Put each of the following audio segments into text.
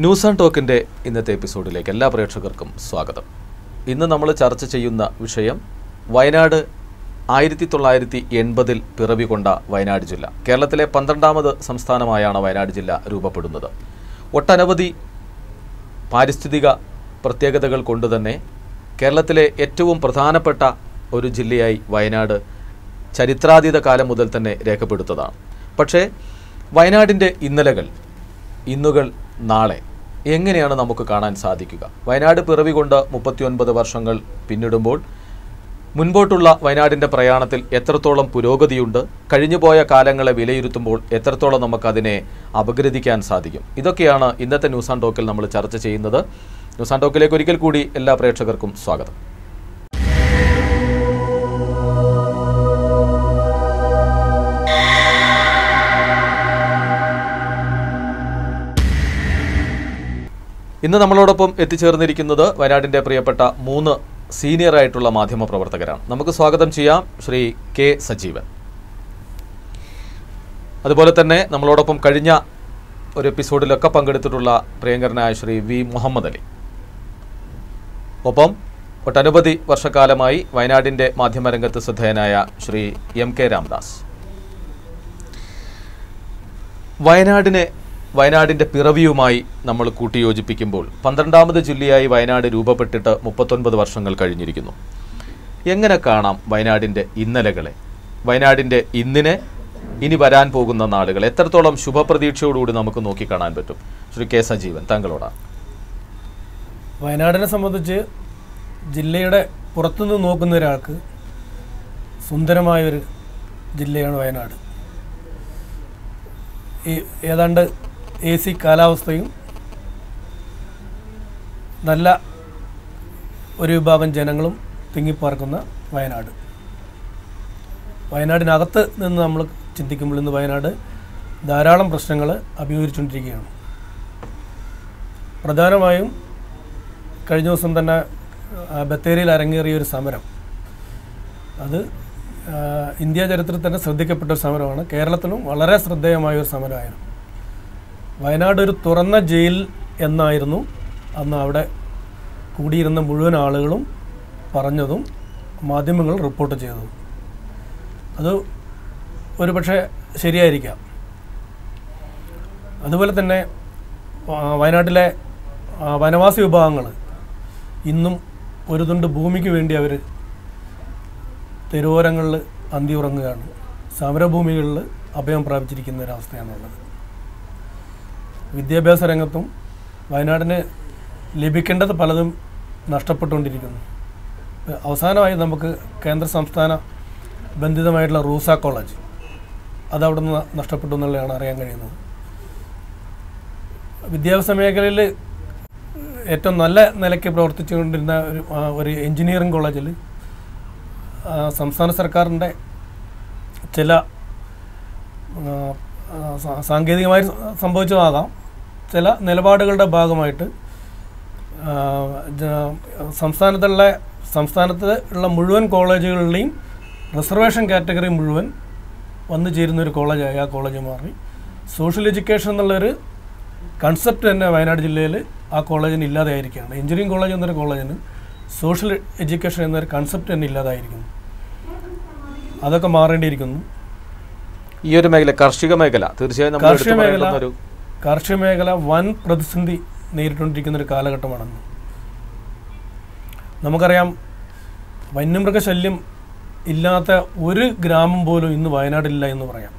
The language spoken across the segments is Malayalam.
ന്യൂസ് ആൻഡ് ടോക്കിൻ്റെ ഇന്നത്തെ എപ്പിസോഡിലേക്ക് എല്ലാ പ്രേക്ഷകർക്കും സ്വാഗതം ഇന്ന് നമ്മൾ ചർച്ച ചെയ്യുന്ന വിഷയം വയനാട് ആയിരത്തി തൊള്ളായിരത്തി എൺപതിൽ പിറവി കൊണ്ട വയനാട് ജില്ല കേരളത്തിലെ പന്ത്രണ്ടാമത് സംസ്ഥാനമായാണ് വയനാട് ജില്ല രൂപപ്പെടുന്നത് ഒട്ടനവധി പാരിസ്ഥിതിക പ്രത്യേകതകൾ കൊണ്ടുതന്നെ കേരളത്തിലെ ഏറ്റവും പ്രധാനപ്പെട്ട ഒരു ജില്ലയായി വയനാട് ചരിത്രാതീത കാലം മുതൽ തന്നെ രേഖപ്പെടുത്തതാണ് പക്ഷേ വയനാടിൻ്റെ ഇന്നലകൾ ഇന്നുകൾ നാളെ എങ്ങനെയാണ് നമുക്ക് കാണാൻ സാധിക്കുക വയനാട് പിറവി കൊണ്ട് മുപ്പത്തിയൊൻപത് വർഷങ്ങൾ പിന്നിടുമ്പോൾ മുൻപോട്ടുള്ള വയനാടിൻ്റെ പ്രയാണത്തിൽ എത്രത്തോളം പുരോഗതിയുണ്ട് കഴിഞ്ഞുപോയ കാലങ്ങളെ വിലയിരുത്തുമ്പോൾ എത്രത്തോളം നമുക്കതിനെ അപഗ്രഥിക്കാൻ സാധിക്കും ഇതൊക്കെയാണ് ഇന്നത്തെ ന്യൂസ് ആൻഡ് ടോക്കിൽ നമ്മൾ ചർച്ച ചെയ്യുന്നത് ന്യൂസ് ആൻഡ് ടോക്കിലേക്ക് ഒരിക്കൽ കൂടി എല്ലാ പ്രേക്ഷകർക്കും സ്വാഗതം ഇന്ന് നമ്മളോടൊപ്പം എത്തിച്ചേർന്നിരിക്കുന്നത് വയനാടിൻ്റെ പ്രിയപ്പെട്ട മൂന്ന് സീനിയർ ആയിട്ടുള്ള മാധ്യമ പ്രവർത്തകരാണ് നമുക്ക് സ്വാഗതം ചെയ്യാം ശ്രീ കെ സജീവൻ അതുപോലെ തന്നെ നമ്മളോടൊപ്പം കഴിഞ്ഞ ഒരു എപ്പിസോഡിലൊക്കെ പങ്കെടുത്തിട്ടുള്ള പ്രിയങ്കരനായ ശ്രീ വി മുഹമ്മദ് അലി ഒപ്പം ഒട്ടനവധി വർഷക്കാലമായി വയനാടിൻ്റെ മാധ്യമരംഗത്ത് ശ്രദ്ധേയനായ ശ്രീ എം കെ രാംദാസ് വയനാടിനെ വയനാടിൻ്റെ പിറവിയുമായി നമ്മൾ കൂട്ടിയോജിപ്പിക്കുമ്പോൾ പന്ത്രണ്ടാമത് ജില്ലയായി വയനാട് രൂപപ്പെട്ടിട്ട് മുപ്പത്തൊൻപത് വർഷങ്ങൾ കഴിഞ്ഞിരിക്കുന്നു എങ്ങനെ കാണാം വയനാടിൻ്റെ ഇന്നലകളെ വയനാടിൻ്റെ ഇന്നിനെ ഇനി വരാൻ പോകുന്ന നാളുകൾ എത്രത്തോളം ശുഭപ്രതീക്ഷയോടുകൂടി നമുക്ക് നോക്കിക്കാണാൻ പറ്റും ശ്രീ കെ സജീവൻ താങ്കളോടാണ് വയനാടിനെ സംബന്ധിച്ച് ജില്ലയുടെ പുറത്തുനിന്ന് നോക്കുന്ന ഒരാൾക്ക് സുന്ദരമായൊരു ജില്ലയാണ് വയനാട് ഈ ഏതാണ്ട് എ സി കാലാവസ്ഥയും നല്ല ഒരു വിഭാഗം ജനങ്ങളും തിങ്ങിപ്പാർക്കുന്ന വയനാട് വയനാടിനകത്ത് നിന്ന് നമ്മൾ ചിന്തിക്കുമ്പോൾ ഇന്ന് വയനാട് ധാരാളം പ്രശ്നങ്ങൾ അഭിമുഖീകരിച്ചുകൊണ്ടിരിക്കുകയാണ് പ്രധാനമായും കഴിഞ്ഞ ദിവസം തന്നെ ആ, ബത്തേരിയിൽ അരങ്ങേറിയ ഒരു സമരം അത് ആ, ഇന്ത്യ ചരിത്രത്തിൽ തന്നെ ശ്രദ്ധിക്കപ്പെട്ട ഒരു സമരമാണ് കേരളത്തിലും വളരെ ശ്രദ്ധേയമായ ഒരു സമരമായിരുന്നു വയനാട് ഒരു തുറന്ന ജയിൽ എന്നായിരുന്നു അന്ന് അവിടെ കൂടിയിരുന്ന മുഴുവൻ ആളുകളും പറഞ്ഞതും മാധ്യമങ്ങൾ റിപ്പോർട്ട് ചെയ്തതും അത് ഒരു പക്ഷേ ശരിയായിരിക്കാം അതുപോലെ തന്നെ ആ, വയനാട്ടിലെ ആ, വനവാസി വിഭാഗങ്ങൾ ഇന്നും ഒരു തുണ്ട് ഭൂമിക്ക് വേണ്ടി അവർ തെരുവോരങ്ങളിൽ അന്തി ഉറങ്ങുകയാണ് സമരഭൂമികളിൽ അഭയം പ്രാപിച്ചിരിക്കുന്ന ഒരവസ്ഥയാണുള്ളത് വിദ്യാഭ്യാസ രംഗത്തും വയനാടിന് ലഭിക്കേണ്ടത് പലതും നഷ്ടപ്പെട്ടുകൊണ്ടിരിക്കുന്നു ഇപ്പൊ അവസാനമായി നമുക്ക് കേന്ദ്ര സംസ്ഥാന ബന്ധിതമായിട്ടുള്ള റൂസ കോളേജ് അത് അവിടെ നിന്ന് നഷ്ടപ്പെട്ടു എന്നുള്ളതാണ് അറിയാൻ കഴിയുന്നത് വിദ്യാഭ്യാസ മേഖലയിൽ ഏറ്റവും നല്ല നിലയ്ക്ക് പ്രവർത്തിച്ചുകൊണ്ടിരുന്ന ഒരു ആ, ഒരു എഞ്ചിനീയറിംഗ് കോളേജിൽ ആ, സംസ്ഥാന സർക്കാരിൻ്റെ ചില ആ, ആ, സാ- സാങ്കേതികമായി സംഭവിച്ചതാകാം ചില നിലപാടുകളുടെ ഭാഗമായിട്ട് ആ, ജ- സംസ്ഥാനത്തുള്ള സംസ്ഥാനത്ത് ഉള്ള മുഴുവൻ കോളേജുകളിലെയും റിസർവേഷൻ കാറ്റഗറി മുഴുവൻ വന്നു ചേരുന്ന ഒരു കോളേജായി ആ കോളേജ് മാറി സോഷ്യൽ എഡ്യൂക്കേഷൻ എന്നുള്ളൊരു കൺസെപ്റ്റ് തന്നെ വയനാട് ജില്ലയിൽ ആ കോളേജിന് ഇല്ലാതെയായിരിക്കുകയാണ് എഞ്ചിനീയറിംഗ് കോളേജ് എന്നൊരു കോളേജിന് സോഷ്യൽ എഡ്യൂക്കേഷൻ എന്നൊരു കൺസെപ്റ്റ് തന്നെ ഇല്ലാതായിരിക്കുന്നു അതൊക്കെ മാറേണ്ടിയിരിക്കുന്നു ഈ ഒരു മേഖല കാർഷിക മേഖല തീർച്ചയായും നമ്മൾ കാർഷിക എടുത്തു മേഖല പറയേണ്ടുന്ന ഒരു കാർഷിക മേഖല വൻ പ്രതിസന്ധി നേരിട്ടുകൊണ്ടിരിക്കുന്ന ഒരു കാലഘട്ടമാണെന്ന് നമുക്കറിയാം വന്യമൃഗശല്യം ഇല്ലാത്ത ഒരു ഗ്രാമം പോലും ഇന്ന് വയനാടില്ല എന്ന് പറയാം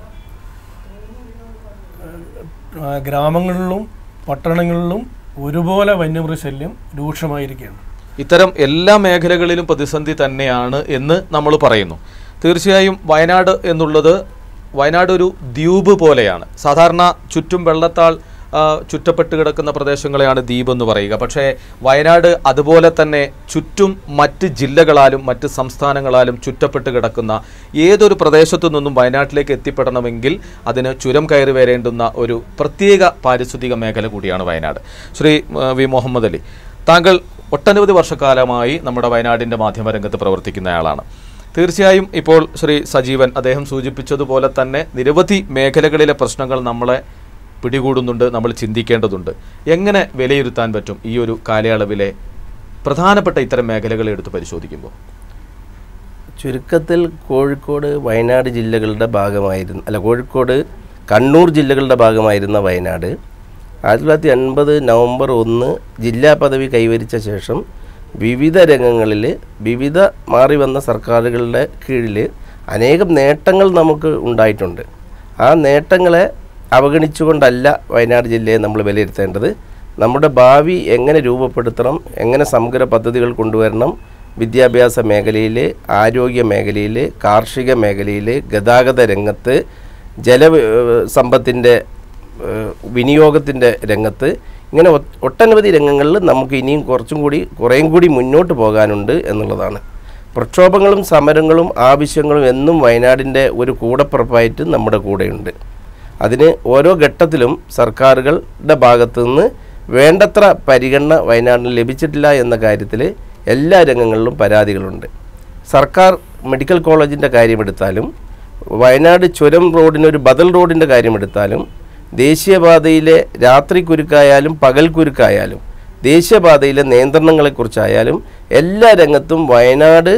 ആ, ഗ്രാമങ്ങളിലും പട്ടണങ്ങളിലും ഒരുപോലെ വന്യമൃഗശല്യം രൂക്ഷമായിരിക്കുകയാണ് ഇത്തരം എല്ലാ മേഖലകളിലും പ്രതിസന്ധി തന്നെയാണ് എന്ന് നമ്മൾ പറയുന്നു തീർച്ചയായും വയനാട് എന്നുള്ളത് വയനാട് ഒരു ദ്വീപ് പോലെയാണ് സാധാരണ ചുറ്റും വെള്ളത്താൽ ആ, ചുറ്റപ്പെട്ട് കിടക്കുന്ന പ്രദേശങ്ങളെയാണ് ദ്വീപ് എന്ന് പറയുക പക്ഷേ വയനാട് അതുപോലെ തന്നെ ചുറ്റും മറ്റ് ജില്ലകളാലും മറ്റ് സംസ്ഥാനങ്ങളാലും ചുറ്റപ്പെട്ട് കിടക്കുന്ന ഏതൊരു പ്രദേശത്തു നിന്നും വയനാട്ടിലേക്ക് എത്തിപ്പെടണമെങ്കിൽ അതിന് ചുരം കയറി വരേണ്ടുന്ന ഒരു പ്രത്യേക പാരിസ്ഥിതിക മേഖല കൂടിയാണ് വയനാട് ശ്രീ ആ, വി മുഹമ്മദ് അലി താങ്കൾ ഒട്ടനവധി വർഷക്കാലമായി നമ്മുടെ വയനാടിൻ്റെ മാധ്യമരംഗത്ത് പ്രവർത്തിക്കുന്നയാളാണ് തീർച്ചയായും ഇപ്പോൾ ശ്രീ സജീവൻ അദ്ദേഹം സൂചിപ്പിച്ചതുപോലെ തന്നെ നിരവധി മേഖലകളിലെ പ്രശ്നങ്ങൾ നമ്മളെ പിടികൂടുന്നുണ്ട് നമ്മൾ ചിന്തിക്കേണ്ടതുണ്ട് എങ്ങനെ വിലയിരുത്താൻ പറ്റും ഈ ഒരു കാലയളവിലെ പ്രധാനപ്പെട്ട ഇത്തരം മേഖലകളെ എടുത്ത് പരിശോധിക്കുമ്പോൾ ചുരുക്കത്തിൽ കോഴിക്കോട് വയനാട് ജില്ലകളുടെ ഭാഗമായിരുന്നു അല്ല കോഴിക്കോട് കണ്ണൂർ ജില്ലകളുടെ ഭാഗമായിരുന്ന വയനാട് ആയിരത്തി തൊള്ളായിരത്തി എൺപത് നവംബർ ഒന്ന് ജില്ലാ പദവി കൈവരിച്ച ശേഷം വിവിധ രംഗങ്ങളിൽ വിവിധ മാറി വന്ന സർക്കാരുകളുടെ കീഴിൽ അനേകം നേട്ടങ്ങൾ നമുക്ക് ഉണ്ടായിട്ടുണ്ട് ആ നേട്ടങ്ങളെ അവഗണിച്ചുകൊണ്ടല്ല വയനാട് ജില്ലയെ നമ്മൾ വിലയിരുത്തേണ്ടത് നമ്മുടെ ഭാവി എങ്ങനെ രൂപപ്പെടുത്തണം എങ്ങനെ സമഗ്ര പദ്ധതികൾ കൊണ്ടുവരണം വിദ്യാഭ്യാസ മേഖലയിൽ ആരോഗ്യ മേഖലയിൽ കാർഷിക മേഖലയിൽ ഗതാഗത രംഗത്ത് ജല സമ്പത്തിൻ്റെ വിനിയോഗത്തിൻ്റെ രംഗത്ത് ഇങ്ങനെ ഒ- ഒട്ടനവധി രംഗങ്ങളിൽ നമുക്ക് ഇനിയും കുറച്ചും കൂടി കുറേയും കൂടി മുന്നോട്ട് പോകാനുണ്ട് എന്നുള്ളതാണ് പ്രക്ഷോഭങ്ങളും സമരങ്ങളും ആവശ്യങ്ങളും എന്നും വയനാടിൻ്റെ ഒരു കൂടപ്പുറപ്പായിട്ട് നമ്മുടെ കൂടെയുണ്ട് അതിന് ഓരോ ഘട്ടത്തിലും സർക്കാരുകളുടെ ഭാഗത്തു നിന്ന് വേണ്ടത്ര പരിഗണന വയനാടിന് ലഭിച്ചിട്ടില്ല എന്ന കാര്യത്തിൽ എല്ലാ രംഗങ്ങളിലും പരാതികളുണ്ട് സർക്കാർ മെഡിക്കൽ കോളേജിൻ്റെ കാര്യമെടുത്താലും വയനാട് ചുരം റോഡിനൊരു ബദൽ റോഡിൻ്റെ കാര്യമെടുത്താലും ദേശീയപാതയിലെ രാത്രി കുരുക്കായാലും പകൽ കുരുക്കായാലും ദേശീയപാതയിലെ നിയന്ത്രണങ്ങളെക്കുറിച്ചായാലും എല്ലാ രംഗത്തും വയനാട്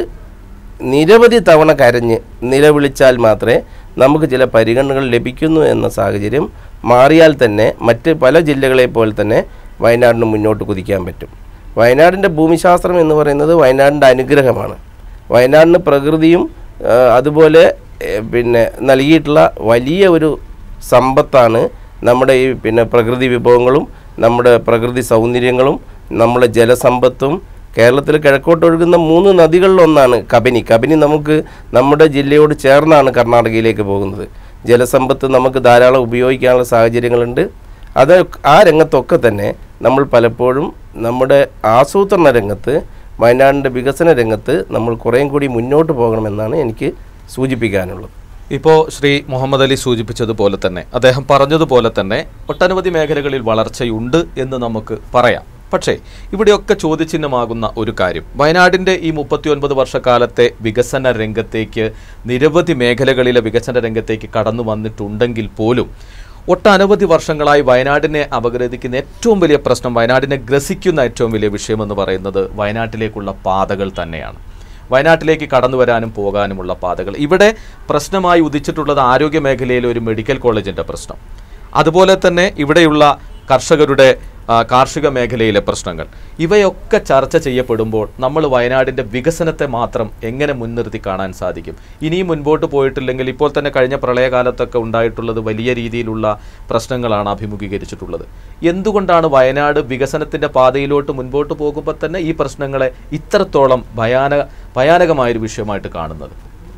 നിരവധി തവണ കരഞ്ഞ് നിലവിളിച്ചാൽ മാത്രമേ നമുക്ക് ചില പരിഗണനകൾ ലഭിക്കുന്നു എന്ന സാഹചര്യം മാറിയാൽ തന്നെ മറ്റ് പല ജില്ലകളെ പോലെ തന്നെ വയനാടിന് മുന്നോട്ട് കുതിക്കാൻ പറ്റും വയനാടിൻ്റെ ഭൂമിശാസ്ത്രം എന്ന് പറയുന്നത് വയനാടിൻ്റെ അനുഗ്രഹമാണ് വയനാടിന് പ്രകൃതിയും ആ, അതുപോലെ ഏ, പിന്നെ നൽകിയിട്ടുള്ള വലിയ ഒരു സമ്പത്താണ് നമ്മുടെ ഈ പിന്നെ പ്രകൃതി വിഭവങ്ങളും നമ്മുടെ പ്രകൃതി സൗന്ദര്യങ്ങളും നമ്മുടെ ജലസമ്പത്തും കേരളത്തിൽ കിഴക്കോട്ട് ഒഴുകുന്ന മൂന്ന് നദികളിലൊന്നാണ് കബനി കബനി നമുക്ക് നമ്മുടെ ജില്ലയോട് ചേർന്നാണ് കർണാടകയിലേക്ക് പോകുന്നത് ജലസമ്പത്ത് നമുക്ക് ധാരാളം ഉപയോഗിക്കാനുള്ള സാഹചര്യങ്ങളുണ്ട് അത് ആ രംഗത്തൊക്കെ തന്നെ നമ്മൾ പലപ്പോഴും നമ്മുടെ ആസൂത്രണ രംഗത്ത് വയനാടിൻ്റെ വികസന രംഗത്ത് നമ്മൾ കുറേയും കൂടി മുന്നോട്ട് പോകണമെന്നാണ് എനിക്ക് സൂചിപ്പിക്കാനുള്ളത് ഇപ്പോൾ ശ്രീ മുഹമ്മദ് അലി സൂചിപ്പിച്ചതുപോലെ തന്നെ അദ്ദേഹം പറഞ്ഞതുപോലെ തന്നെ ഒട്ടനവധി മേഖലകളിൽ വളർച്ചയുണ്ട് എന്ന് നമുക്ക് പറയാം പക്ഷേ ഇവിടെയൊക്കെ ചോദ്യചിഹ്നമാകുന്ന ഒരു കാര്യം വയനാടിൻ്റെ ഈ മുപ്പത്തിയൊൻപത് വർഷക്കാലത്തെ വികസന രംഗത്തേക്ക് നിരവധി മേഖലകളിലെ വികസന രംഗത്തേക്ക് കടന്നു വന്നിട്ടുണ്ടെങ്കിൽ പോലും ഒട്ടനവധി വർഷങ്ങളായി വയനാടിനെ അപഗ്രഥിക്കുന്ന ഏറ്റവും വലിയ പ്രശ്നം വയനാടിനെ ഗ്രസിക്കുന്ന ഏറ്റവും വലിയ വിഷയമെന്ന് പറയുന്നത് വയനാട്ടിലേക്കുള്ള പാതകൾ തന്നെയാണ് വയനാട്ടിലേക്ക് കടന്നു വരാനും പോകാനുമുള്ള പാതകൾ ഇവിടെ പ്രശ്നമായി ഉദിച്ചിട്ടുള്ളത് ആരോഗ്യ മേഖലയിലെ ഒരു മെഡിക്കൽ കോളേജിൻ്റെ പ്രശ്നം അതുപോലെ തന്നെ ഇവിടെയുള്ള കർഷകരുടെ ആ, കാർഷിക മേഖലയിലെ പ്രശ്നങ്ങൾ ഇവയൊക്കെ ചർച്ച ചെയ്യപ്പെടുമ്പോൾ നമ്മൾ വയനാടിൻ്റെ വികസനത്തെ മാത്രം എങ്ങനെ മുൻനിർത്തി കാണാൻ സാധിക്കും ഇനിയും മുൻപോട്ട് പോയിട്ടില്ലെങ്കിൽ ഇപ്പോൾ തന്നെ കഴിഞ്ഞ പ്രളയകാലത്തൊക്കെ ഉണ്ടായിട്ടുള്ളത് വലിയ രീതിയിലുള്ള പ്രശ്നങ്ങളാണ് അഭിമുഖീകരിച്ചിട്ടുള്ളത് എന്തുകൊണ്ടാണ് വയനാട് വികസനത്തിൻ്റെ പാതയിലോട്ട് മുൻപോട്ട് പോകുമ്പോൾ തന്നെ ഈ പ്രശ്നങ്ങളെ ഇത്രത്തോളം ഭയാനക ഭയാനകമായൊരു വിഷയമായിട്ട് കാണുന്നത്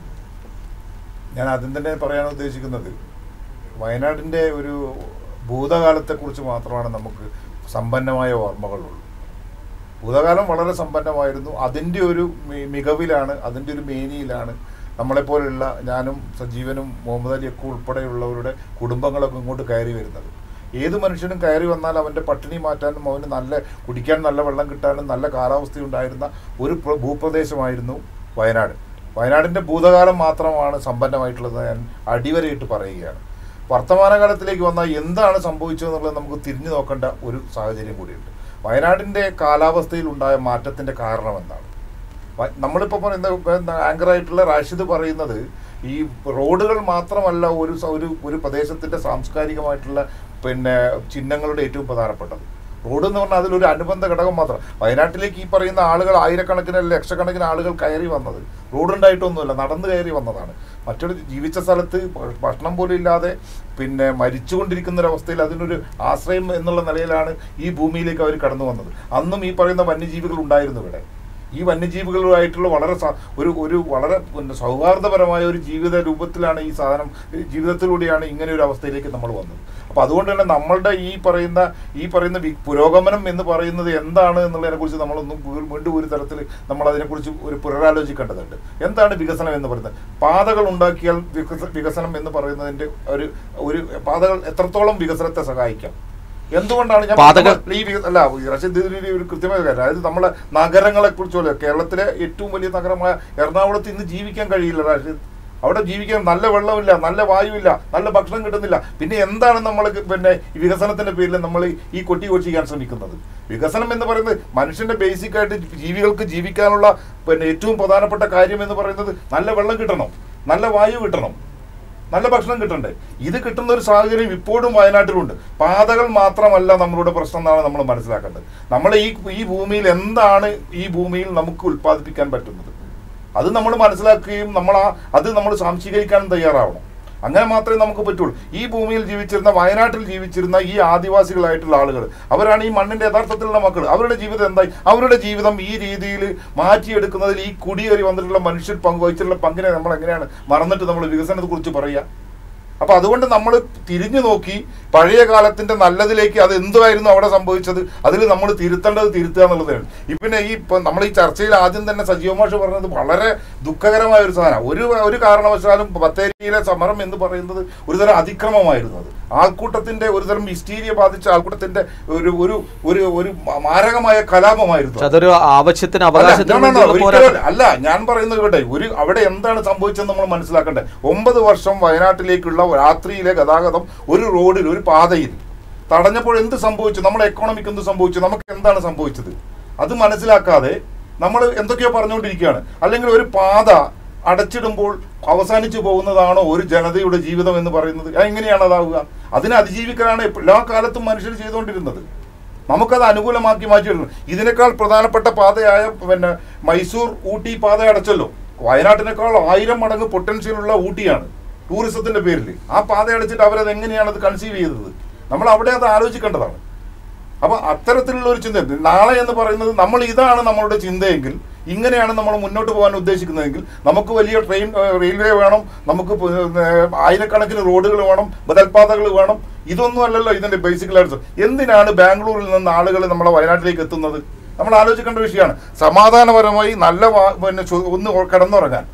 ഞാൻ ആദ്യം തന്നെ പറയാൻ ഉദ്ദേശിക്കുന്നത് വയനാടിൻ്റെ ഒരു ഭൂതകാലത്തെക്കുറിച്ച് മാത്രമാണ് നമുക്ക് സമ്പന്നമായ ഓർമ്മകളുള്ളൂ ഭൂതകാലം വളരെ സമ്പന്നമായിരുന്നു അതിൻ്റെ ഒരു മി- മികവിലാണ് അതിൻ്റെ ഒരു മേനിയിലാണ് നമ്മളെപ്പോലുള്ള ഞാനും സജീവനും മുഹമ്മദ് അലിയൊക്കെ ഉൾപ്പെടെയുള്ളവരുടെ കുടുംബങ്ങളൊക്കെ ഇങ്ങോട്ട് കയറി വരുന്നത് ഏത് മനുഷ്യനും കയറി വന്നാൽ അവൻ്റെ പട്ടിണി മാറ്റാനും അവന് നല്ല കുടിക്കാൻ നല്ല വെള്ളം കിട്ടാനും നല്ല കാലാവസ്ഥ ഉണ്ടായിരുന്ന ഒരു പ്ര- ഭൂപ്രദേശമായിരുന്നു വയനാട് വയനാടിൻ്റെ ഭൂതകാലം മാത്രമാണ് സമ്പന്നമായിട്ടുള്ളത് ഞാൻ അടിവരയിട്ട് പറയുകയാണ് വർത്തമാനകാലത്തിലേക്ക് വന്നാൽ എന്താണ് സംഭവിച്ചതെന്നുള്ളത് നമുക്ക് തിരിഞ്ഞു നോക്കേണ്ട ഒരു സാഹചര്യം കൂടിയുണ്ട് വയനാടിൻ്റെ കാലാവസ്ഥയിൽ ഉണ്ടായ മാറ്റത്തിൻ്റെ കാരണം എന്താണ് വ- നമ്മളിപ്പോൾ പറയുന്ന ആങ്കറായിട്ടുള്ള റാഷിദ് പറയുന്നത് ഈ റോഡുകൾ മാത്രമല്ല ഒരു സ- ഒരു ഒരു പ്രദേശത്തിൻ്റെ സാംസ്കാരികമായിട്ടുള്ള പിന്നെ ചിഹ്നങ്ങളുടെ ഏറ്റവും പ്രധാനപ്പെട്ടത് റോഡ് എന്ന് പറഞ്ഞാൽ അതിലൊരു അനുബന്ധ ഘടകം മാത്രം വയനാട്ടിലേക്ക് ഈ പറയുന്ന ആളുകൾ ആയിരക്കണക്കിന് അല്ല ലക്ഷക്കണക്കിന് ആളുകൾ കയറി വന്നത് റോഡ് ഉണ്ടായിട്ടൊന്നുമല്ല നടന്നു കയറി വന്നതാണ് മറ്റൊരു ജീവിച്ച സ്ഥലത്ത് ഭ- ഭക്ഷണം പോലും ഇല്ലാതെ പിന്നെ മരിച്ചുകൊണ്ടിരിക്കുന്ന ഒരു അവസ്ഥയിൽ അതിനൊരു ആശ്രയം എന്നുള്ള നിലയിലാണ് ഈ ഭൂമിയിലേക്ക് അവർ കടന്നു വന്നത് അന്നും ഈ പറയുന്ന വന്യജീവികൾ ഉണ്ടായിരുന്നു ഇവിടെ ഈ വന്യജീവികളുമായിട്ടുള്ള വളരെ സ- ഒരു ഒരു വളരെ പിന്നെ സൗഹാർദ്ദപരമായ ഒരു ജീവിത രൂപത്തിലാണ് ഈ സാധനം ഈ ജീവിതത്തിലൂടെയാണ് ഇങ്ങനെ ഒരു അവസ്ഥയിലേക്ക് നമ്മൾ വന്നത് അപ്പോൾ അതുകൊണ്ട് തന്നെ നമ്മളുടെ ഈ പറയുന്ന ഈ പറയുന്ന വി- പുരോഗമനം എന്ന് പറയുന്നത് എന്താണ് എന്നുള്ളതിനെ കുറിച്ച് നമ്മളൊന്നും വീ- വീണ്ടും ഒരു തരത്തിൽ നമ്മൾ അതിനെക്കുറിച്ച് ഒരു പുനരാലോചിക്കേണ്ടതുണ്ട് എന്താണ് വികസനം എന്ന് പറയുന്നത് പാതകൾ ഉണ്ടാക്കിയാൽ വികസ- വികസനം എന്ന് പറയുന്നതിൻ്റെ ഒരു ഒരു പാതകൾ എത്രത്തോളം വികസനത്തെ സഹായിക്കാം എന്തുകൊണ്ടാണ് ഞാൻ പാതകൾ- ഈ വിക- അല്ല ഈ റഷീദ് ഇതിലൊരു ഒരു കൃത്യമായ കാര്യം അതായത് നമ്മളെ നഗരങ്ങളെ കുറിച്ച് പോലെ കേരളത്തിലെ ഏറ്റവും വലിയ നഗരമായ എറണാകുളത്ത് ഇന്ന് ജീവിക്കാൻ കഴിയില്ല റാഷിദ് അവിടെ ജീവിക്കാൻ നല്ല വെള്ളമില്ല നല്ല വായുവില്ല നല്ല ഭക്ഷണം കിട്ടുന്നില്ല പിന്നെ എന്താണ് നമ്മൾ പിന്നെ ഈ വികസനത്തിന്റെ പേരിൽ നമ്മൾ ഈ കൊട്ടി കൊച്ചിക്കാൻ ശ്രമിക്കുന്നത് വികസനം എന്ന് പറയുന്നത് മനുഷ്യന്റെ ബേസിക് ആയിട്ട് ജീവികൾക്ക് ജീവിക്കാനുള്ള പിന്നെ ഏറ്റവും പ്രധാനപ്പെട്ട കാര്യം എന്ന് പറയുന്നത് നല്ല വെള്ളം കിട്ടണം നല്ല വായു കിട്ടണം നല്ല ഭക്ഷണം കിട്ടണ്ടേ ഇത് കിട്ടുന്ന ഒരു സാഹചര്യം ഇപ്പോഴും വയനാട്ടിലുണ്ട് പാതകൾ മാത്രമല്ല നമ്മളുടെ പ്രശ്നം എന്നാണ് നമ്മൾ മനസ്സിലാക്കേണ്ടത് നമ്മൾ ഈ ഈ ഭൂമിയിൽ എന്താണ് ഈ ഭൂമിയിൽ നമുക്ക് ഉൽപ്പാദിപ്പിക്കാൻ പറ്റുന്നത് അത് നമ്മൾ മനസ്സിലാക്കുകയും നമ്മൾ ആ അത് നമ്മൾ സംശീകരിക്കാനും തയ്യാറാവണം അങ്ങനെ മാത്രമേ നമുക്ക് പറ്റുള്ളൂ ഈ ഭൂമിയിൽ ജീവിച്ചിരുന്ന വയനാട്ടിൽ ജീവിച്ചിരുന്ന ഈ ആദിവാസികളായിട്ടുള്ള ആളുകൾ അവരാണ് ഈ മണ്ണിന്റെ യഥാർത്ഥത്തിലുള്ള മക്കൾ അവരുടെ ജീവിതം എന്തായി അവരുടെ ജീവിതം ഈ രീതിയിൽ മാറ്റിയെടുക്കുന്നതിൽ ഈ കുടിയേറി വന്നിട്ടുള്ള മനുഷ്യർ പങ്കുവഹിച്ചിട്ടുള്ള പങ്കിനെ നമ്മൾ എങ്ങനെയാണ് മറന്നിട്ട് നമ്മൾ വികസനത്തെ കുറിച്ച് പറയുക അപ്പൊ അതുകൊണ്ട് നമ്മൾ തിരിഞ്ഞു നോക്കി പഴയ കാലത്തിന്റെ നല്ലതിലേക്ക് അത് എന്തുമായിരുന്നു അവിടെ സംഭവിച്ചത് അതിൽ നമ്മൾ തിരുത്തേണ്ടത് തിരുത്തുക എന്നുള്ളതാണ് ഇപ്പിന്നെ ഈ ഇപ്പൊ നമ്മൾ ഈ ചർച്ചയിൽ ആദ്യം തന്നെ സജീവമാഷ് പറഞ്ഞത് വളരെ ദുഃഖകരമായ ഒരു സാധനം ഒരു ഒരു കാരണവശാലും ബത്തേരിയിലെ സമരം എന്ന് പറയുന്നത് ഒരുതരം അതിക്രമമായിരുന്നു അത് ആൾക്കൂട്ടത്തിന്റെ ഒരുതരം ഹിസ്റ്റീരിയ ബാധിച്ച ആൾക്കൂട്ടത്തിന്റെ ഒരു ഒരു ഒരു ഒരു മാരകമായ കലാപമായിരുന്നു പക്ഷെ അതൊരു ആവശ്യത്തിന് അല്ല, അവകാശത്തിന് no, no, no, വേണ്ടിയുള്ള ഒരിക്കലും പോരാട്ടം അല്ല ഞാൻ പറയുന്നത് കേട്ടെ ഒരു അവിടെ എന്താണ് സംഭവിച്ചതെന്ന് നമ്മൾ മനസ്സിലാക്കണ്ടേ ഒമ്പത് വർഷം വയനാട്ടിലേക്കുള്ള രാത്രിയിലെ ഗതാഗതം ഒരു റോഡിൽ ഒരു പാതയിൽ തടഞ്ഞപ്പോൾ എന്ത് സംഭവിച്ചു നമ്മുടെ എക്കോണമിക്ക് എന്ത് സംഭവിച്ചു നമുക്ക് എന്താണ് സംഭവിച്ചത് അത് മനസ്സിലാക്കാതെ നമ്മൾ എന്തൊക്കെയോ പറഞ്ഞുകൊണ്ടിരിക്കുകയാണ് അല്ലെങ്കിൽ ഒരു പാത അടച്ചിടുമ്പോൾ അവസാനിച്ചു പോകുന്നതാണോ ഒരു ജനതയുടെ ജീവിതം എന്ന് പറയുന്നത് അത് എങ്ങനെയാണ് അതാവുക അതിനെ അതിജീവിക്കലാണ് എല്ലാ കാലത്തും മനുഷ്യർ ചെയ്തുകൊണ്ടിരുന്നത് നമുക്കത് അനുകൂലമാക്കി മാറ്റിയിടുന്നു ഇതിനേക്കാൾ പ്രധാനപ്പെട്ട പാതയായ പിന്നെ മൈസൂർ ഊട്ടി പാത അടച്ചല്ലോ വയനാട്ടിനേക്കാൾ ആയിരം മടങ്ങ് പൊട്ടൻഷ്യൽ ഉള്ള ഊട്ടിയാണ് ടൂറിസത്തിന്റെ പേരിൽ ആ പാത അടച്ചിട്ട് അവരത് എങ്ങനെയാണ് അത് കൺസീവ് ചെയ്തത് നമ്മൾ അവിടെ അത് ആലോചിക്കേണ്ടതാണ് അപ്പൊ അത്തരത്തിലുള്ള ഒരു ചിന്ത നാളെ എന്ന് പറയുന്നത് നമ്മൾ ഇതാണ് നമ്മളുടെ ചിന്തയെങ്കിൽ ഇങ്ങനെയാണ് നമ്മൾ മുന്നോട്ട് പോകാൻ ഉദ്ദേശിക്കുന്നതെങ്കിൽ നമുക്ക് വലിയ ട്രെയിൻ ഏഹ്, റെയിൽവേ വേണം നമുക്ക് പ്- ഏഹ്, ആയിരക്കണക്കിന് റോഡുകൾ വേണം ബദൽപാതകൾ വേണം ഇതൊന്നും അല്ലല്ലോ ഇതിന്റെ ബേസിക്കലായിട്ട് എന്തിനാണ് ബാംഗ്ലൂരിൽ നിന്ന് ആളുകൾ നമ്മളെ വയനാട്ടിലേക്ക് എത്തുന്നത് നമ്മൾ ആലോചിക്കേണ്ട വിഷയമാണ് സമാധാനപരമായി നല്ല വാ- പിന്നെ ചു- ഒന്ന് കിടന്നുറങ്ങാൻ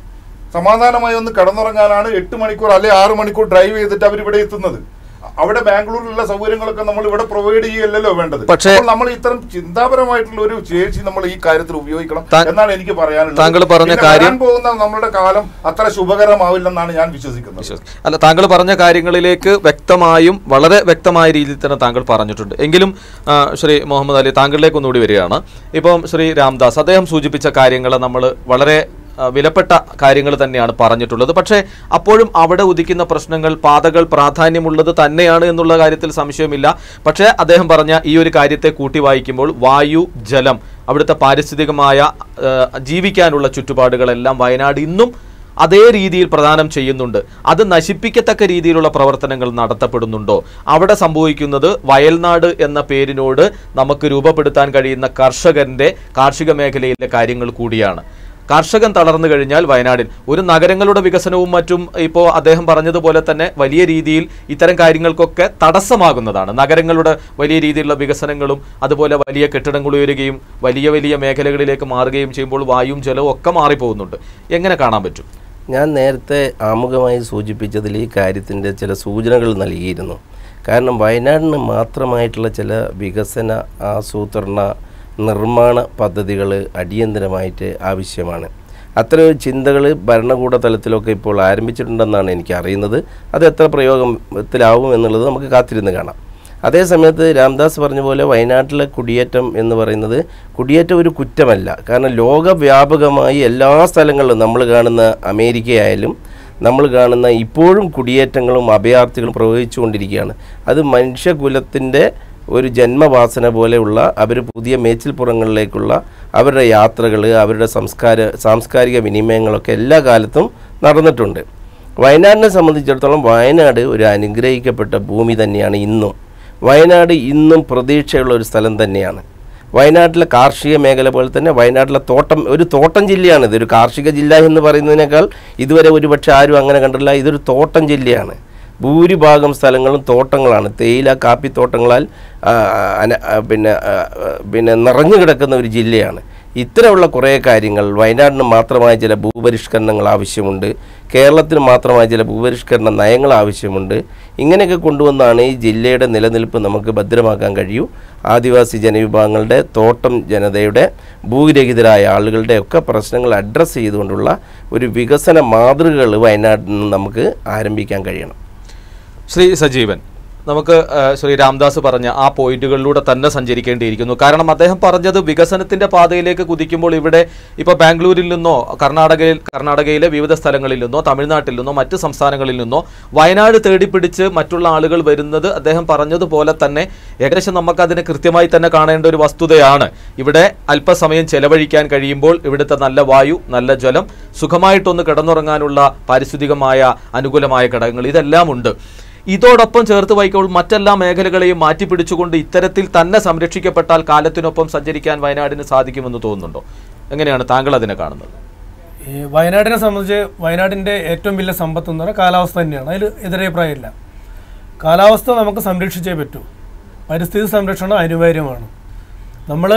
സമാധാനമായി ഒന്ന് കിടന്നുറങ്ങാനാണ് എട്ട് മണിക്കൂർ അല്ലെ ആറ് മണിക്കൂർ ഡ്രൈവ് ചെയ്തിട്ട് അവർ ഇവിടെ എത്തുന്നത് അവിടെ ബാംഗ്ലൂരിലുള്ള സൗകര്യങ്ങളൊക്കെ നമ്മൾ ഇവിടെ പ്രൊവൈഡ് ചെയ്യല്ലോ വേണ്ടത് പക്ഷേ- അപ്പോൾ നമ്മൾ ഇത്തരം ചിന്താപരമായിട്ടുള്ള ഒരു ശേഷി നമ്മൾ ഈ കാര്യത്തിൽ ഉപയോഗിക്കണം താ- എന്നാണ് എനിക്ക് പറയാനുള്ളത് താങ്കൾ പറഞ്ഞ പിന്നെ കാര്യം- വരാൻ പോകുന്ന നമ്മുടെ കാലം അത്ര ശുഭകരമാവില്ലെന്നാണ് ഞാൻ വിശ്വസിക്കുന്നത് വിശ്വസിക്കും. അല്ല താങ്കൾ പറഞ്ഞ കാര്യങ്ങളിലേക്ക് വ്യക്തമായും വളരെ വ്യക്തമായ രീതിയിൽ തന്നെ താങ്കൾ പറഞ്ഞിട്ടുണ്ട് എങ്കിലും ആ, ശ്രീ മുഹമ്മദ് അലി താങ്കളിലേക്ക് ഒന്നുകൂടി വരികയാണ് ഇപ്പം ശ്രീ രാംദാസ് അദ്ദേഹം സൂചിപ്പിച്ച കാര്യങ്ങൾ നമ്മൾ വളരെ ആ, വിലപ്പെട്ട കാര്യങ്ങൾ തന്നെയാണ് പറഞ്ഞിട്ടുള്ളത് പക്ഷേ അപ്പോഴും അവിടെ ഉദിക്കുന്ന പ്രശ്നങ്ങൾ പാതകൾ പ്രാധാന്യമുള്ളത് തന്നെയാണ് എന്നുള്ള കാര്യത്തിൽ സംശയമില്ല പക്ഷേ അദ്ദേഹം പറഞ്ഞ ഈ ഒരു കാര്യത്തെ കൂട്ടി വായിക്കുമ്പോൾ വായു ജലം അവിടുത്തെ പാരിസ്ഥിതികമായ ആ, ജീവിക്കാനുള്ള ചുറ്റുപാടുകളെല്ലാം വയനാട് ഇന്നും അതേ രീതിയിൽ പ്രദാനം ചെയ്യുന്നുണ്ട് അത് നശിപ്പിക്കത്തക്ക രീതിയിലുള്ള പ്രവർത്തനങ്ങൾ നടത്തപ്പെടുന്നുണ്ടോ അവിടെ സംഭവിക്കുന്നത് വയൽനാട് എന്ന പേരിനോട് നമുക്ക് രൂപപ്പെടുത്താൻ കഴിയുന്ന കർഷകന്റെ കാർഷിക മേഖലയിലെ കാര്യങ്ങൾ കൂടിയാണ് കർഷകൻ തളർന്നു കഴിഞ്ഞാൽ വയനാടിൽ ഒരു നഗരങ്ങളുടെ വികസനവും മറ്റും ഇപ്പോൾ അദ്ദേഹം പറഞ്ഞതുപോലെ തന്നെ വലിയ രീതിയിൽ ഇത്തരം കാര്യങ്ങൾക്കൊക്കെ തടസ്സമാകുന്നതാണ് നഗരങ്ങളുടെ വലിയ രീതിയിലുള്ള വികസനങ്ങളും അതുപോലെ വലിയ കെട്ടിടങ്ങൾ ഉയരുകയും വലിയ വലിയ മേഖലകളിലേക്ക് മാറുകയും ചെയ്യുമ്പോൾ വായുവും ജലവും ഒക്കെ മാറിപ്പോകുന്നുണ്ട് എങ്ങനെ കാണാൻ പറ്റും ഞാൻ നേരത്തെ ആമുഖമായി സൂചിപ്പിച്ചതിൽ ഈ കാര്യത്തിൻ്റെ ചില സൂചനകൾ നൽകിയിരുന്നു കാരണം വയനാടിന് മാത്രമായിട്ടുള്ള ചില വികസന ആസൂത്രണ നിർമ്മാണ പദ്ധതികൾ അടിയന്തരമായിട്ട് ആവശ്യമാണ് അത്തരം ചിന്തകൾ ഭരണകൂട തലത്തിലൊക്കെ ഇപ്പോൾ ആരംഭിച്ചിട്ടുണ്ടെന്നാണ് എനിക്ക് അറിയുന്നത് അത് എത്ര പ്രയോഗത്തിലാവും എന്നുള്ളത് നമുക്ക് കാത്തിരുന്ന് കാണാം അതേ സമയത്ത് രാംദാസ് പറഞ്ഞ പോലെ വയനാട്ടിലെ കുടിയേറ്റം എന്ന് പറയുന്നത് കുടിയേറ്റം ഒരു കുറ്റമല്ല കാരണം ലോകവ്യാപകമായി എല്ലാ സ്ഥലങ്ങളിലും നമ്മൾ കാണുന്ന അമേരിക്കയായാലും നമ്മൾ കാണുന്ന ഇപ്പോഴും കുടിയേറ്റങ്ങളും അഭയാർത്ഥികളും പ്രവഹിച്ചുകൊണ്ടിരിക്കുകയാണ് അത് മനുഷ്യകുലത്തിൻ്റെ ഒരു ജന്മവാസന പോലെയുള്ള അവർ പുതിയ മേച്ചിൽപ്പുറങ്ങളിലേക്കുള്ള അവരുടെ യാത്രകൾ അവരുടെ സംസ്കാര സാംസ്കാരിക വിനിമയങ്ങളൊക്കെ എല്ലാ കാലത്തും നടന്നിട്ടുണ്ട് വയനാടിനെ സംബന്ധിച്ചിടത്തോളം വയനാട് ഒരു അനുഗ്രഹിക്കപ്പെട്ട ഭൂമി തന്നെയാണ് ഇന്നും വയനാട് ഇന്നും പ്രതീക്ഷയുള്ള ഒരു സ്ഥലം തന്നെയാണ് വയനാട്ടിലെ കാർഷിക മേഖല പോലെ തന്നെ വയനാട്ടിലെ തോട്ടം ഒരു തോട്ടം ജില്ലയാണ് ഇത് ഒരു കാർഷിക ജില്ല എന്ന് പറയുന്നതിനേക്കാൾ ഇതുവരെ ഒരുപക്ഷെ ആരും അങ്ങനെ കണ്ടിട്ടില്ല ഇതൊരു തോട്ടം ജില്ലയാണ് ഭൂരിഭാഗം സ്ഥലങ്ങളും തോട്ടങ്ങളാണ് തേയില കാപ്പിത്തോട്ടങ്ങളാൽ ആ, അന- ആ, പിന്നെ ആ, ആ, പിന്നെ നിറഞ്ഞു കിടക്കുന്ന ഒരു ജില്ലയാണ് ഇത്തരമുള്ള കുറേ കാര്യങ്ങൾ വയനാടിന് മാത്രമായ ചില ഭൂപരിഷ്കരണങ്ങൾ ആവശ്യമുണ്ട് കേരളത്തിന് മാത്രമായ ചില ഭൂപരിഷ്കരണ നയങ്ങൾ ആവശ്യമുണ്ട് ഇങ്ങനെയൊക്കെ കൊണ്ടുവന്നാണ് ഈ ജില്ലയുടെ നിലനിൽപ്പ് നമുക്ക് ഭദ്രമാക്കാൻ കഴിയൂ ആദിവാസി ജനവിഭാഗങ്ങളുടെ തോട്ടം ജനതയുടെ ഭൂരഹിതരായ ആളുകളുടെ ഒക്കെ പ്രശ്നങ്ങൾ അഡ്രസ്സ് ചെയ്തുകൊണ്ടുള്ള ഒരു വികസന മാതൃകകൾ വയനാട്ടിൽ നിന്ന് നമുക്ക് ആരംഭിക്കാൻ കഴിയണം ശ്രീ സജീവൻ നമുക്ക് ആ, ശ്രീ രാംദാസ് പറഞ്ഞ ആ പോയിന്റുകളിലൂടെ തന്നെ സഞ്ചരിക്കേണ്ടിയിരിക്കുന്നു കാരണം അദ്ദേഹം പറഞ്ഞത് വികസനത്തിന്റെ പാതയിലേക്ക് കുതിക്കുമ്പോൾ ഇവിടെ ഇപ്പോൾ ബാംഗ്ലൂരിൽ നിന്നോ കർണാടകയിൽ കർണാടകയിലെ വിവിധ സ്ഥലങ്ങളിൽ നിന്നോ തമിഴ്നാട്ടിൽ നിന്നോ മറ്റ് സംസ്ഥാനങ്ങളിൽ നിന്നോ വയനാട് തേടിപ്പിടിച്ച് മറ്റുള്ള ആളുകൾ വരുന്നത് അദ്ദേഹം പറഞ്ഞതുപോലെ തന്നെ ഏകദേശം നമുക്കതിനെ കൃത്യമായി തന്നെ കാണേണ്ട ഒരു വസ്തുതയാണ് ഇവിടെ അല്പസമയം ചെലവഴിക്കാൻ കഴിയുമ്പോൾ ഇവിടുത്തെ നല്ല വായു നല്ല ജലം സുഖമായിട്ടൊന്ന് കിടന്നുറങ്ങാനുള്ള പാരിസ്ഥിതികമായ അനുകൂലമായ ഘടകങ്ങൾ ഇതെല്ലാം ഉണ്ട് ഇതോടൊപ്പം ചേർത്ത് വയ്ക്കുമ്പോൾ മറ്റെല്ലാ മേഖലകളെയും മാറ്റിപ്പിടിച്ചുകൊണ്ട് ഇത്തരത്തിൽ തന്നെ സംരക്ഷിക്കപ്പെട്ടാൽ കാലത്തിനൊപ്പം സഞ്ചരിക്കാൻ വയനാടിന് സാധിക്കുമെന്ന് തോന്നുന്നുണ്ടോ എങ്ങനെയാണ് താങ്കൾ അതിനെ കാണുന്നത് ഈ വയനാടിനെ സംബന്ധിച്ച് വയനാടിൻ്റെ ഏറ്റവും വലിയ സമ്പത്ത് എന്ന് പറഞ്ഞാൽ കാലാവസ്ഥ തന്നെയാണ് അതിൽ എതിരഭിപ്രായമില്ല കാലാവസ്ഥ നമുക്ക് സംരക്ഷിച്ചേ പറ്റൂ പരിസ്ഥിതി സംരക്ഷണം അനിവാര്യമാണ് നമ്മൾ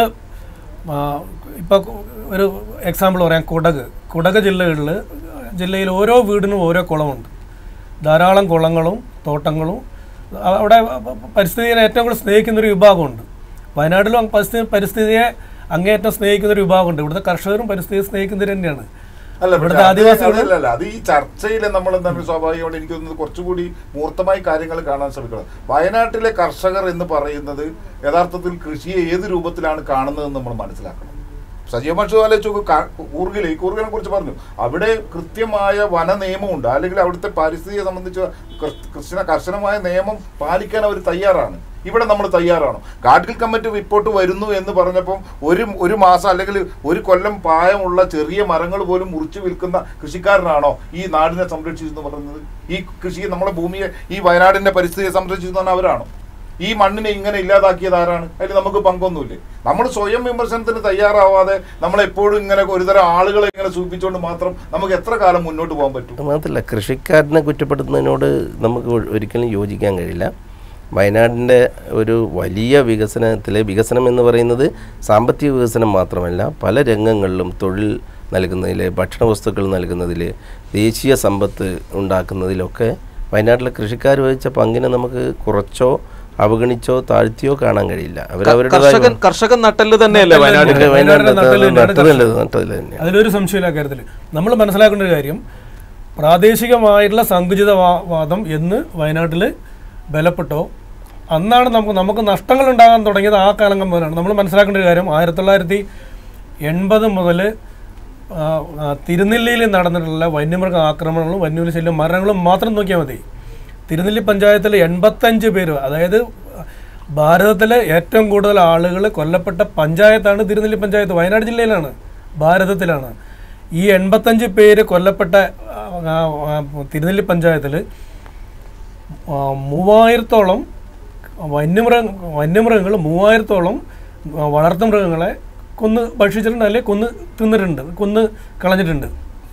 ഇപ്പോൾ ഒരു എക്സാമ്പിൾ പറയാം കുടക് കുടക് ജില്ലകളിൽ ജില്ലയിൽ ഓരോ വീടിനും ഓരോ കുളമുണ്ട് ധാരാളം കുളങ്ങളും തോട്ടങ്ങളും അ- അവിടെ പരിസ്ഥിതിയെ ഏറ്റവും കൂടുതൽ സ്നേഹിക്കുന്ന ഒരു വിഭാഗമുണ്ട് വയനാട്ടിലും പരിസ്ഥിതി പരിസ്ഥിതിയെ അങ്ങേയറ്റം സ്നേഹിക്കുന്ന ഒരു വിഭാഗമുണ്ട് ഇവിടുത്തെ കർഷകരും പരിസ്ഥിതിയെ സ്നേഹിക്കുന്നവർ തന്നെയാണ് അല്ല ഇവിടുത്തെ പക്ഷേ അത് ആദിവാസികൾ അതല്ലല്ല അത് ഈ ചർച്ചയിൽ നമ്മൾ എന്താണ് സ്വാഭാവികമായിട്ട് എനിക്ക് തോന്നുന്നത് കുറച്ചുകൂടി മൂർത്തമായി കാര്യങ്ങൾ കാണാൻ ശ്രമിക്കണം വയനാട്ടിലെ കർഷകർ എന്ന് പറയുന്നത് യഥാർത്ഥത്തിൽ കൃഷിയെ ഏത് രൂപത്തിലാണ് കാണുന്നതെന്ന് നമ്മൾ മനസ്സിലാക്കണം സജീവ പക്ഷു ആലോചിച്ച് കൂർഗിലെ ഈ കൂർഗിനെ കുറിച്ച് പറഞ്ഞു അവിടെ കൃത്യമായ വന നിയമമുണ്ട് അല്ലെങ്കിൽ അവിടുത്തെ പരിസ്ഥിതിയെ സംബന്ധിച്ച് കൃ- കൃഷ്ണ കർശനമായ നിയമം പാലിക്കാൻ അവർ തയ്യാറാണ് ഇവിടെ നമ്മൾ തയ്യാറാണോ ഗാഡ്ഗിൽ കമ്മിറ്റി റിപ്പോർട്ട് വരുന്നു എന്ന് പറഞ്ഞപ്പം ഒരു ഒരു മാസം അല്ലെങ്കിൽ ഒരു കൊല്ലം പ്രായമുള്ള ചെറിയ മരങ്ങൾ പോലും മുറിച്ചു വിൽക്കുന്ന കൃഷിക്കാരനാണോ ഈ നാടിനെ സംരക്ഷിച്ചെന്ന് പറയുന്നത് ഈ കൃഷിയെ നമ്മുടെ ഭൂമിയെ ഈ വയനാടിന്റെ പരിസ്ഥിതിയെ സംരക്ഷിച്ചു അവരാണോ ഈ മണ്ണിനെ ഇങ്ങനെ ഇല്ലാതാക്കിയത് ആരാണ് അതിൽ നമുക്ക് പങ്കൊന്നുമില്ലേ നമ്മൾ സ്വയം വിമർശനത്തിന് തയ്യാറാവാതെ നമ്മൾ എപ്പോഴും ഇങ്ങനെ ഒരുതരം ആളുകളെ ഇങ്ങനെ സൂചിപ്പിച്ചുകൊണ്ട് മാത്രം നമുക്ക് എത്ര കാലം മുന്നോട്ട് പോകാൻ പറ്റും അത് മാത്രമല്ല കൃഷിക്കാരനെ കുറ്റപ്പെടുത്തുന്നതിനോട് നമുക്ക് ഒ- ഒരിക്കലും യോജിക്കാൻ കഴിയില്ല വയനാടിൻ്റെ ഒരു വലിയ വികസനത്തിൽ വികസനം എന്ന് പറയുന്നത് സാമ്പത്തിക വികസനം മാത്രമല്ല പല രംഗങ്ങളിലും തൊഴിൽ നൽകുന്നതിൽ ഭക്ഷണ വസ്തുക്കൾ നൽകുന്നതിൽ ദേശീയ സമ്പത്ത് ഉണ്ടാക്കുന്നതിലൊക്കെ വയനാട്ടിലെ കൃഷിക്കാർ വഹിച്ച പങ്കിനെ നമുക്ക് കുറച്ചോ അവഗണിച്ചോ താഴ്ത്തിയോ കാണാൻ കഴിയില്ല അവരവരുടേതായ കർഷകൻ കർഷകൻ നട്ടല് തന്നെയല്ലേ വയനാടിന് വയനാടിന്റെ വയനാടിൻ്റെ നട്ടല് തന്നെയാണ് നട്ടതല്ലേ നട്ടതിൽ തന്നെയാണ് അതിലൊരു സംശയമില്ല കാര്യത്തിൽ നമ്മൾ മനസ്സിലാക്കേണ്ട ഒരു കാര്യം പ്രാദേശികമായിട്ടുള്ള സങ്കുചിത വാ- വാദം എന്ന് വയനാട്ടിൽ ബലപ്പെട്ടോ അന്നാണ് നമുക്ക് നമുക്ക് നഷ്ടങ്ങൾ ഉണ്ടാകാൻ തുടങ്ങിയത് ആ കാലം മുതലാണ് നമ്മൾ മനസ്സിലാക്കേണ്ട ഒരു കാര്യം ആയിരത്തി തൊള്ളായിരത്തി എൺപത് മുതൽ തിരുനെല്ലിയിൽ നടന്നിട്ടുള്ള വന്യമൃഗ ആക്രമണങ്ങളും വന്യമൃഗ ശല്യം മരണങ്ങളും മാത്രം നോക്കിയാൽ മതി തിരുനെല്ലി പഞ്ചായത്തിൽ എൺപത്തഞ്ച് പേര് അതായത് ഭാരതത്തിലെ ഏറ്റവും കൂടുതൽ ആളുകൾ കൊല്ലപ്പെട്ട പഞ്ചായത്താണ് തിരുനെല്ലി പഞ്ചായത്ത് വയനാട് ജില്ലയിലാണ് ഭാരതത്തിലാണ് ഈ എൺപത്തഞ്ച് പേര് കൊല്ലപ്പെട്ട ആ, ആ, ആ, തിരുനെല്ലി പഞ്ചായത്തിൽ ആ, മൂവായിരത്തോളം വന്യമൃഗ വന്യമൃഗങ്ങൾ മൂവായിരത്തോളം ആ, വളർത്തുമൃഗങ്ങളെ കൊന്ന് ഭക്ഷിച്ചിട്ടുണ്ട് അല്ലെങ്കിൽ കൊന്ന് തിന്നിട്ടുണ്ട് കൊന്ന് കളഞ്ഞിട്ടുണ്ട്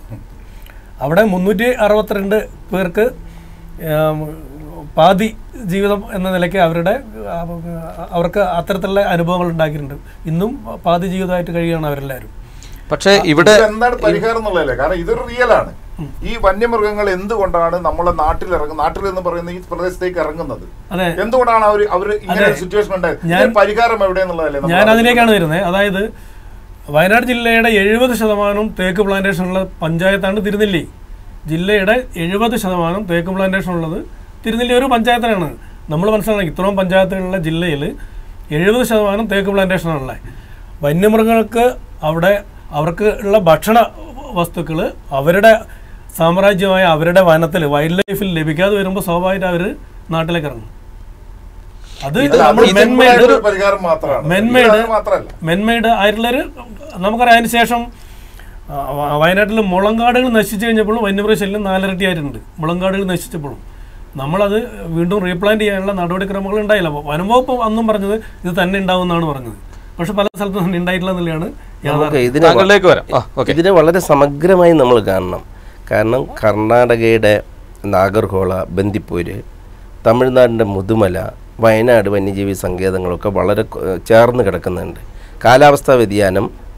അവിടെ മുന്നൂറ്റി അറുപത്തിരണ്ട് പേർക്ക് ആം, പാതി ജീവിതം എന്ന നിലയ്ക്ക് അവരുടെ ആ, അവർക്ക് അത്തരത്തിലുള്ള അനുഭവങ്ങൾ ഉണ്ടാക്കിയിട്ടുണ്ട് ഇന്നും പാതി ജീവിതമായിട്ട് കഴിയുകയാണ് അവരെല്ലാവരും പക്ഷേ ഇവിടെ ഇത് എന്താണ് പരിഹാരം എന്നുള്ളതല്ലേ കാരണം ഇതൊരു റിയൽ ആണ് ഈ വന്യമൃഗങ്ങൾ എന്തുകൊണ്ടാണ് നമ്മളെ നാട്ടിൽ ഇറങ്ങും നാട്ടിൽ എന്ന് പറയുന്ന ഈ പ്രദേശത്തേക്ക് ഇറങ്ങുന്നത് അതെ എന്തുകൊണ്ടാണ് അവർ അവർ ഇങ്ങനെ ഒരു സിറ്റുവേഷൻ ഉണ്ടായത് ഞാൻ- ഇതിന് പരിഹാരം എവിടെയെന്നുള്ളതല്ലേ നമ്മൾ ഞാൻ അതിലേക്കാണ് വരുന്നത് അതായത് വയനാട് ജില്ലയുടെ എഴുപത് ശതമാനം തേക്ക് പ്ലാന്റേഷൻ ഉള്ള പഞ്ചായത്താണ് തിരുനെല്ലി ജില്ലയുടെ എഴുപത് ശതമാനം തേക്ക് പ്ലാന്റേഷൻ ഉള്ളത് തിരുനെല്ലി ഒരു പഞ്ചായത്തിനാണ് നമ്മൾ മനസ്സിലാക്കണം ഇത്രയും പഞ്ചായത്തുകളുള്ള ജില്ലയിൽ എഴുപത് ശതമാനം തേക്ക് പ്ലാന്റേഷനാണുള്ളത് വന്യമൃഗങ്ങൾക്ക് അവിടെ അവർക്ക് ഉള്ള ഭക്ഷണ വസ്തുക്കൾ അവരുടെ സാമ്രാജ്യമായ അവരുടെ വനത്തിൽ വൈൽഡ് ലൈഫിൽ ലഭിക്കാതെ വരുമ്പോൾ സ്വാഭാവികമായിട്ട് അവർ നാട്ടിലേക്ക് ഇറങ്ങും അത് ഇത് നമ്മൾ ഇത് മെൻമെയ്ഡ് ഒരു പരിഹാരം മാത്രമാണ് മെൻമെയ്ഡ് ഇത് മാത്രമല്ല മെൻമെയ്ഡ് ആയിട്ടുള്ളൊരു നമുക്കറിയാം അതിന് ശേഷം ആ, വ- വയനാട്ടിൽ മുളങ്കാടുകൾ നശിച്ചു കഴിഞ്ഞപ്പോഴും വന്യമൃഗ ശല്യം നാലിരട്ടി ആയിട്ടുണ്ട് മുളങ്കാടുകൾ നശിച്ചപ്പോഴും നമ്മളത് വീണ്ടും റീപ്ലാന്റ് ചെയ്യാനുള്ള നടപടിക്രമങ്ങൾ ഉണ്ടായില്ല വനം വകുപ്പ് അന്നും പറഞ്ഞത് ഇത് തന്നെ ഉണ്ടാവുമെന്നാണ് പറഞ്ഞത് പക്ഷെ പല സ്ഥലത്തും തന്നെ ഉണ്ടായിട്ടില്ല എന്നുള്ളതാണ് നമുക്ക് യാഥാർത്ഥ്യം ഇതിനെ വ- താങ്കളിലേക്ക് വരാം ആ ഓക്കെ ഇതിനെ വളരെ സമഗ്രമായി നമ്മൾ കാണണം കാരണം കർണാടകയുടെ നാഗർഹോള ബന്ദിപ്പൂര് തമിഴ്നാടിൻ്റെ മുതുമല വയനാട് വന്യജീവി സങ്കേതങ്ങളൊക്കെ വളരെ കൊ- ചേർന്ന് കിടക്കുന്നുണ്ട് കാലാവസ്ഥാ വ്യതിയാനം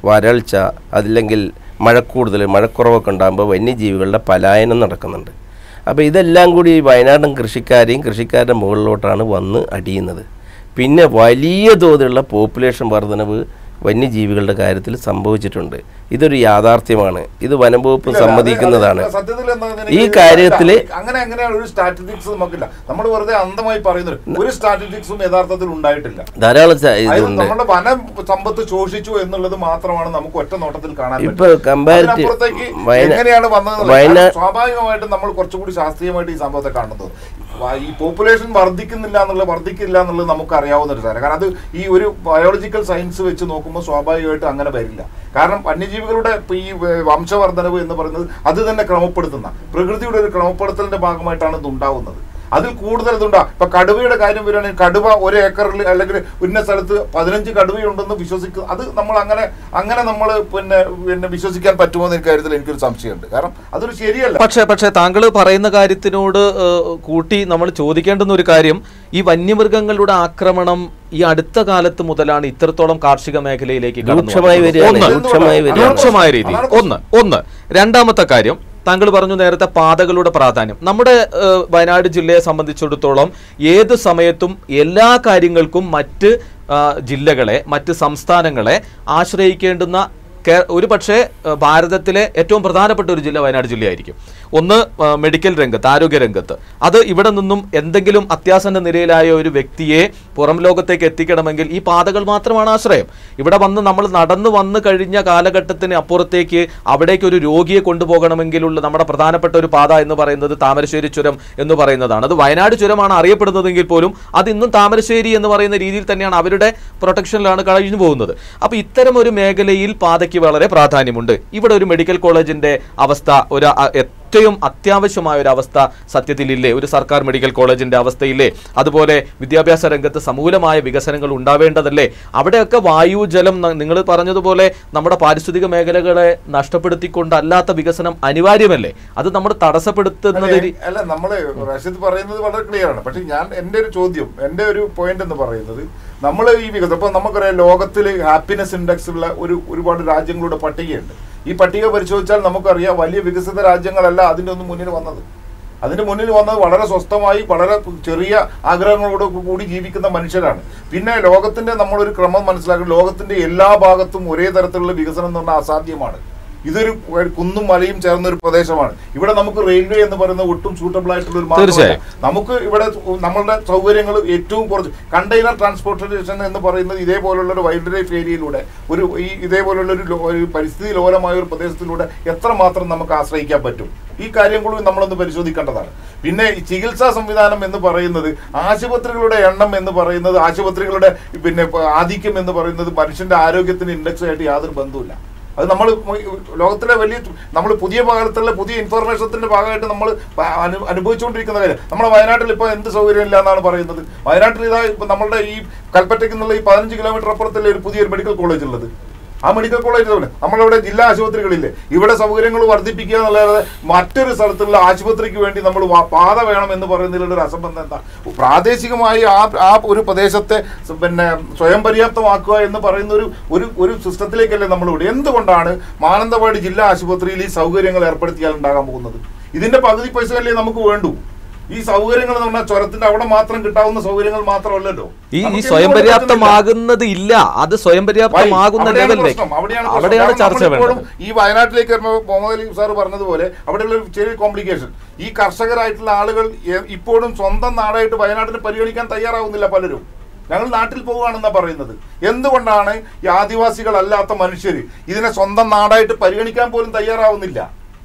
വരൾച്ച അതില്ലെങ്കിൽ മഴക്കൂടുതൽ മഴക്കുറവൊക്കെ ഉണ്ടാകുമ്പോൾ വന്യജീവികളുടെ പലായനം നടക്കുന്നുണ്ട് അപ്പോൾ ഇതെല്ലാം കൂടി ഈ വയനാടൻ കൃഷിക്കാരെയും കൃഷിക്കാരുടെ മുകളിലോട്ടാണ് വന്ന് അടിയുന്നത് പിന്നെ വലിയ തോതിലുള്ള പോപ്പുലേഷൻ വർധനവ് വന്യജീവികളുടെ കാര്യത്തിൽ സംഭവിച്ചിട്ടുണ്ട് ഇതൊരു യാഥാർത്ഥ്യമാണ് ഇത് വനം വകുപ്പ് ഇല്ല, അത് സമ്മതിക്കുന്നതാണ് അത് സത്യത്തിൽ എന്താ ഈ എനിക്ക് കാര്യത്തില് അങ്ങനെ അങ്ങനെയാണ് ഒരു സ്റ്റാറ്റിസ്റ്റിക്സ് നമുക്കില്ല നമ്മൾ വെറുതെ അന്ധമായി പറയുന്നത് ഒരു സ്റ്റാറ്റിസ്റ്റിക്സും യഥാർത്ഥത്തിൽ ഉണ്ടായിട്ടില്ല ധാരാളം സ- അതായത് ഇതുണ്ട് നമ്മുടെ വന സമ്പത്ത് ശോഷിച്ചു എന്നുള്ളത് മാത്രമാണ് നമുക്ക് ഒറ്റ നോട്ടത്തിൽ കാണാൻ ഇപ്പൊ പറ്റും. comparative- അതിനപ്പുറത്തേക്ക് വയനാ- എങ്ങനെയാണ് വന്നത് വയനാ- സ്വാഭാവികമായിട്ടും നമ്മൾ കുറച്ചുകൂടി ശാസ്ത്രീയമായിട്ട് ഈ സംഭവത്തെ കാണുന്നത് വ- ഈ പോപ്പുലേഷൻ വർദ്ധിക്കുന്നില്ല എന്നുള്ളത് വർദ്ധിക്കില്ല എന്നുള്ളത് നമുക്ക് അറിയാവുന്ന ഒരു സാധനം കാരണം അത് ഈ ഒരു ബയോളജിക്കൽ സയൻസ് വെച്ച് നോക്കുമ്പോൾ സ്വാഭാവികമായിട്ടും അങ്ങനെ വരില്ല കാരണം വന്യജീവികളുടെ ഇപ്പൊ ഈ വ- വംശവർദ്ധനവ് എന്ന് പറയുന്നത് അത് തന്നെ ക്രമപ്പെടുത്തുന്ന പ്രകൃതിയുടെ ഒരു ക്രമപ്പെടുത്തലിന്റെ ഭാഗമായിട്ടാണ് ഇത് ഉണ്ടാവുന്നത് അതിൽ കൂടുതൽ ഇതുണ്ടാ ഇപ്പൊ കടുവയുടെ കാര്യം വരികയാണെങ്കിൽ കടുവ ഒരു ഏക്കറിൽ അല്ലെങ്കിൽ ഇന്ന സ്ഥലത്ത് പതിനഞ്ച് കടുവയുണ്ടെന്ന് വിശ്വസിക്കുക അത് നമ്മൾ അങ്ങനെ അങ്ങനെ നമ്മൾ പിന്നെ പിന്നെ വിശ്വസിക്കാൻ പറ്റുമോ എന്ന് കാര്യത്തിൽ എനിക്കൊരു സംശയമുണ്ട് കാരണം അതൊരു ശരിയല്ല പക്ഷേ പക്ഷേ താങ്കൾ പറയുന്ന കാര്യത്തിനോട് ഏഹ്, കൂട്ടി നമ്മൾ ചോദിക്കേണ്ടുന്ന ഒരു കാര്യം ഈ വന്യമൃഗങ്ങളുടെ ആക്രമണം ഈ അടുത്ത കാലത്ത് മുതലാണ് ഇത്രത്തോളം കാർഷിക മേഖലയിലേക്ക് കടന്നു രൂക്ഷമായി വന്നത്. വരികയാണ് ഒന്ന് രൂക്ഷമായി വരികയാണ് രൂക്ഷമായ രീതി ഒന്ന് ഒന്ന് രണ്ടാമത്തെ കാര്യം താങ്കൾ പറഞ്ഞു നേരത്തെ പാതകളുടെ പ്രാധാന്യം നമ്മുടെ ഏഹ്, വയനാട് ജില്ലയെ സംബന്ധിച്ചിടത്തോളം ഏത് സമയത്തും എല്ലാ കാര്യങ്ങൾക്കും മറ്റ് ആ, ജില്ലകളെ മറ്റ് സംസ്ഥാനങ്ങളെ ആശ്രയിക്കേണ്ടുന്ന കേ- ഒരു പക്ഷേ ഏഹ്, ഭാരതത്തിലെ ഏറ്റവും പ്രധാനപ്പെട്ട ഒരു ജില്ല വയനാട് ജില്ലയായിരിക്കും ഒന്ന് ആ, മെഡിക്കൽ രംഗത്ത് ആരോഗ്യ രംഗത്ത് അത് ഇവിടെ നിന്നും എന്തെങ്കിലും അത്യാസന്ന നിലയിലായ ഒരു വ്യക്തിയെ പുറം ലോകത്തേക്ക് എത്തിക്കണമെങ്കിൽ ഈ പാതകൾ മാത്രമാണ് ആശ്രയം ഇവിടെ വന്ന് നമ്മൾ നടന്നു വന്നു കഴിഞ്ഞ കാലഘട്ടത്തിന് അപ്പുറത്തേക്ക് അവിടേക്ക് ഒരു രോഗിയെ കൊണ്ടുപോകണമെങ്കിലുള്ള നമ്മുടെ പ്രധാനപ്പെട്ട ഒരു പാത എന്ന് പറയുന്നത് താമരശ്ശേരി ചുരം എന്ന് പറയുന്നതാണ് അത് വയനാട് ചുരമാണ് അറിയപ്പെടുന്നതെങ്കിൽ പോലും അത് ഇന്നും താമരശ്ശേരി എന്ന് പറയുന്ന രീതിയിൽ തന്നെയാണ് അവരുടെ പ്രൊട്ടക്ഷനിലാണ് കഴിഞ്ഞു പോകുന്നത് അപ്പോൾ ഇത്തരം ഒരു മേഖലയിൽ പാതയ്ക്ക് വളരെ പ്രാധാന്യമുണ്ട് ഇവിടെ ഒരു മെഡിക്കൽ കോളേജിന്റെ അവസ്ഥ ഒരു അ- ഏറ്റവും അത്യാവശ്യമായ ഒരു അവസ്ഥ സത്യത്തിലില്ലേ ഒരു സർക്കാർ മെഡിക്കൽ കോളേജിന്റെ അവസ്ഥയില്ലേ അതുപോലെ വിദ്യാഭ്യാസ രംഗത്ത് സമൂലമായ വികസനങ്ങൾ ഉണ്ടാവേണ്ടതല്ലേ അവിടെയൊക്കെ വായു ജലം നിങ്ങൾ പറഞ്ഞതുപോലെ നമ്മുടെ പാരിസ്ഥിതിക മേഖലകളെ നഷ്ടപ്പെടുത്തിക്കൊണ്ടല്ലാത്ത വികസനം അനിവാര്യമല്ലേ അത് നമ്മൾ തടസ്സപ്പെടുത്തുന്നത് അല്ല, അല്ല നമ്മള് റഷീദ് പറയുന്നത് വളരെ ക്ലിയർ ആണ് പക്ഷെ ഞാൻ എന്റെ ഒരു ചോദ്യം എന്റെ ഒരു പോയിന്റ് എന്ന് പറയുന്നത് നമ്മൾ ഈ വികസനം ഇപ്പൊ നമുക്കറിയാം ലോകത്തിൽ ഹാപ്പിനെസ് ഇൻഡെക്സ് ഉള്ള ഒരു ഒരുപാട് രാജ്യങ്ങളുടെ പട്ടികയുണ്ട് ഈ പട്ടിക പരിശോധിച്ചാൽ നമുക്കറിയാം വലിയ വികസിത രാജ്യങ്ങളല്ല അതിന്റെ ഒന്നും മുന്നിൽ വന്നത് അതിന്റെ മുന്നിൽ വന്നത് വളരെ സ്വസ്ഥമായി വളരെ ചെറിയ ആഗ്രഹങ്ങളോട് കൂടി ജീവിക്കുന്ന മനുഷ്യരാണ് പിന്നെ ലോകത്തിന്റെ നമ്മളൊരു ക്രമം മനസ്സിലാക്കി ലോകത്തിന്റെ എല്ലാ ഭാഗത്തും ഒരേ തരത്തിലുള്ള വികസനം എന്ന് പറഞ്ഞാൽ അസാധ്യമാണ് ഇതൊരു ഒരു കുന്നും മലയും ചേർന്ന ഒരു പ്രദേശമാണ് ഇവിടെ നമുക്ക് റെയിൽവേ എന്ന് പറയുന്നത് ഒട്ടും സൂട്ടബിൾ ആയിട്ടുള്ള ഒരു മാർഗ്ഗമല്ല. തീർച്ചയായും. നമുക്ക് ഇവിടെ നമ്മളുടെ സൗകര്യങ്ങൾ ഏറ്റവും കുറച്ച് കണ്ടെയ്നർ ട്രാൻസ്പോർട്ടേഷൻ എന്ന് പറയുന്നത് ഇതേപോലുള്ള ഒരു വൈൽഡ് ലൈഫ് ഏരിയയിലൂടെ ഒരു ഈ ഇതേപോലുള്ള ഒരു ലോ- ഒരു പരിസ്ഥിതി ലോലമായ ഒരു പ്രദേശത്തിലൂടെ എത്രമാത്രം നമുക്ക് ആശ്രയിക്കാൻ പറ്റും ഈ കാര്യം കൂടി നമ്മളൊന്ന് പരിശോധിക്കേണ്ടതാണ് പിന്നെ ഈ ചികിത്സാ സംവിധാനം എന്ന് പറയുന്നത് ആശുപത്രികളുടെ എണ്ണം എന്ന് പറയുന്നത് ആശുപത്രികളുടെ പിന്നെ ഇപ്പൊ ആധിക്യം എന്ന് പറയുന്നത് മനുഷ്യന്റെ ആരോഗ്യത്തിന് ഇൻഡെക്സ് ആയിട്ട് യാതൊരു ബന്ധവുമില്ല അത് നമ്മൾ ലോകത്തിലെ വലിയ നമ്മൾ പുതിയ ഭാഗത്തുള്ള പുതിയ ഇൻഫർമേഷത്തിന്റെ ഭാഗമായിട്ട് നമ്മൾ അനു അനുഭവിച്ചുകൊണ്ടിരിക്കുന്ന കാര്യം നമ്മുടെ വയനാട്ടിൽ ഇപ്പോൾ എന്ത് സൗകര്യം ഇല്ല എന്നാണ് പറയുന്നത് വയനാട്ടിൽ ഇതാ ഇപ്പം നമ്മളുടെ ഈ കൽപ്പറ്റയ്ക്ക് എന്നുള്ള ഈ പതിനഞ്ച് കിലോമീറ്റർ അപ്പുറത്തല്ലേ ഒരു പുതിയൊരു മെഡിക്കൽ കോളേജ് ഉള്ളത് ആ മെഡിക്കൽ കോളേജ് തന്നെ നമ്മളിവിടെ ജില്ലാ ആശുപത്രികളില്ലേ ഇവിടെ സൗകര്യങ്ങൾ വർദ്ധിപ്പിക്കുക എന്നുള്ളത് മറ്റൊരു സ്ഥലത്തുള്ള ആശുപത്രിക്ക് വേണ്ടി നമ്മൾ വാ- പാത വേണം എന്ന് പറയുന്നതിലുള്ള ഒരു അസംബന്ധം എന്താ പ്രാദേശികമായി ആ ആ ഒരു പ്രദേശത്തെ സ- പിന്നെ സ്വയം പര്യാപ്തമാക്കുക എന്ന് പറയുന്ന ഒരു ഒരു ഒരു സിസ്റ്റത്തിലേക്കല്ലേ നമ്മളിവിടെ എന്തുകൊണ്ടാണ് മാനന്തവാടി ജില്ലാ ആശുപത്രിയിൽ ഈ സൗകര്യങ്ങൾ ഏർപ്പെടുത്തിയാൽ ഉണ്ടാകാൻ പോകുന്നത് ഇതിന്റെ പകുതി പൈസയല്ലേ നമുക്ക് വേണ്ടൂ ഈ സൗകര്യങ്ങൾ എന്ന് പറഞ്ഞാൽ ചുരത്തിന്റെ അവിടെ മാത്രം കിട്ടാവുന്ന സൗകര്യങ്ങൾ മാത്രമല്ലല്ലോ ഈ ഈ നമുക്ക് സ്വയം എന്തുകൊണ്ട് പര്യാപ്തമാകുന്നത് ഇല്ല അത് സ്വയം പര്യാപ്തമാകുന്ന അവിടെയാണ് ലെവലിലേക്ക് പ്രശ്നം, അവിടെയാണ് പ്രശ്നം. അവിടെയാണ് കാരണം ചർച്ച നമ്മളിപ്പോഴും വേണ്ടത് ഈ വയനാട്ടിലേക്ക് വരുമ്പോൾ മുഹമ്മദ് അലി സാർ പറഞ്ഞതുപോലെ അവിടെയുള്ള ഒരു ചെറിയ കോംപ്ലിക്കേഷൻ ഈ കർഷകരായിട്ടുള്ള ആളുകൾ എ- ഇപ്പോഴും സ്വന്തം നാടായിട്ട് വയനാട്ടിനെ പരിഗണിക്കാൻ തയ്യാറാവുന്നില്ല പലരും ഞങ്ങൾ നാട്ടിൽ പോവുകയാണെന്നാ പറയുന്നത് എന്തുകൊണ്ടാണ് ഈ ആദിവാസികളല്ലാത്ത മനുഷ്യർ ഇതിനെ സ്വന്തം നാടായിട്ട് പരിഗണിക്കാൻ പോലും തയ്യാറാവുന്നില്ല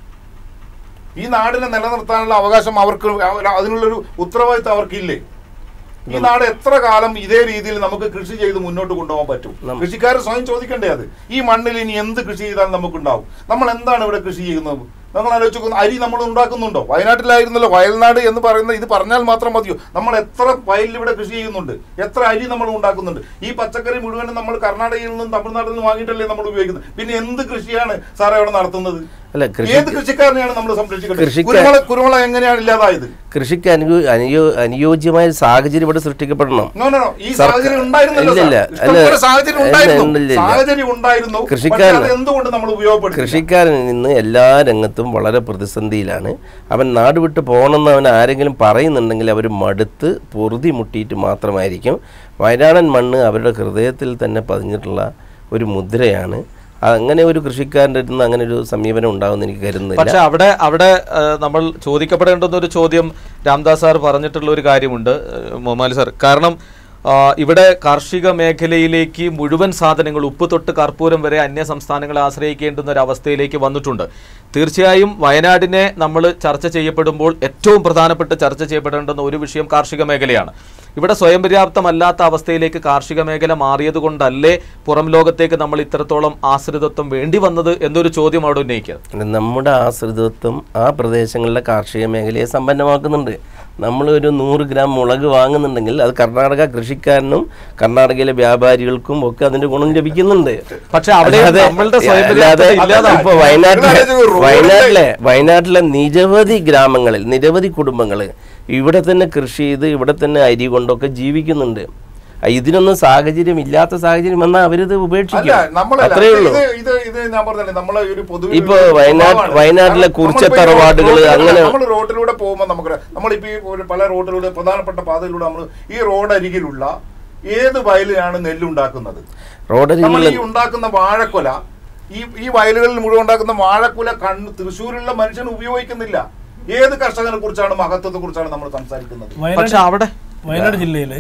ഈ നാടിനെ നിലനിർത്താനുള്ള അവകാശം അവർക്ക് അവ- അതിനുള്ളൊരു ഉത്തരവാദിത്തം അവർക്കില്ലേ ഈ നാട് എത്ര കാലം ഇതേ രീതിയിൽ നമുക്ക് കൃഷി ചെയ്ത് മുന്നോട്ട് കൊണ്ടുപോകാൻ പറ്റും കൃഷിക്കാർ സ്വയം ചോദിക്കണ്ടേ അത് ഈ മണ്ണിൽ ഇനി എന്ത് കൃഷി ചെയ്താൽ നമുക്കുണ്ടാവും നമ്മൾ എന്താണ് ഇവിടെ കൃഷി ചെയ്യുന്നത് നമ്മൾ ആലോചിച്ച് അരി നമ്മൾ ഉണ്ടാക്കുന്നുണ്ടോ വയനാട്ടിലായിരുന്നല്ലോ വയൽനാട് എന്ന് പറയുന്ന ഇത് പറഞ്ഞാൽ മാത്രം മതിയോ നമ്മൾ എത്ര വയലിൽ ഇവിടെ കൃഷി ചെയ്യുന്നുണ്ട് എത്ര അരി നമ്മൾ ഉണ്ടാക്കുന്നുണ്ട് ഈ പച്ചക്കറി മുഴുവനും നമ്മൾ കർണാടകയിൽ നിന്നും തമിഴ്നാട്ടിൽ നിന്നും വാങ്ങിയിട്ടല്ലേ നമ്മൾ ഉപയോഗിക്കുന്നത് പിന്നെ എന്ത് കൃഷിയാണ് സാറേ അവിടെ നടത്തുന്നത് അല്ല കൃഷി ഏത് കൃഷിക്കാരനെയാണ് നമ്മൾ സംരക്ഷിക്കുന്നത് കൃഷിക്കാ- കുരുമുളക് കുരുമുളക് എങ്ങനെയാണ് ഇല്ലാതായത് കൃഷിക്ക് അനുയോ അനുയോ അനുയോജ്യമായ ഒരു സാഹചര്യം ഇവിടെ സൃഷ്ടിക്കപ്പെടണം നോ നോ നോ ഈ സർക്കാർ- സാഹചര്യം ഉണ്ടായിരുന്നല്ലോ ഇല്ലില്ല. സാർ. ഇഷ്ടംപോലെ അല്ല, സാഹചര്യം ഇല്ല, ഉണ്ടായിരുന്നു ഇല്ലില്ല. സാഹചര്യം ഉണ്ടായിരുന്നു പക്ഷേ കൃഷിക്കാരൻ- അത് എന്തുകൊണ്ട് നമ്മൾ ഉപയോഗപ്പെടുത്തി കൃഷിക്കാരൻ ഇന്ന് എല്ലാ രംഗത്തും വളരെ പ്രതിസന്ധിയിലാണ് അവൻ നാട് വിട്ട് പോകണമെന്ന് അവൻ ആരെങ്കിലും പറയുന്നുണ്ടെങ്കിൽ അവർ മടുത്ത് പൊറുതി മുട്ടിയിട്ട് മാത്രമായിരിക്കും വയനാടൻ മണ്ണ് അവരുടെ ഹൃദയത്തിൽ തന്നെ പതിഞ്ഞിട്ടുള്ള ഒരു മുദ്രയാണ് അങ്ങനെ ഒരു കൃഷിക്കാരൻ്റെ അടുത്ത് നിന്ന് അങ്ങനെ ഒരു സമീപനം ഉണ്ടാവുമെന്ന് എനിക്ക് കരുതുന്നില്ല പക്ഷെ അവിടെ അവിടെ ആ, നമ്മൾ ചോദിക്കപ്പെടേണ്ടുന്ന ഒരു ചോദ്യം രാംദാസ് സാർ പറഞ്ഞിട്ടുള്ള ഒരു കാര്യമുണ്ട് ആ, മൊമാലി സാർ കാരണം ആ, ഇവിടെ കാർഷിക മേഖലയിലേക്ക് മുഴുവൻ സാധനങ്ങൾ ഉപ്പ് തൊട്ട് കർപ്പൂരം വരെ അന്യ സംസ്ഥാനങ്ങളെ ആശ്രയിക്കേണ്ടുന്ന ഒരു അവസ്ഥയിലേക്ക് വന്നിട്ടുണ്ട് തീർച്ചയായും വയനാടിനെ നമ്മൾ ചർച്ച ചെയ്യപ്പെടുമ്പോൾ ഏറ്റവും പ്രധാനപ്പെട്ട് ചർച്ച ചെയ്യപ്പെടേണ്ടുന്ന ഒരു വിഷയം കാർഷിക മേഖലയാണ് ഇവിടെ സ്വയം പര്യാപ്തമല്ലാത്ത അവസ്ഥയിലേക്ക് കാർഷിക മേഖല മാറിയത് കൊണ്ടല്ലേ പുറം ലോകത്തേക്ക് നമ്മൾ ഇത്രത്തോളം ആശ്രിതത്വം വേണ്ടി വന്നത് എന്നൊരു ചോദ്യം അവിടെ ഉന്നയിക്കുക നമ്മുടെ ആശ്രിതത്വം ആ പ്രദേശങ്ങളിലെ കാർഷിക മേഖലയെ സമ്പന്നമാക്കുന്നുണ്ട് നമ്മൾ ഒരു നൂറ് ഗ്രാം മുളക് വാങ്ങുന്നുണ്ടെങ്കിൽ അത് കർണാടക കൃഷിക്കാരനും കർണാടകയിലെ വ്യാപാരികൾക്കും ഒക്കെ അതിന്റെ ഗുണം ലഭിക്കുന്നുണ്ട് പക്ഷെ അവിടെ അല്ലാതെ- നമ്മളുടെ സ്വയം അല്ലാതെ പര്യാപ്തത ഇല്ലാതായി. ഇപ്പൊ വയനാട്ടിലെ നിങ്ങളാലോചിച്ച് റോഡിലെ- വയനാട്ടിലെ വയനാട്ടിലെ നിരവധി ഗ്രാമങ്ങളിൽ നിരവധി കുടുംബങ്ങൾ ഇവിടെ തന്നെ കൃഷി ചെയ്ത് ഇവിടെ തന്നെ അരി കൊണ്ടൊക്കെ ജീവിക്കുന്നുണ്ട് ആ, ഇതിനൊന്നും സാഹചര്യം ഇല്ലാത്ത സാഹചര്യം വന്നാൽ അവരിത് അല്ല ഉപേക്ഷിക്കും നമ്മളല്ല അത്രേ ഉള്ളൂ ഇത് ഇത് ഇത് ഞാൻ പറഞ്ഞല്ലേ നമ്മളെ ഒരു പൊതുവെ ഇപ്പൊ ഒരു വയനാട്- സ്വഭാവമാണ്. വയനാട്ടിലെ കാരണം കുറിച്ച നമ്മളിപ്പോ ഈ തറവാടുകള് റോഡിലൂടെ- അങ്ങനെ- നമ്മൾ റോഡിലൂടെ പോകുമ്പോൾ നമുക്ക് നമ്മളിപ്പോ ഈ ഒരു പല റോഡിലൂടെ പ്രധാനപ്പെട്ട പാതയിലൂടെ നമ്മൾ ഈ റോഡരികിലുള്ള ഏത് വയലിലാണ് നെല്ലുണ്ടാക്കുന്നത് നമ്മൾ റോഡരികിലുള്ള ഈ ഉണ്ടാക്കുന്ന വാഴക്കൊല ഈ ഈ വയലുകളിൽ മുഴുവൻ ഉണ്ടാക്കുന്ന വാഴക്കുല കണ്ണ് തൃശ്ശൂരിലുള്ള മനുഷ്യൻ ഉപയോഗിക്കുന്നില്ല ഏത് കർഷകനെ കുറിച്ചാണ് മഹത്വത്തെ കുറിച്ചാണ് നമ്മൾ സംസാരിക്കുന്നത് വയനാട് പക്ഷെ അവിടെ വയനാട് ജില്ലയിൽ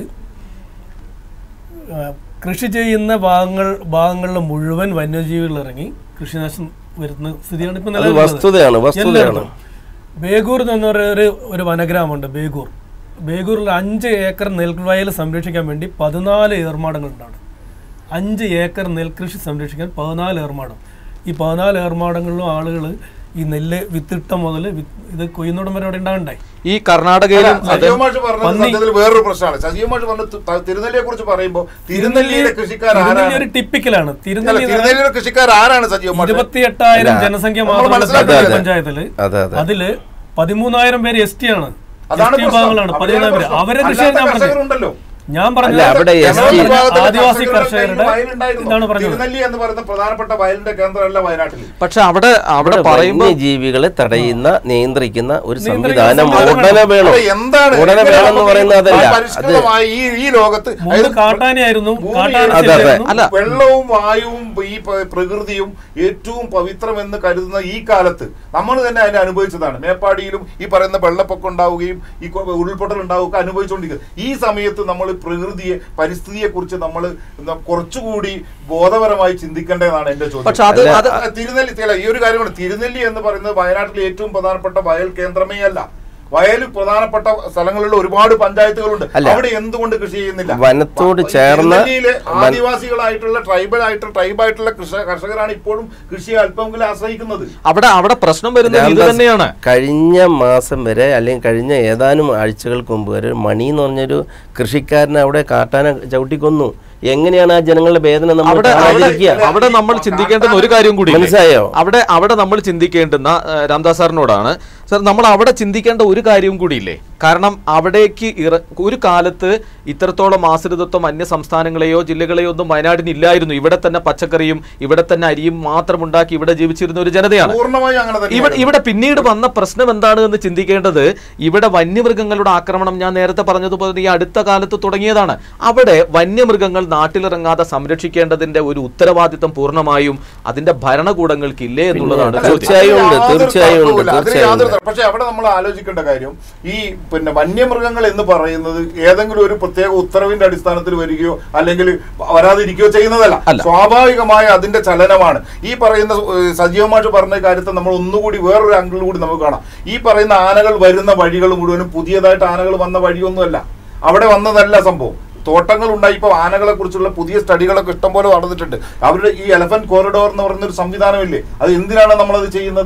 കൃഷി ചെയ്യുന്ന ഭാഗങ്ങൾ ഭാഗങ്ങളിൽ മുഴുവൻ വന്യജീവികൾ ഇറങ്ങി കൃഷിനാശം വരുന്ന സ്ഥിതിയാണ് ഇപ്പൊ അത് നിലവിലുള്ളത്. വസ്തുതയാണ് വസ്തുതയാണ് എല്ലായിടത്തും. ബേഗൂർ എന്ന് പറഞ്ഞ ഒരു ഒരു വനഗ്രാമമുണ്ട് ബേഗൂർ ബേഗൂരിൽ അഞ്ച് ഏക്കർ നെൽവയൽ സംരക്ഷിക്കാൻ വേണ്ടി പതിനാല് ഏർമാടങ്ങളുണ്ട് അവിടെ അഞ്ച് ഏക്കർ നെൽകൃഷി സംരക്ഷിക്കാൻ പതിനാല് ഏർമാടം ഈ പതിനാല് ഏർമാടങ്ങളിലും ആളുകൾ ഈ നെല്ല് വിത്തിട്ടം മുതൽ ഇത് കൊയ്യുന്നോടം വരെ അവിടെ ഉണ്ടാകണ്ടായി ഈ കർണാടകയിലും അത് സജീവ് മാഷ് പറഞ്ഞത് പന്നി- സത്യത്തിൽ വേറൊരു പ്രശ്നമാണ് സജീവ് മാഷ് പറഞ്ഞ തിരുനെല്ലിയെ കുറിച്ച് പറയുമ്പോൾ തിരുനെല്ലിയിലെ കൃഷിക്കാർ തിരുനെല്ലി ആരാണ് ഒരു ടിപ്പിക്കലാണ് അല്ല, തിരുനെല്ലി തിരുനെല്ലിയിലെ കൃഷിക്കാർ ആരാണ് സജീവ് മാഷ് ഇരുപത്തിയെട്ടായിരം ജനസംഖ്യ നമ്മൾ മാത്രമുള്ള മനസ്സിലാക്കുന്നത് തിരുനെല്ലി അതെ. പഞ്ചായത്തില് അതെ അതെ അതില് പതിമൂന്നായിരം പേര് എസ് ടി ആണ് അതാണ് എസ് ടി പ്രശ്നം. വിഭാഗങ്ങളാണ് അവിടെയാണ് പതിനേഴായിരം പേര് പ്രശ്നം. അവരെ കൃഷി അല്ലാത്ത ഞാൻ പറഞ്ഞത് കർഷകരുണ്ടല്ലോ ഞാൻ പറഞ്ഞത് അല്ല, അവിടെ ഞാൻ ST പറഞ്ഞത് വിഭാഗത്തിലെ ആദിവാസി കർഷകരുടെ കർഷകരുടെ വയലുണ്ടായിരുന്നു. ഇതാണ് പറഞ്ഞത് തിരുനെല്ലി എന്ന് പറയുന്ന പ്രധാനപ്പെട്ട വയലിന്റെ കേന്ദ്രമല്ല വയനാട്ടിൽ പക്ഷെ അവിടെ അവിടെ ഇവിടെ പറയുമ്പോൾ വന്യജീവികളെ തടയുന്ന നിയന്ത്രിക്കുന്ന ഒരു നിയന്ത്രിക്കുന്ന സംവിധാനം സംവിധാനം ഉടനെ വേണം അവിടെ എന്താണ് ഉടനെ ഇങ്ങനെ വേണം എന്ന് നമുക്ക് പറയുന്നത് അതല്ല അത് പരിഷ്കൃതമായ ഈ ഈ ലോകത്ത് മുമ്പ് അതായത് കാട്ടാനയായിരുന്നു ഭൂമി- കാട്ടാന അതെ, അതെ. ശരിയായിരുന്നു. അല്ല. വെള്ളവും വായുവും ഈ പ- പ്രകൃതിയും ഏറ്റവും പവിത്രമെന്ന് കരുതുന്ന ഈ കാലത്ത് നമ്മൾ തന്നെ അതിനെ അനുഭവിച്ചതാണ് മേപ്പാടിയിലും ഈ പറയുന്ന വെള്ളപ്പൊക്കം ഉണ്ടാവുകയും ഈ കൊ- ഉരുൾപൊട്ടൽ ഉണ്ടാവുകയൊക്കെ അനുഭവിച്ചുകൊണ്ടിരിക്കുന്നത് ഈ സമയത്ത് നമ്മൾ പ്രകൃതിയെ പരിസ്ഥിതിയെ കുറിച്ച് നമ്മൾ കുറച്ചുകൂടി ബോധപരമായി ചിന്തിക്കേണ്ടതാണ് എന്റെ ചോദ്യം പക്ഷെ അത് അത് ആ, തിരുനെല്ലി അല്ല ഈ ഒരു കാര്യമാണ് തിരുനെല്ലി എന്ന് പറയുന്നത് വയനാട്ടിലെ ഏറ്റവും പ്രധാനപ്പെട്ട വയൽ കേന്ദ്രമേ അല്ല വയൽ പ്രധാനപ്പെട്ട സ്ഥലങ്ങളിലുള്ള ഒരുപാട് പഞ്ചായത്തുകളുണ്ട് അല്ല. അവിടെ എന്തുകൊണ്ട് കൃഷി ചെയ്യുന്നില്ല വനത്തോട് വ- ചേർന്ന തിരുനെല്ലിയിലെ വന- ആദിവാസികളായിട്ടുള്ള ട്രൈബൽ ആയിട്ടുള്ള ട്രൈബായിട്ടുള്ള കൃഷ- കർഷകരാണ് ഇപ്പോഴും കൃഷിയെ അല്പമെങ്കിലും ആശ്രയിക്കുന്നത് അവിടെ അവിടെ പ്രശ്നം വരുന്നത് ഇത് രാംദാസ് തന്നെയാണ് കഴിഞ്ഞ മാസം വരെ അല്ലെങ്കിൽ കഴിഞ്ഞ ഏതാനും ആഴ്ചകൾക്ക് മുമ്പ് വരെ ഒരു മണി എന്ന് പറഞ്ഞൊരു കൃഷിക്കാരനെ അവിടെ കാട്ടാന ചവിട്ടിക്കൊന്നു എങ്ങനെയാണ് ആ ജനങ്ങളുടെ വേദന നമ്മൾ അവിടെ അവിടെ കാണാതിരിക്കുക അവിടെ നമ്മൾ ചിന്തിക്കേണ്ടുന്ന ഒരു കാര്യം കൂടി ഇല്ലേ? മനസ്സിലായോ? അവിടെ അവിടെ നമ്മൾ ചിന്തിക്കേണ്ടുന്ന ഏഹ്, രാംദാസ് സാറിനോടാണ് സാർ നമ്മൾ അവിടെ ചിന്തിക്കേണ്ട ഒരു കാര്യവും കൂടിയില്ലേ കാരണം അവിടേക്ക് ഇറ ഒരു കാലത്ത് ഇത്രത്തോളം ആശ്രിതത്വം അന്യ സംസ്ഥാനങ്ങളെയോ ജില്ലകളെയോ ഒന്നും വയനാടിന് ഇല്ലായിരുന്നു ഇവിടെ തന്നെ പച്ചക്കറിയും ഇവിടെ തന്നെ അരിയും മാത്രം ഉണ്ടാക്കി ഇവിടെ ജീവിച്ചിരുന്ന ഒരു ജനതയാണ് പൂർണ്ണമായും അങ്ങനെ ഇവിടെ തന്നെ ഇവിടെ പിന്നീട് വന്ന പ്രശ്നം എന്താണ് എന്ന് ചിന്തിക്കേണ്ടത് ഇവിടെ വന്യമൃഗങ്ങളുടെ ആക്രമണം ഞാൻ നേരത്തെ പറഞ്ഞതുപോലെ ഈ അടുത്ത കാലത്ത് തുടങ്ങിയതാണ് അവിടെ വന്യമൃഗങ്ങൾ നാട്ടിലിറങ്ങാതെ സംരക്ഷിക്കേണ്ടതിന്റെ ഒരു ഉത്തരവാദിത്തം പൂർണ്ണമായും അതിന്റെ ഭരണകൂടങ്ങൾക്ക് ഇല്ലേ എന്നുള്ളതാണ് ചോദ്യം തീർച്ചയായും ഉണ്ട്, യാതൊരു തീർച്ചയായും ഉണ്ട്, തർക്കവുമില്ല. അതിന് തീർച്ചയായും യാതൊരു ഉണ്ട്. തർക്കം- പക്ഷേ അവിടെ നമ്മൾ ആലോചിക്കേണ്ട കാര്യം ഈ പിന്നെ വന്യമൃഗങ്ങൾ എന്ന് പറയുന്നത് ഏതെങ്കിലും ഒരു പ്രത്യേക ഉത്തരവിന്റെ അടിസ്ഥാനത്തിൽ വരികയോ അല്ലെങ്കിൽ വരാതിരിക്കുകയോ ചെയ്യുന്നതല്ല അല്ല. സ്വാഭാവികമായ അതിന്റെ ചലനമാണ് ഈ പറയുന്ന ഏഹ്, സജീവമായിട്ട് പറഞ്ഞ കാര്യത്തെ നമ്മൾ ഒന്നുകൂടി വേറൊരു ആംഗിളിൽ കൂടി നമുക്ക് കാണാം ഈ പറയുന്ന ആനകൾ വരുന്ന വഴികൾ മുഴുവനും പുതിയതായിട്ട് ആനകൾ വന്ന വഴിയൊന്നുമല്ല അവിടെ വന്നതല്ല സംഭവം തോട്ടങ്ങൾ ഉണ്ടായി ഇപ്പോൾ ആനകളെ കുറിച്ചുള്ള പുതിയ സ്റ്റഡികളൊക്കെ ഇഷ്ടംപോലെ നടന്നിട്ടുണ്ട് അവരുടെ ഈ എലഫന്റ് കോറിഡോർ എന്ന് പറയുന്ന ഒരു സംവിധാനമില്ലേ അത് എന്തിനാണ് നമ്മളത് ചെയ്യുന്നത്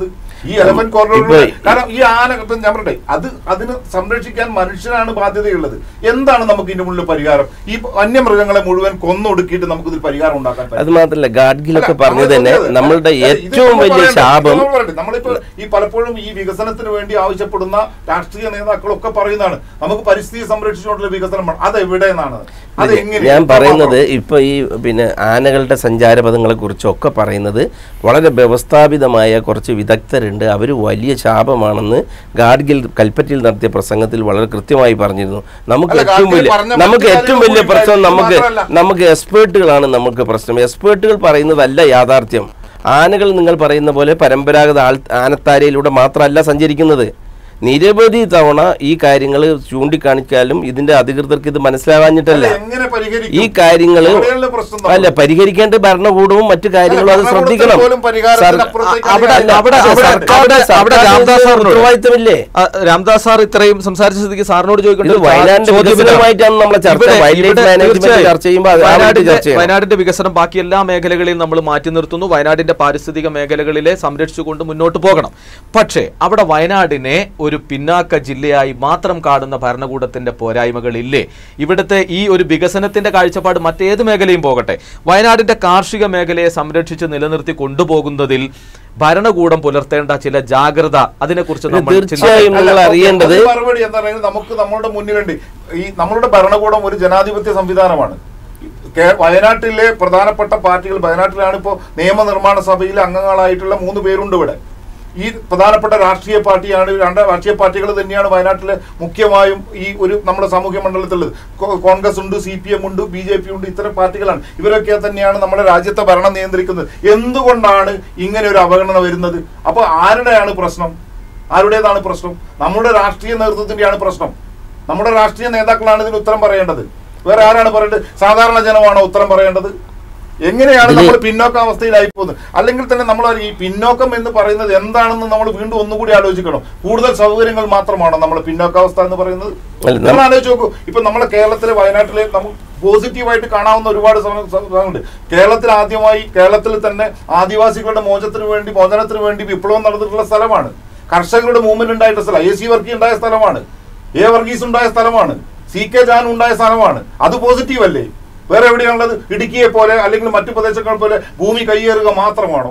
ഈ എലഫന്റ് കോറിഡോർ ഇപ്പൊ- കാരണം ഈ ആന ഇപ്പൊ ഞാൻ പറയട്ടെ അത് അതിന് സംരക്ഷിക്കാൻ മനുഷ്യനാണ് ബാധ്യതയുള്ളത് എന്താണ് നമുക്ക് ഇതിന്റെ മുന്നിൽ പരിഹാരം ഈ വന്യമൃഗങ്ങളെ മുഴുവൻ കൊന്നൊടുക്കിയിട്ട് നമുക്ക് ഇതിൽ പരിഹാരം ഉണ്ടാക്കാൻ പറ്റും അത് മാത്രമല്ല ഗാഡ്ഗിലൊക്കെ അല്ല, പറഞ്ഞത് നമ്മൾ തന്നെ പറഞ്ഞത് നമ്മളുടെ അല്ല, ഇത് ഏറ്റവും നമ്മൾ വലിയ പറയട്ടെ, ശാപം നമ്മൾ പറയട്ടെ, നമ്മളിപ്പോ ഈ പലപ്പോഴും ഈ വികസനത്തിന് വേണ്ടി ആവശ്യപ്പെടുന്ന രാഷ്ട്രീയ നേതാക്കളൊക്കെ പറയുന്നതാണ് നമുക്ക് പരിസ്ഥിതി സംരക്ഷിച്ചുകൊണ്ടുള്ള വികസനം വേണം അത് എവിടെ നിന്നാണ് അത് എങ്ങനെ ഞാൻ പറയുന്നത് ഇപ്പൊ ഈ പിന്നെ ആനകളുടെ സഞ്ചാരപഥങ്ങളെ കുറിച്ചൊക്കെ പറയുന്നത് വളരെ വ്യവസ്ഥാപിതമായ കുറച്ച് വിദഗ്ധരുണ്ട് അവർ വലിയ ശാപമാണെന്ന് ഗാഡ്ഗിൽ കൽപ്പറ്റയിൽ നടത്തിയ പ്രസംഗത്തിൽ വളരെ കൃത്യമായി പറഞ്ഞിരുന്നു നമുക്ക് അല്ല, ഏറ്റവും ഗാഡ്ഗിൽ വലിയ പറഞ്ഞ നമുക്ക് മറ്റു ഏറ്റവും കാര്യങ്ങൾ വലിയ കൂടി പ്രശ്നം ഇത് നമുക്ക് മാത്രമല്ല. നമുക്ക് എക്സ്പേർട്ടുകളാണ് നമുക്ക് പ്രശ്നം എക്സ്പേർട്ടുകൾ പറയുന്നതല്ല യാഥാർത്ഥ്യം ആനകൾ നിങ്ങൾ പറയുന്ന പോലെ പരമ്പരാഗത ആൾ ആനത്താരയിലൂടെ മാത്രമല്ല സഞ്ചരിക്കുന്നത് നിരവധി തവണ ഈ കാര്യങ്ങൾ ചൂണ്ടിക്കാണിച്ചാലും ഇതിന്റെ അധികൃതർക്ക് ഇത് മനസ്സിലാകാഞ്ഞിട്ടല്ല അല്ല, എങ്ങനെ പരിഹരിക്കും? ഈ കാര്യങ്ങൾ അവിടെയുള്ള പ്രശ്നം നമ്മൾ. അല്ല പരിഹരിക്കേണ്ട ഭരണകൂടവും മറ്റു കാര്യങ്ങളും അത് ഭരണകൂടത്തിന് ശ്രദ്ധിക്കണം പോലും പരിഹാരത്തിന് സർ- അപ്പുറത്തേക്ക് അവിടെ- അധികാരം- അവിടെ- അത് അവിടെ- സർക്കാരിന്റെ- അവിടെ- അവിടെ സർക്കാരിന്റെ രാംദാസ് സാറിനോട് ഉത്തരവാദിത്തമില്ലേ ആ, രാംദാസ് സാർ ഇത്രയും സംസാരിച്ച സ്ഥിതിക്ക് സാറിനോട് ചോദിക്കേണ്ട ഇത് ഒരു വയനാടിന്റെ ചോദ്യം ഇതാണ്. വികസനവുമായിട്ടാണ് നമ്മളെ ചർച്ച. ഇവിടെ- വൈൽഡ് ലൈഫ് ഇവിടെ മാനേജ്മെന്റ് തീർച്ചയായും ചർച്ച ചെയ്യുമ്പോൾ അത് ആ വേണ്ടി വയനാടിന്റെ ചർച്ച ചെയ്യണം. വയനാടിന്റെ വികസനം ബാക്കി എല്ലാ മേഖലകളിലും നമ്മൾ മാറ്റി നിർത്തുന്നു വയനാടിന്റെ പാരിസ്ഥിതിക മേഖലകളിലെ സംരക്ഷിച്ചുകൊണ്ട് മുന്നോട്ട് പോകണം പക്ഷേ അവിടെ വയനാടിനെ ഒരു പിന്നാക്ക ജില്ലയായി മാത്രം കാണുന്ന ഭരണകൂടത്തിന്റെ പോരായ്മകളില്ലേ ഇവിടുത്തെ ഈ ഒരു വികസനത്തിന്റെ കാഴ്ചപ്പാട് മറ്റേത് മേഖലയും പോകട്ടെ വയനാടിന്റെ കാർഷിക മേഖലയെ സംരക്ഷിച്ച് നിലനിർത്തി കൊണ്ടുപോകുന്നതിൽ ഭരണകൂടം പുലർത്തേണ്ട ചില ജാഗ്രത അതിനെക്കുറിച്ച് നമ്മൾ തീർച്ചയായും അല്ല, നിങ്ങൾ ഓക്കേ, അറിയേണ്ടത് അതിന് മറുപടി എന്താ പറയുക നമുക്ക് നമ്മളുടെ മുന്നിലുണ്ട് ഈ നമ്മളുടെ ഭരണകൂടം ഒരു ജനാധിപത്യ സംവിധാനമാണ് കേ- വയനാട്ടിലെ പ്രധാനപ്പെട്ട പാർട്ടികൾ വയനാട്ടിലാണ് ഇപ്പോൾ നിയമനിർമ്മാണ സഭയിലെ അംഗങ്ങളായിട്ടുള്ള മൂന്ന് പേരുണ്ട് ഇവിടെ ഈ പ്രധാനപ്പെട്ട രാഷ്ട്രീയ പാർട്ടിയാണ് രണ്ട് രാഷ്ട്രീയ പാർട്ടികൾ തന്നെയാണ് വയനാട്ടിലെ മുഖ്യമായും ഈ ഒരു നമ്മുടെ സാമൂഹ്യ മണ്ഡലത്തിലുള്ളത് കോ- കോൺഗ്രസ് ഉണ്ട് സി പി എം ഉണ്ട് ബി ജെ പി ഉണ്ട് ഇത്തരം പാർട്ടികളാണ് ഇവരൊക്കെ തന്നെയാണ് നമ്മുടെ രാജ്യത്തെ ഭരണം നിയന്ത്രിക്കുന്നത് എന്തുകൊണ്ടാണ് ഇങ്ങനെ ഒരു അവഗണന വരുന്നത് അപ്പോൾ ആരുടെയാണ് പ്രശ്നം ആരുടേതാണ് പ്രശ്നം നമ്മുടെ രാഷ്ട്രീയ നേതൃത്വത്തിന്റെയാണ് പ്രശ്നം നമ്മുടെ രാഷ്ട്രീയ നേതാക്കളാണ് ഇതിന് ഉത്തരം പറയേണ്ടത് വേറെ ആരാണ് പറയേണ്ടത് സാധാരണ ജനമാണോ ഉത്തരം പറയേണ്ടത് എങ്ങനെയാണ് ഇതില് നമ്മൾ പിന്നോക്കാവസ്ഥയിലായി പോകുന്നത് അല്ലെങ്കിൽ തന്നെ നമ്മൾ ഈ പിന്നോക്കം എന്ന് പറയുന്നത് എന്താണെന്ന് നമ്മൾ വീണ്ടും ഒന്നുകൂടി ആലോചിക്കണം കൂടുതൽ സൗകര്യങ്ങൾ മാത്രമാണോ നമ്മൾ പിന്നോക്കാവസ്ഥ എന്ന് പറയുന്നത് അല്ല, നം- നിങ്ങൾ ആലോചിച്ച് നോക്കൂ ഇപ്പൊ നമ്മളെ കേരളത്തിലെ വയനാട്ടിലെ നമുക്ക് പോസിറ്റീവായിട്ട് കാണാവുന്ന ഒരുപാട് സ്ഥലം- സ്ഥലങ്ങളുണ്ട് കേരളത്തിൽ ആദ്യമായി കേരളത്തിൽ തന്നെ ആദിവാസികളുടെ മോചനത്തിന് വേണ്ടി മോചനത്തിന് വേണ്ടി വിപ്ലവം നടന്നിട്ടുള്ള സ്ഥലമാണ് കർഷകരുടെ മൂവ്മെന്റ് ഉണ്ടായിട്ടുള്ള സ്ഥലം എ സി വർക്കി ഉണ്ടായ സ്ഥലമാണ് എ വർഗീസ് ഉണ്ടായ സ്ഥലമാണ് സി കെ ജാൻ ഉണ്ടായ സ്ഥലമാണ് അത് പോസിറ്റീവ് അല്ലേ വേറെ എവിടെയാണുള്ളത് ഇടുക്കിയെ പോലെ അല്ലെങ്കിൽ മറ്റു പ്രദേശങ്ങൾ പോലെ ഭൂമി കയ്യേറുക മാത്രമാണോ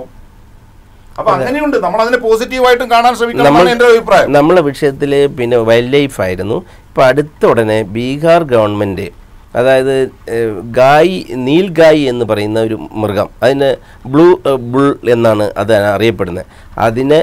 അപ്പൊ അങ്ങനെയുണ്ട് നമ്മൾ അതിനെ പോസിറ്റീവായിട്ടും കാണാൻ ശ്രമിക്കണം നമ്മൾ എന്നാണ് എന്റെ അഭിപ്രായം നമ്മളെ വിഷയത്തിൽ പിന്നെ വൈൽഡ് ലൈഫ് ആയിരുന്നു ഇപ്പോൾ അടുത്ത ഉടനെ ബീഹാർ ഗവൺമെൻറ് അതായത് ഏഹ്, ഗായ് നീൽ ഗായ് എന്ന് പറയുന്ന ഒരു മൃഗം അതിന് ബ്ലൂ ഏഹ്, ബുൾ എന്നാണ് അത് അറിയപ്പെടുന്നത് അതിനെ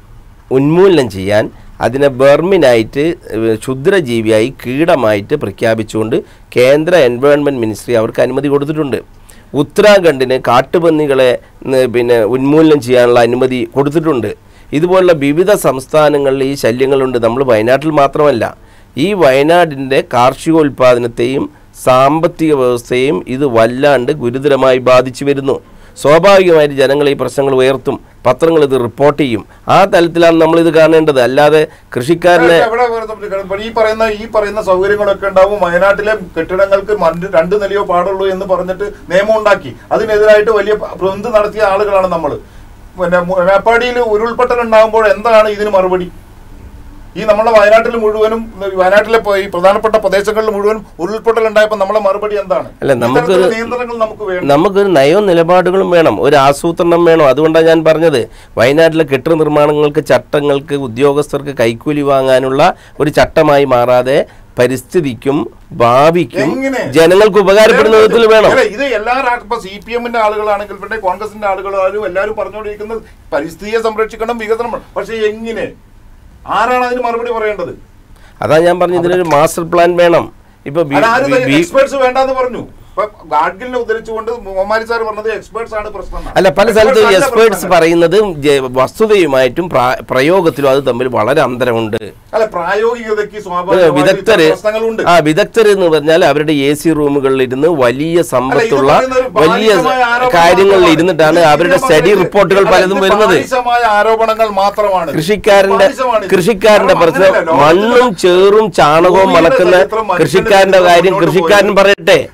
ഉന്മൂലനം ചെയ്യാൻ അതിനെ ബെർമിനായിട്ട് ഏഹ്, ക്ഷുദ്രജീവിയായി കീടമായിട്ട് പ്രഖ്യാപിച്ചുകൊണ്ട് കേന്ദ്ര എൻവയോൺമെൻറ്റ് മിനിസ്ട്രി അവർക്ക് അനുമതി കൊടുത്തിട്ടുണ്ട് ഉത്തരാഖണ്ഡിന് കാട്ടുപന്നികളെ ന്ന് പിന്നെ ഉന്മൂലനം ചെയ്യാനുള്ള അനുമതി കൊടുത്തിട്ടുണ്ട് ഇതുപോലുള്ള വിവിധ സംസ്ഥാനങ്ങളിൽ ഈ ശല്യങ്ങളുണ്ട് നമ്മൾ വയനാട്ടിൽ മാത്രമല്ല ഈ വയനാടിൻ്റെ കാർഷികോൽപാദനത്തെയും സാമ്പത്തിക വ്യവസ്ഥയെയും ഇത് വല്ലാണ്ട് ഗുരുതരമായി ബാധിച്ചു വരുന്നു സ്വാഭാവികമായിട്ട് ജനങ്ങൾ ഈ പ്രശ്നങ്ങൾ ഉയർത്തും പത്രങ്ങൾ ഇത് റിപ്പോർട്ട് ചെയ്യും ആ തലത്തിലാണ് നമ്മൾ ഇത് കാണേണ്ടത് അല്ലാതെ കൃഷിക്കാരനെ എവിടെ വേറെ ഇപ്പോൾ ഈ പറയുന്ന ഈ പറയുന്ന സൗകര്യങ്ങളൊക്കെ ഉണ്ടാവും വയനാട്ടിലെ കെട്ടിടങ്ങൾക്ക് മറ്റ് രണ്ട് നിലയോ പാടുള്ളൂ എന്ന് പറഞ്ഞിട്ട് നിയമം ഉണ്ടാക്കി അതിനെതിരായിട്ട് വലിയ പ്രതിനിധി നടത്തിയ ആളുകളാണ് നമ്മൾ പിന്നെ മു- മേപ്പാടിയിൽ ഉരുൾപൊട്ടൽ ഉണ്ടാകുമ്പോൾ എന്താണ് ഇതിന് മറുപടി ഈ നമ്മുടെ വയനാട്ടിൽ മുഴുവനും വയനാട്ടിലെ പ- ഈ പ്രധാനപ്പെട്ട പ്രദേശങ്ങളിൽ മുഴുവനും ഉരുൾപൊട്ടൽ ഉണ്ടായപ്പോൾ നമ്മളെ മറുപടി എന്താണ് അല്ല, നമുക്കൊരു- ഇത്തരത്തിലുള്ള നിയന്ത്രണങ്ങൾ നമുക്ക് വേണം നമുക്കൊരു നയവും നിലപാടുകളും വേണം ഒരു ആസൂത്രണം വേണം അതുകൊണ്ടാണ് ഞാൻ പറഞ്ഞത് വയനാട്ടിലെ കെട്ടിട നിർമ്മാണങ്ങൾക്ക് ചട്ടങ്ങൾക്ക് ഉദ്യോഗസ്ഥർക്ക് കൈക്കൂലി വാങ്ങാനുള്ള ഒരു ചട്ടമായി മാറാതെ പരിസ്ഥിതിക്കും ഭാവിക്കും എങ്ങനെ? ജനങ്ങൾക്ക് ഉപകാരപ്പെടുന്ന വിധത്തിൽ വേണം അല്ല, ഇത് എല്ലാ രാഷ്ട്രീയ ഇപ്പൊ സി പി എമ്മിന്റെ ആളുകളാണെങ്കിൽ പിന്നെ കോൺഗ്രസിന്റെ ആളുകളായാലും എല്ലാവരും പറഞ്ഞുകൊണ്ടിരിക്കുന്നത് പരിസ്ഥിതിയെ സംരക്ഷിക്കണം വികസനം വേണം. പക്ഷെ എങ്ങനെ ആരാണ് അതിന് മറുപടി പറയേണ്ടത് അതാ ഞാൻ പറഞ്ഞു ഇതിനൊരു മാസ്റ്റർ പ്ലാൻ വേണം ഇപ്പൊ ബി- ബി- ബി- എക്സ്പേർട്സ് വേണ്ടെന്ന് പറഞ്ഞു ഇപ്പൊ ഗാഡ്ഗിലിനെ ഉദ്ധരിച്ചുകൊണ്ട് മുഹമ്മദ് സാർ പറഞ്ഞത് എക്സ്പേർട്സ് ആണ് പ്രശ്നം എന്നാണ്. അല്ല പല സ്ഥലത്തും Experts അല്ല എക്സ്പേർട്സ് പ്രശ്നം. പറയുന്നത് ജെ- വസ്തുതയുമായിട്ടും പ്രാ- പ്രയോഗത്തിലും അത് തമ്മിൽ വളരെ അന്തരമുണ്ട് അല്ല പ്രായോഗികതയ്ക്ക് ഏ, സ്വാഭാവികമായിട്ടും വിദഗ്ധര് ഇത്തരം പ്രശ്നങ്ങളുണ്ട് ആ വിദഗ്ധർ എന്ന് പറഞ്ഞാൽ അവരുടെ എ സി റൂമുകളിൽ ഇരുന്ന് വലിയ സമ്പത്തുള്ള പറയുന്ന ഒരു വലിയ ബാലിശമായ ആരോപണം കാര്യങ്ങളിൽ മാത്രമാണ്. ഇരുന്നിട്ടാണ് ഇത് അവരുടെ ഇതിനെ സ്റ്റഡി പറയുന്നത് റിപ്പോർട്ടുകൾ അല്ല, പലതും ഇത് വരുന്നത് ബാലിശമായ ആരോപണങ്ങൾ മാത്രമാണ് കൃഷിക്കാരന്റെ ബാലിശമാണ് ഇത്. കൃഷിക്കാരന്റെ കാരണം പ്രശ്നം അങ്ങനെയല്ല, ലോകത്തിലെ മണ്ണും ചേറും ചാണകവും ഭൂമിയുടെ മണക്കുന്ന ചരിത്രം മനുഷ്യന്റെ കൃഷിക്കാരന്റെ ചരിത്രം കാര്യം മുന്നോട്ട് കൃഷിക്കാരൻ പോയത്. പറയട്ടെ അല്ല മനുഷ്യ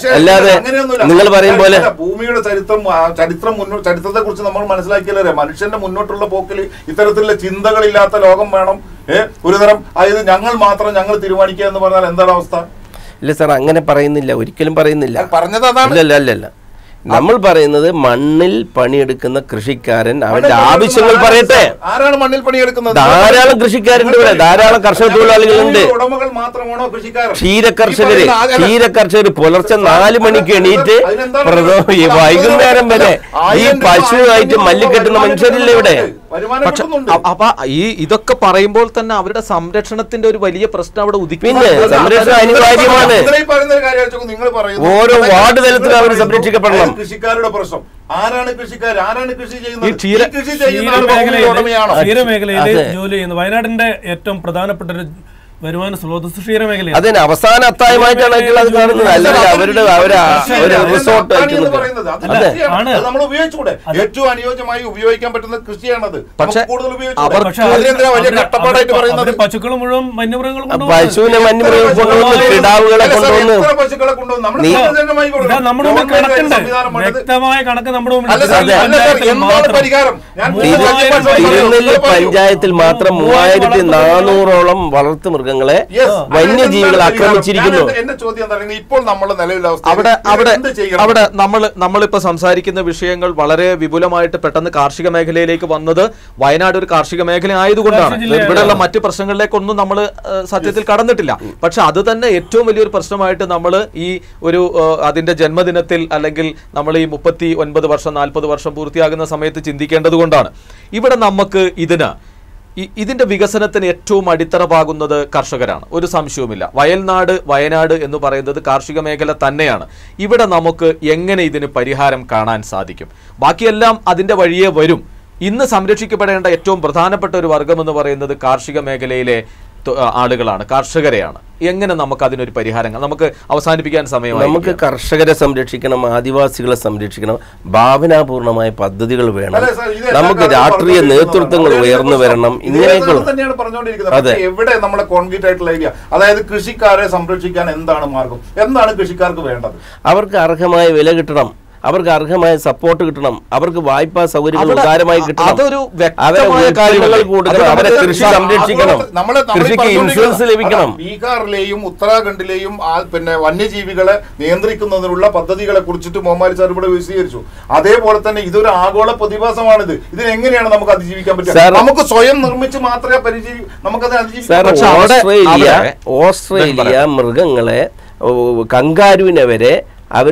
തീർച്ചയായും അല്ലാതെ അങ്ങനെയൊന്നുമില്ല. നിങ്ങൾ പറയും പോലെ അല്ല, ഭൂമിയുടെ ചരിത്രം ആ, ചരിത്രം മുന്നോട്ട് ചരിത്രത്തെ കുറിച്ച് നമ്മൾ മനസ്സിലാക്കിയല്ലേ മനുഷ്യന്റെ മുന്നോട്ടുള്ള പോക്കിൽ ഇത്തരത്തിലുള്ള ചിന്തകളില്ലാത്ത ലോകം വേണം ഏഹ് ഒരുതരം അതായത് ഞങ്ങൾ മാത്രം ഞങ്ങൾ തീരുമാനിക്കുക എന്ന് പറഞ്ഞാൽ എന്താണ് അവസ്ഥ ഇല്ല സാർ അങ്ങനെ പറയുന്നില്ല ഒരിക്കലും പറയുന്നില്ല ഞാൻ പറഞ്ഞത് അതാണ് അല്ലല്ല അല്ലല്ല നമ്മൾ പറയുന്നത് മണ്ണിൽ പണിയെടുക്കുന്ന കൃഷിക്കാരൻ അവന്റെ മണ്ണിൽ ആവശ്യങ്ങൾ പണിയെടുക്കുന്ന പറയട്ടെ ആരാണ്? ആരാണ് മണ്ണിൽ പണിയെടുക്കുന്നത് ധാരാളം കൃഷിക്കാരുണ്ട് ഇവിടെ ധാരാളം കർഷക തൊഴിലാളികളുണ്ട് ഭൂമിയുടെ ഉടമകൾ മാത്രമാണോ കൃഷിക്കാർ ക്ഷീരകർഷകര് ക്ഷീരകർഷകര് പുലർച്ചെ നാല് മണിക്ക് എണീറ്റ് പ്രഥമ ഈ വൈകുന്നേരം വരെ ഈ പശുവായിട്ട് മല്ലിക്കെട്ടുന്ന മനുഷ്യരില്ല ഇവിടെ വരുമാനം പക്ഷെ കിട്ടുന്നുണ്ട്. അ- അപ്പൊ ഈ ഇതൊക്കെ പറയുമ്പോൾ തന്നെ അവരുടെ സംരക്ഷണത്തിന്റെ ഒരു വലിയ പ്രശ്നം അവിടെ ഉദിക്കുന്നു പിന്നെ സംരക്ഷണം അനിവാര്യമാണ് നിങ്ങൾ ഈ പറയുന്ന ഒരു കാര്യം വെച്ചോ, നിങ്ങൾ പറയുന്നു. ഓരോ നിങ്ങൾ വാർഡ് തലത്തിൽ നിങ്ങൾ അവർ പറയുന്നു, സംരക്ഷിക്കപ്പെടണം. അത് കൃഷിക്കാരുടെ പ്രശ്നം ആരാണ് കൃഷിക്കാർ ആരാണ് കൃഷി ചെയ്യുന്നത് ഈ ക്ഷീര- ഈ കൃഷി ചെയ്യുന്ന ആൾ ഭൂമിയുടെ ക്ഷീരമേഖലയിൽ ഉടമയാണോ ക്ഷീരമേഖലയിൽ അതെ. ജോലി ചെയ്യുന്നു വയനാടിന്റെ ഏറ്റവും പ്രധാനപ്പെട്ട ഒരു വരുമാന സ്രോതസ് ക്ഷീരമേഖലയാണ് അതിന് അവസാന അത്തായമായിട്ടാണ് അത് കാണുന്നത് അല്ലെങ്കിൽ അവരുടെ അവര് ഒരു റിസോർട്ട് അതാണ് ആയിട്ട് എന്ന് നിൽക്കുക. പറയുന്നത്. അത് അല്ല, കൃഷിയാണ്. ആണ്. അത് നമ്മൾ ഉപയോഗിച്ചുകൂടെ ഏറ്റവും അനുയോജ്യമായി ഉപയോഗിക്കാൻ പറ്റുന്ന കൃഷിയാണത് പക്ഷെ നമുക്ക് കൂടുതൽ ഉപയോഗിച്ചുകൂടെ? അവർ- പക്ഷെ അതിനെന്തിനാ വലിയ അവര് കട്ടപ്പാടായിട്ട് അവര് പറയുന്നത് പശുക്കൾ മുഴുവൻ വന്യമൃഗങ്ങൾ ആ പശുവിനെ വന്യമൃഗം കൊണ്ടുവന്ന് കിടാവുകളെ അല്ല സാർ, കൊണ്ടുവന്ന് എത്ര പശുക്കളെ കൊണ്ടുവന്ന് നമ്മൾ നീ- സാധാരണമായി കൊടുക്കണം. ഇതാ നമ്മുടെ മുമ്പിൽ ഗവൺമെന്റ് കണക്കുണ്ട് സംവിധാനം വേണ്ടത് വ്യക്തമായ കണക്ക് നമ്മുടെ മുമ്പിൽ അല്ല സാർ, ഉണ്ട്. അല്ല സാർ, പഞ്ചായത്തിൽ എന്താണ് മാത്രം. പരിഹാരം? ഞാൻ മൂവായിരം പഞ്ചായത്ത് പശുക്കളെ തിരുനെല്ലി നിങ്ങൾ പറയൂ. പഞ്ചായത്തിൽ മാത്രം മൂവായിരത്തി നാനൂറോളം വളർത്തു മൃഗങ്ങളെ Yes. വന്യജീവികൾ അതെന്താണ് ആക്രമിച്ചിരിക്കുന്നു ഞാൻ എന്റെ- എന്റെ ചോദ്യം എന്താ പറയുക ഇപ്പോൾ നമ്മുടെ നിലവിലെ അവസ്ഥ അവിടെ അവിടെ എന്ത് ചെയ്യണം അവിടെ നമ്മൾ നമ്മളിപ്പോൾ സംസാരിക്കുന്ന വിഷയങ്ങൾ വളരെ വിപുലമായിട്ട് പെട്ടെന്ന് കാർഷിക മേഖലയിലേക്ക് വന്നത് വയനാട് ഒരു കാർഷിക മേഖല ആയതുകൊണ്ടാണ് കാർഷിക ജില്ലയാണ്. ഇവിടെയുള്ള മറ്റ് പ്രശ്നങ്ങളിലേക്കൊന്നും നമ്മൾ സത്യത്തിൽ കടന്നിട്ടില്ല പക്ഷെ അത് തന്നെ ഏറ്റവും വലിയൊരു പ്രശ്നമായിട്ട് നമ്മൾ ഈ ഒരു ഏഹ്, അതിന്റെ ജന്മദിനത്തിൽ അല്ലെങ്കിൽ നമ്മൾ ഈ മുപ്പത്തി ഒൻപത് വർഷം നാൽപ്പത് വർഷം പൂർത്തിയാകുന്ന സമയത്ത് ചിന്തിക്കേണ്ടത് കൊണ്ടാണ് ഇവിടെ നമുക്ക് ഇതിന് ഇ- ഇതിന്റെ വികസനത്തിന് ഏറ്റവും അടിത്തറ പാകുന്നത് കർഷകരാണ് ഒരു സംശയവുമില്ല വയൽനാട് വയനാട് എന്ന് പറയുന്നത് കാർഷിക മേഖല തന്നെയാണ് ഇവിടെ നമുക്ക് എങ്ങനെ ഇതിന് പരിഹാരം കാണാൻ സാധിക്കും ബാക്കിയെല്ലാം അതിന്റെ വഴിയേ വരും ഇന്ന് സംരക്ഷിക്കപ്പെടേണ്ട ഏറ്റവും പ്രധാനപ്പെട്ട ഒരു വർഗം എന്ന് പറയുന്നത് കാർഷിക മേഖലയിലെ തൊ- ആളുകളാണ് കർഷകരെയാണ് എങ്ങനെ നമുക്ക് അതിനൊരു പരിഹാരം കാണാം? നമുക്ക് അവസാനിപ്പിക്കാൻ സമയമായി നമുക്ക് കർഷകരെ സംരക്ഷിക്കണം ആദിവാസികളെ സംരക്ഷിക്കണം ഭാവനാപൂർണമായ പദ്ധതികൾ വേണം അല്ല സാർ, ഇത് എല്ലാ നമുക്ക് കാലത്തും രാഷ്ട്രീയ പറഞ്ഞുകൊണ്ടിരിക്കുന്നതാണ്. നേതൃത്വങ്ങൾ അതേ ഉയർന്നു പ്രശ്നം. വരണം ഇതേ ഇങ്ങനെയൊക്കെയുള്ള പ്രശ്നം തന്നെയാണ് പറഞ്ഞുകൊണ്ടിരിക്കുന്നത് അതെ. പക്ഷേ എവിടെ നമ്മളെ കോൺക്രീറ്റ് ആയിട്ടുള്ള ഐഡിയ അതായത് കൃഷിക്കാരെ സംരക്ഷിക്കാൻ എന്താണ് മാർഗം എന്താണ് കൃഷിക്കാർക്ക് വേണ്ടത് അവർക്ക് അർഹമായ വില കിട്ടണം അവർക്ക് അർഹമായ സപ്പോർട്ട് കിട്ടണം അവർക്ക് വായ്പാ സൗകര്യങ്ങൾ അവിടെ ഉദാരമായി കിട്ടണം അതൊരു വ്യക്തമായ അവരെ ഉൽപ്പന്നങ്ങൾ കാര്യമല്ലേ? കൊടുക്കണം അത് അവരെ നമുക്ക് കൃഷി സാർ, സംരക്ഷിക്കണം അതുകൊണ്ട് നമ്മളെ നമ്മൾ കൃഷിക്ക് പറഞ്ഞുകൊണ്ടിരിക്കുന്നത് ഇൻഷുറൻസ് ലഭിക്കണം അതാ, ബീഹാറിലെയും ഉത്തരാഖണ്ഡിലെയും ആ പിന്നെ വന്യജീവികളെ നിയന്ത്രിക്കുന്നതിനുള്ള പദ്ധതികളെ കുറിച്ചിട്ട് മോമാലി സാർ ഇവിടെ വിശദീകരിച്ചു അതേപോലെ തന്നെ ഇതൊരു ആഗോള പ്രതിഭാസമാണിത് ഇതിനെങ്ങനെയാണ് നമുക്ക് അതിജീവിക്കാൻ പറ്റുക സാർ- നമുക്ക് സ്വയം നിർമ്മിച്ച് മാത്രമേ പരിചയ നമുക്കത് അതിജീവിക്കാൻ സാർ പക്ഷെ പറ്റൂ. അവിടെ- ഓസ്ട്രേലിയ അവിടെ- ഓസ്ട്രേലിയ മൃഗങ്ങളെ ഓ, കങ്കാരുവിനെ വരെ അവർ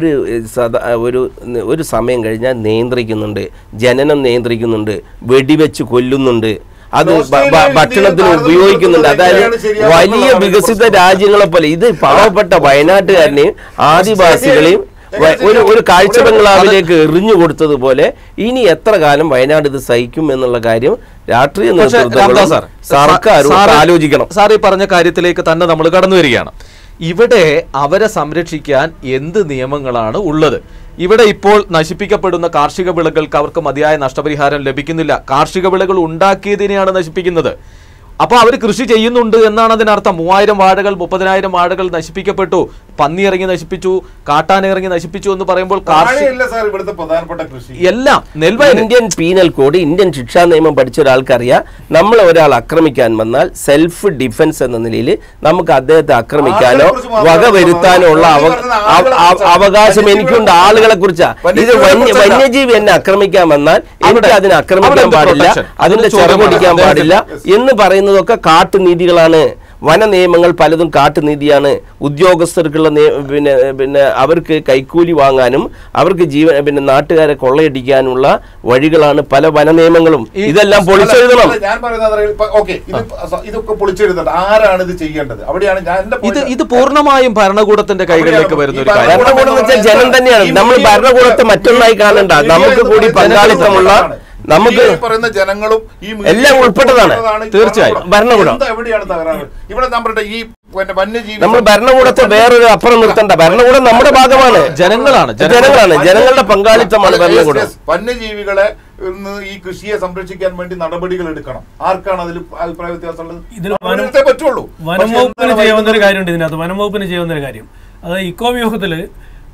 ഒരു ഒരു സമയം കഴിഞ്ഞാൽ നിയന്ത്രിക്കുന്നുണ്ട് ജനനം നിയന്ത്രിക്കുന്നുണ്ട് വെടിവെച്ച് കൊല്ലുന്നുണ്ട് അത് ഭ- ഭ- ഓസ്ട്രേലിയ ഭക്ഷണത്തിന് ഇന്ത്യയിൽ ഉപയോഗിക്കുന്നുണ്ട് അതായത് താരതമ്യം ശരിയാണെന്ന് വലിയ നമ്മൾ വികസിത പ്രശ്നം. രാജ്യങ്ങളെ പോലെ ഇത് പാവപ്പെട്ട വയനാട്ടുകാരനെയും ആദിവാസികളെയും വ- ഒരു ഒരു കാഴ്ച ബംഗ്ലാവിലേക്ക് എറിഞ്ഞു കൊടുത്തതുപോലെ ഇനി എത്ര കാലം വയനാട് ഇത് സഹിക്കും എന്നുള്ള കാര്യം രാഷ്ട്രീയ പക്ഷേ രാംദാസ് നേതൃത്വങ്ങളും സാർ, സർക്കാരും സാറ് ആലോചിക്കണം സാർ ഈ പറഞ്ഞ കാര്യത്തിലേക്ക് തന്നെ നമ്മൾ കടന്നു വരികയാണ് ഇവിടെ അവരെ സംരക്ഷിക്കാൻ എന്ത് നിയമങ്ങളാണ് ഉള്ളത് ഇവിടെ ഇപ്പോൾ നശിപ്പിക്കപ്പെടുന്ന കാർഷിക വിളകൾക്ക് അവർക്ക് മതിയായ നഷ്ടപരിഹാരം ലഭിക്കുന്നില്ല കാർഷിക വിളകൾ ഉണ്ടാക്കിയതിനെയാണ് നശിപ്പിക്കുന്നത് അപ്പോൾ അവർ കൃഷി ചെയ്യുന്നുണ്ട് എന്നാണ് അതിനർത്ഥം മൂവായിരം വാഴകൾ മുപ്പതിനായിരം വാഴകൾ നശിപ്പിക്കപ്പെട്ടു പന്നി ഇറങ്ങി നശിപ്പിച്ചു കാട്ടാന ഇറങ്ങി നശിപ്പിച്ചു എന്ന് പറയുമ്പോൾ കാർഷിക വാഴയല്ല സാർ ഇവിടുത്തെ പ്രധാനപ്പെട്ട കൃഷി എല്ലാം നെൽവയൽ ഇന്ത്യൻ പീനൽ കോഡ് ഇന്ത്യൻ ശിക്ഷാ നിയമം പഠിച്ച ഒരാൾക്കറിയാം നമ്മൾ ഒരാൾ ആക്രമിക്കാൻ വന്നാൽ സെൽഫ് ഡിഫൻസ് എന്ന നിലയിൽ നമുക്ക് അദ്ദേഹത്തെ ആക്രമിക്കാനോ ആളുകളെക്കുറിച്ച് മാത്രമല്ല വകവരുത്താനോ ഉള്ള അവ- പറഞ്ഞത് അവ- ആളുകളെക്കുറിച്ചാണ്. അവകാശം എനിക്കുണ്ട് ആളുകളെ കുറിച്ചാ ഇത് വന്യ വന്യജീവികളെക്കുറിച്ചല്ല. വന്യജീവി എന്നെ ആക്രമിക്കാൻ വന്നാൽ എനിക്ക് അവിടെ- അതിനെ അവിടെ ആക്രമിക്കാൻ എന്ത് പാടില്ല protection? അതിന്റെ അതൊന്ന് ചോദ്യം ചിറകൊടിക്കാൻ വേണം. പാടില്ല എന്ന് പറയുന്നതൊക്കെ കാട്ടുനീതികളാണ് വന നിയമങ്ങൾ പലതും കാട്ടുനീതിയാണ് ഉദ്യോഗസ്ഥർക്കുള്ള നേ- പിന്നെ പിന്നെ അവർക്ക് കൈക്കൂലി വാങ്ങാനും അവർക്ക് ജീവൻ പിന്നെ നാട്ടുകാരെ കൊള്ളയടിക്കാനുള്ള വഴികളാണ് പല വന നിയമങ്ങളും ഇതെല്ലാം പൊളിച്ചെഴുതണം അല്ല, ഞാൻ പറയുന്നത് ഓക്കെ ഇത് സ- ഇതൊക്കെ പൊളിച്ചെഴുതണം ആരാണ് ഇത് ചെയ്യേണ്ടത് അവിടെയാണ് ഞാൻ എന്റെ ഇത് point- ഇത് പൂർണ്ണമായും ഭരണകൂടത്തിന്റെ കൈകളിലേക്ക് വരുന്ന ഒരു കാര്യം ഭരണകൂടം എന്ന് വെച്ചാൽ ജനം തന്നെയാണ് നമ്മൾ ഭരണകൂടത്തെ മറ്റൊന്നായി കാണണ്ട നമുക്ക് കൂടി പങ്കാളിത്തമുള്ള നമുക്ക് ഈ പറയുന്ന ജനങ്ങളും ഈ മീഡിയ എല്ലാം ഉൾപ്പെട്ടതാണ്. ഈ തീർച്ചയായും. ഭരണകൂടം. എന്താ എവിടെയാണ് തകരാറ് ഇവിടെ ഞാൻ പറയട്ടെ ഈ പിന്നെ വന്യജീവി നമ്മൾ ഭരണകൂടത്തെ വേറൊരു അപ്പുറം നിർത്തണ്ട ഭരണകൂടം നമ്മുടെ ഭാഗമാണ് ജനങ്ങളാണ് ജനങ്ങളാണ് ജനങ്ങളുടെ പങ്കാളിത്തമാണ് Yes, ഭരണകൂടം yes. വന്യജീവികളെ ഇന്ന് ഈ കൃഷിയെ സംരക്ഷിക്കാൻ വേണ്ടി നടപടികൾ എടുക്കണം ആർക്കാണ് അതിൽ അഭിപ്രായ വ്യത്യാസമുള്ളത് ഇതിൽ നമ്മൾ വനം- എടുത്തേ പറ്റുള്ളൂ വനം പക്ഷേ വകുപ്പിന് എന്താണ് ചെയ്യാവുന്ന ഒരു വൈകുന്നത്? കാര്യമുണ്ട് ഇതിനകത്ത് വനം വകുപ്പിന് ചെയ്യാവുന്ന ഒരു കാര്യം അതായത് ഇക്കോ വ്യൂഹത്തിൽ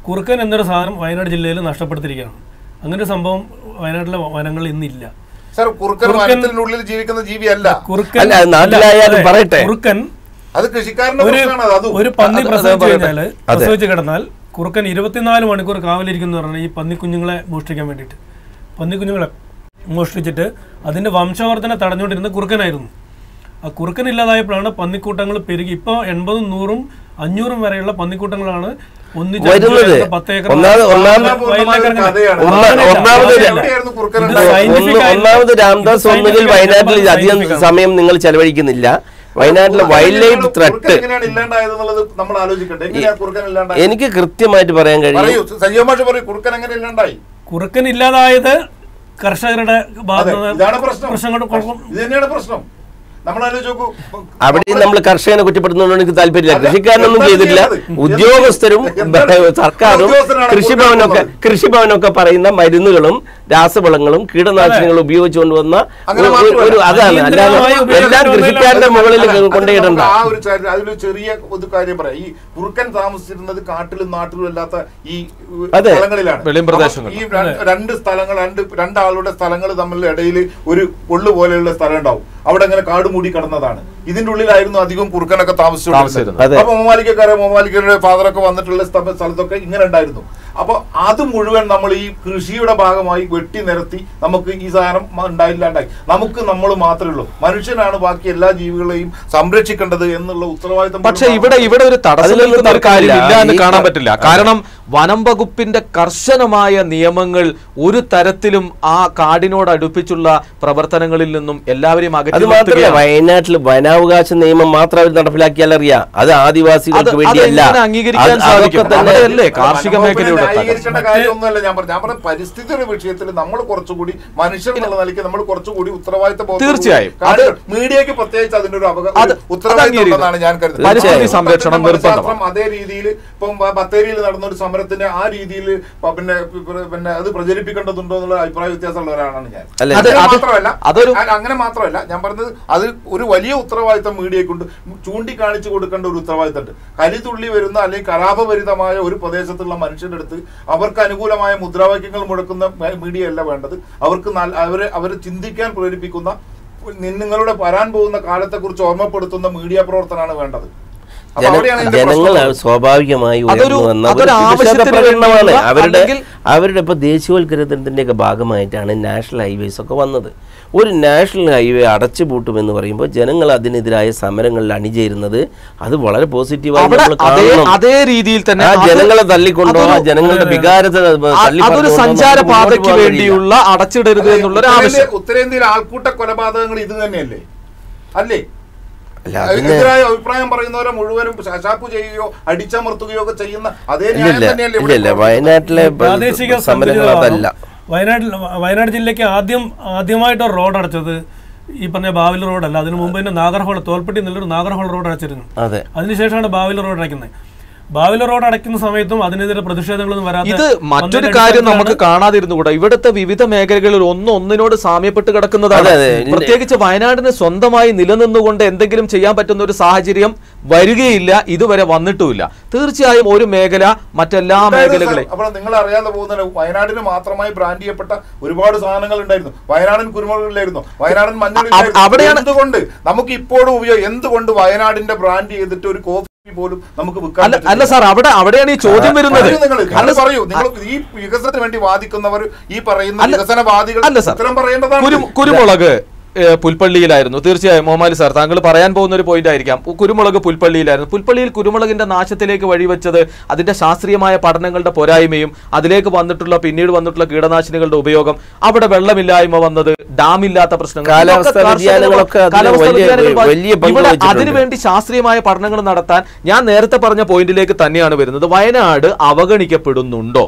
കുറുക്കൻ എന്നൊരു സാധനം വയനാട് ജില്ലയിൽ നഷ്ടപ്പെടുത്തിയിരിക്കുകയാണ് അങ്ങനെ ഒരു സംഭവം വയനാട്ടിലെ വനങ്ങളിൽ ഇന്നില്ല സാർ കുറുക്കൻ കുറുക്കൻ- വനത്തിനുള്ളിൽ ജീവിക്കുന്ന ജീവിയല്ല കുറുക്കൻ അല്ല, അത് നാട്ടിലായാലും അതെ, പറയട്ടെ. കുറുക്കൻ അത് കൃഷിക്കാരന്റെ ഒരു പ്രശ്നമാണ് അത് അതും ഒരു പന്നി അത് പ്രസവിച്ചു പറയട്ടെ. കഴിഞ്ഞാൽ പ്രസവിച്ച് കിടന്നാൽ കുറുക്കൻ ഇരുപത്തിനാല് മണിക്കൂർ കാവലിരിക്കുന്നു പറഞ്ഞാൽ ഈ പന്നിക്കുഞ്ഞുങ്ങളെ മോഷ്ടിക്കാൻ വേണ്ടിയിട്ട് പന്നിക്കുഞ്ഞുങ്ങളെ മോഷ്ടിച്ചിട്ട് അതിന്റെ വംശവർധന തടഞ്ഞുകൊണ്ടിരുന്ന കുറുക്കനായിരുന്നു ആ കുറുക്കൻ ഇല്ലാതായപ്പോഴാണ് പന്നിക്കൂട്ടങ്ങൾ പെരുകി ഇപ്പോൾ എൺപതും നൂറും അഞ്ഞൂറും വരെയുള്ള പന്നിക്കൂട്ടങ്ങളാണ് ഒന്നിച്ച് അഞ്ച് വരുന്നത് ഏക്കർ, പത്ത് ഏക്കർ ഒന്നാമത് ഒന്നാമത് വയലിലേക്ക് ഇറങ്ങുന്നത്. കഥയാണ്. ഒന്നാ- ഒന്നാമത് അങ്ങനെയല്ല. എവിടെയായിരുന്നു കുറുക്കൻ ഇത് ഉണ്ടായത്? scientific ഒന്ന് ആയി- ഒന്നാമത് രാംദാസ് ഇത് ഒന്നുകിൽ scientific വയനാട്ടിൽ ആയി അധികം scientific ആണ്. സമയം നിങ്ങൾ ചെലവഴിക്കുന്നില്ല വയനാട്ടിലെ വൈൽഡ് ലൈഫ് കുറുക്കൻ ത്രെട്ട് എങ്ങനെയാണ് ഇല്ലാണ്ടായതെന്നുള്ളത് നമ്മൾ ആലോചിക്കട്ടെ എങ്ങനെയാ കുറുക്കൻ ഇല്ലാണ്ടായത് എനിക്ക് കൃത്യമായിട്ട് പറയാൻ കഴിയും പറയൂ സജീവ മാഷ് പറയൂ കുറുക്കൻ എങ്ങനെ ഇല്ലാണ്ടായി കുറുക്കൻ ഇല്ലാതായത് കർഷകരുടെ അതെ ഭാഗത്ത് ഇതാണ് പ്രശ്നം പ്രശ്നങ്ങൾ കുഴപ്പം ഇത് തന്നെയാണ് പ്രശ്നം നമ്മൾ ആലോചിച്ച് നോക്കൂ അവിടെ നമ്മൾ കർഷകനെ കുറ്റപ്പെടുന്നതുകൊണ്ട് എനിക്ക് താല്പര്യമില്ല അല്ല, കൃഷിക്കാരനൊന്നും എന്താണ് ചെയ്തിട്ടില്ല ചെയ്യുന്നത്? ഉദ്യോഗസ്ഥരും എന്താണ്? സർക്കാരും ഉദ്യോഗസ്ഥനാണ് കൃഷിഭവനൊക്കെ കൊടുക്കുന്നത്. കൃഷിഭവനൊക്കെ പറയുന്ന മരുന്നുകളും രാസവളങ്ങളും കീടനാശിനികളും ഉപയോഗിച്ചുകൊണ്ട് വന്ന അങ്ങനെ ഒരു- ഒരു- ഒരു മാത്രമല്ല. അതാണ് അല്ലാതെ അടിയന്തരമായി എല്ലാം ഉപയോഗിക്കുന്ന കൃഷിക്കാരന്റെ മുകളിൽ അല്ല, അത് കൊണ്ടുപോയിടണ്ട നമുക്ക് ആ ഒരു ചരി- അതിലൊരു ചെറിയ ഒരു കാര്യം പറയാം ഈ കുറുക്കൻ താമസിച്ചിരുന്നത് കാട്ടിലും നാട്ടിലും അല്ലാത്ത ഈ ഉ, അതെ. സ്ഥലങ്ങളിലാണ് വെളിയും പ്രദേശങ്ങളിൽ. അപ്പൊ ഈ ര- രണ്ട് സ്ഥലങ്ങൾ രണ്ട് രണ്ടാളുടെ സ്ഥലങ്ങൾ തമ്മിൽ ഇടയിൽ ഒരു പൊള്ളു പോലെയുള്ള സ്ഥലം ഉണ്ടാവും അവിടെ അങ്ങനെ കാട് മൂടി കിടന്നതാണ് ഇതിന്റെ ഉള്ളിലായിരുന്നു അധികം കുറുക്കനൊക്കെ താമസിച്ചിരുന്നത്. താമസിച്ചിരുന്നത് അതെ. അപ്പൊ മൊമാലിക്കക്കാരെ മൊമാലിക്കരുടെ ഫാദറൊക്കെ വന്നിട്ടുള്ള സ്ഥ- സ്ഥലത്തൊക്കെ ഇങ്ങനെ ഉണ്ടായിരുന്നു അപ്പൊ അത് മുഴുവൻ നമ്മൾ ഈ കൃഷിയുടെ ഭാഗമായി വെട്ടി നിരത്തി നമുക്ക് ഈ സാധനം മ- ഉണ്ടായില്ലാണ്ടായി നമുക്ക് നമ്മൾ മാത്രമേ ഉള്ളൂ മനുഷ്യനാണ് ബാക്കി എല്ലാ ജീവികളെയും സംരക്ഷിക്കേണ്ടത് എന്നുള്ള ഉത്തരവാദിത്തം പക്ഷെ ഇവിടെ ഇവിടെ ഒരു തടസ്സം അതിലൊന്നും നിൽക്കുന്ന ഒരു കാര്യം തർക്കമില്ല. ഇല്ല എന്ന് ഈ കാണാൻ ക- പറ്റില്ല കാരണം വനം വകുപ്പിന്റെ കർശനമായ നിയമങ്ങൾ ഒരു തരത്തിലും ആ കാടിനോട് അടുപ്പിച്ചുള്ള പ്രവർത്തനങ്ങളിൽ നിന്നും എല്ലാവരെയും അത് അകറ്റി മാത്രമല്ല നിർത്തുകയാണ്. വയനാട്ടിൽ വനാവകാശ നിയമം മാത്രം അവർ നടപ്പിലാക്കിയാൽ അറിയാം അത് അത് ആദിവാസികൾക്ക് അത് വേണ്ടിയല്ല എങ്ങനെ അംഗീകരിക്കാൻ അത് സാധിക്കും അതൊക്കെ തന്നെ അവിടെയല്ലേ കാർഷിക മേഖലയുടെ തകർച്ച. ന്യായീകരിക്കേണ്ട കാര്യമൊന്നുമല്ല ഞാൻ പറഞ്ഞു ഞാൻ പറഞ്ഞ പരിസ്ഥിതിയുടെ വിഷയത്തിൽ നമ്മൾ കുറച്ചുകൂടി മനുഷ്യർ എന്നുള്ള നിലയ്ക്ക് നമ്മൾ കുറച്ചുകൂടി ഉത്തരവാദിത്ത തീർച്ചയായും. അത് മീഡിയക്ക് പ്രത്യേകിച്ച് അതിന്റെ ഒരു അപക- അത് ഒരു ഉത്തരവാദിത്തം അംഗീകരിക്കുന്നു. ഉണ്ടെന്നാണ് ഞാൻ കരുതുന്നത് പരിസ്ഥിതി തീർച്ചയായും. സംരക്ഷണം ഇപ്പത്തിന്റെ നിർബന്ധമാണ്. മനഃശാസ്ത്രം അതേ രീതിയിൽ ഇപ്പം ബ- ബത്തേരിയിൽ നടന്ന ഒരു സമരത്തിന്റെ ആ രീതിയിൽ പിന്നെ പി- പിന്നെ അത് പ്രചരിപ്പിക്കേണ്ടതുണ്ടോ എന്നുള്ള അഭിപ്രായ വ്യത്യാസമുള്ള ഒരാളാണ് ഞാൻ അല്ല, അത് അങ്ങനെ അത് മാത്രമല്ല അതൊരു- അ- അങ്ങനെ മാത്രമല്ല ഞാൻ പറഞ്ഞത് അത് ഒരു വലിയ ഉത്തരവാദിത്തം മീഡിയയെ കൊണ്ട് ചൂണ്ടിക്കാണിച്ചു കൊടുക്കേണ്ട ഒരു ഉത്തരവാദിത്തമുണ്ട് കലിതുള്ളി വരുന്ന അല്ലെങ്കിൽ കലാപഭരിതമായ ഒരു പ്രദേശത്തുള്ള മനുഷ്യരുടെ അടുത്ത് അവർക്ക് അനുകൂലമായ മുദ്രാവാക്യങ്ങൾ മുഴക്കുന്ന മ- മീഡിയ അല്ല വേണ്ടത് അവർക്ക് നല്ല- അവരെ അവരെ ചിന്തിക്കാൻ പ്രേരിപ്പിക്കുന്ന നി- നിങ്ങളുടെ വരാൻ പോകുന്ന കാലത്തെക്കുറിച്ച് ഓർമ്മപ്പെടുത്തുന്ന മീഡിയ പ്രവർത്തനമാണ് വേണ്ടത് അപ്പൊ ജന- അവിടെയാണ് ഇതിന്റെ ജനങ്ങൾ പ്രശ്നം. സ്വാഭാവികമായി അതൊരു- ഉയർന്നു വന്ന ഒരു അതൊരു പ്രതിഷേധ ആവശ്യത്തിന് പ്രകടനമാണ് വേണ്ടിയുള്ള അവരുടെ അല്ലെങ്കിൽ- അവരുടെ ഇപ്പൊ ദേശീയവൽക്കരണത്തിന്റെ ഒക്കെ ഭാഗമായിട്ടാണ് നാഷണൽ ഹൈവേസ് ഒക്കെ വന്നത് ഒരു നാഷണൽ ഹൈവേ അടച്ചുപൂട്ടുമെന്ന് പറയുമ്പോൾ ജനങ്ങൾ അതിനെതിരായ സമരങ്ങളിൽ അണിചേരുന്നത് അത് വളരെ പോസിറ്റീവായി അവിടെ നമ്മൾ അതേ കാണണം. അതേ രീതിയിൽ തന്നെ ആ അത് ജനങ്ങളെ തള്ളിക്കൊണ്ടോ ആ അതൊരു- ജനങ്ങളുടെ വികാരത്തെ അ- തള്ളിപ്പറഞ്ഞുകൊണ്ടോ അതൊരു നമുക്ക് സഞ്ചാര മുന്നോട്ട് പാതയ്ക്ക് പോകാൻ കഴിയില്ല. വേണ്ടിയുള്ള അടച്ചിടരുത് അതെ, എന്നുള്ളൊരു ഉത്തരേന്ത്യ- ആവശ്യം ഉത്തരേന്ത്യയിൽ ആൾക്കൂട്ട കൊലപാതകങ്ങൾ ഇത് തന്നെയല്ലേ അല്ലേ അല്ല, അതിന് എതിരായ അഭിപ്രായം പറയുന്നവരെ മുഴുവനും ശാശാപ്പ് ചെയ്യുകയോ അടിച്ചമർത്തുകയോ ഒക്കെ ചെയ്യുന്ന അതേ ഇല്ല ന്യായം ഇല്ല തന്നെയല്ലേ ഇല്ല ഇവിടെ ഇല്ല പ്രവർത്തിക്കുന്നത്? വയനാട്ടിലെ പ്രാദേശിക സമരങ്ങൾ അതല്ല വയനാട്ടിൽ വയനാട് ജില്ലയ്ക്ക് ആദ്യം ആദ്യമായിട്ട് ഒരു റോഡ് അടച്ചത് ഈ പറഞ്ഞ ബാവിൽ റോഡല്ല അതിന് മുമ്പ് തന്നെ നാഗർഹോൾ തോൽപ്പെട്ടി നല്ലൊരു നാഗർഹോൾ റോഡ് അടച്ചിരുന്നു അതെ അതിനുശേഷമാണ് ബാവിൽ റോഡ് അടയ്ക്കുന്നത് ബാവിൽ റോഡ് അടയ്ക്കുന്ന സമയത്തും അതിനെതിരെ പ്രതിഷേധങ്ങളൊന്നും വരാതെ ഇത് മറ്റൊരു വന്നതിന്റെ കാര്യം നമുക്ക് അടിസ്ഥാനത്തിലാണ് കാണാതിരുന്നുകൂടാ ഇവിടുത്തെ വിവിധ മേഖലകളിൽ ഒന്ന് ഒന്നിനോട് സാമ്യപ്പെട്ട് കിടക്കുന്നതാണ് അതെ, അതെ. ഇതിന്റെ- പ്രത്യേകിച്ച് വയനാടിന് സ്വന്തമായി നിലനിന്നുകൊണ്ട് എന്തെങ്കിലും ചെയ്യാൻ പറ്റുന്ന ഒരു സാഹചര്യം വരികയില്ല ഇതുവരെ വന്നിട്ടുമില്ല തീർച്ചയായും ഒരു മേഖല മറ്റെല്ലാ മേഖലകളെ അപ്പോൾ നിങ്ങൾ അറിയാതെ പോകുന്ന വയനാടിന് മാത്രമായി ബ്രാൻഡ് ചെയ്യപ്പെട്ട ഒരുപാട് സാധനങ്ങൾ ഉണ്ടായിരുന്നു വയനാടൻ കുരുമുളകില്ലായിരുന്നു വയനാടൻ മഞ്ഞൾ അ- അവിടെയാണ്- എന്തുകൊണ്ട് നമുക്ക് ഇപ്പോഴും ഉപയോഗം എന്തുകൊണ്ട് വയനാടിന്റെ ബ്രാൻഡ് ചെയ്തിട്ട് ഒരു കോഫി പോലും നമുക്ക് വിൽക്കാൻ അല്ല പറ്റുന്നില്ല? അല്ല സാർ അവിടെ അവിടെയാണ് ഈ ചോദ്യം വരുന്നത് പറയൂ നിങ്ങൾ അല്ല നിങ്ങൾ പറയൂ നിങ്ങൾ ഈ വികസനത്തിന് വേണ്ടി വാദിക്കുന്നവർ ഈ പറയുന്ന അല്ല- വികസനവാദികൾ അല്ല സാർ. ഉത്തരം പറയേണ്ടതാണ് കുരു കുരുമുളക് ഏ, പുൽപ്പള്ളിയിലായിരുന്നു തീർച്ചയായും മോമാലി സാർ താങ്കൾ പറയാൻ പോകുന്ന ഒരു പോയിന്റ് ആയിരിക്കാം ഉ- കുരുമുളക് പുൽപ്പള്ളിയിലായിരുന്നു പുൽപ്പള്ളിയിൽ കുരുമുളകിന്റെ നാശത്തിലേക്ക് വഴിവെച്ചത് അതിന്റെ ശാസ്ത്രീയമായ പഠനങ്ങളുടെ പോരായ്മയും അതിലേക്ക് വന്നിട്ടുള്ള പിന്നീട് വന്നിട്ടുള്ള കീടനാശിനികളുടെ ഉപയോഗം അവിടെ വെള്ളമില്ലായ്മ വന്നത് ഡാമില്ലാത്ത പ്രശ്നങ്ങൾ കാലാവസ്ഥാ ഇതൊക്കെ കർഷകരുടെ- വ്യതിയാനങ്ങളൊക്കെ അതിന് കാലാവസ്ഥാ വലിയ- വ്യതിയാനങ്ങൾ ബാ- വലിയ പങ്ക് ഇവിടെ വഹിച്ചിട്ടുണ്ട്. അതിനുവേണ്ടി ശാസ്ത്രീയമായ പഠനങ്ങൾ നടത്താൻ ഞാൻ നേരത്തെ പറഞ്ഞ പോയിന്റിലേക്ക് തന്നെയാണ് വരുന്നത് വയനാട് അവഗണിക്കപ്പെടുന്നുണ്ടോ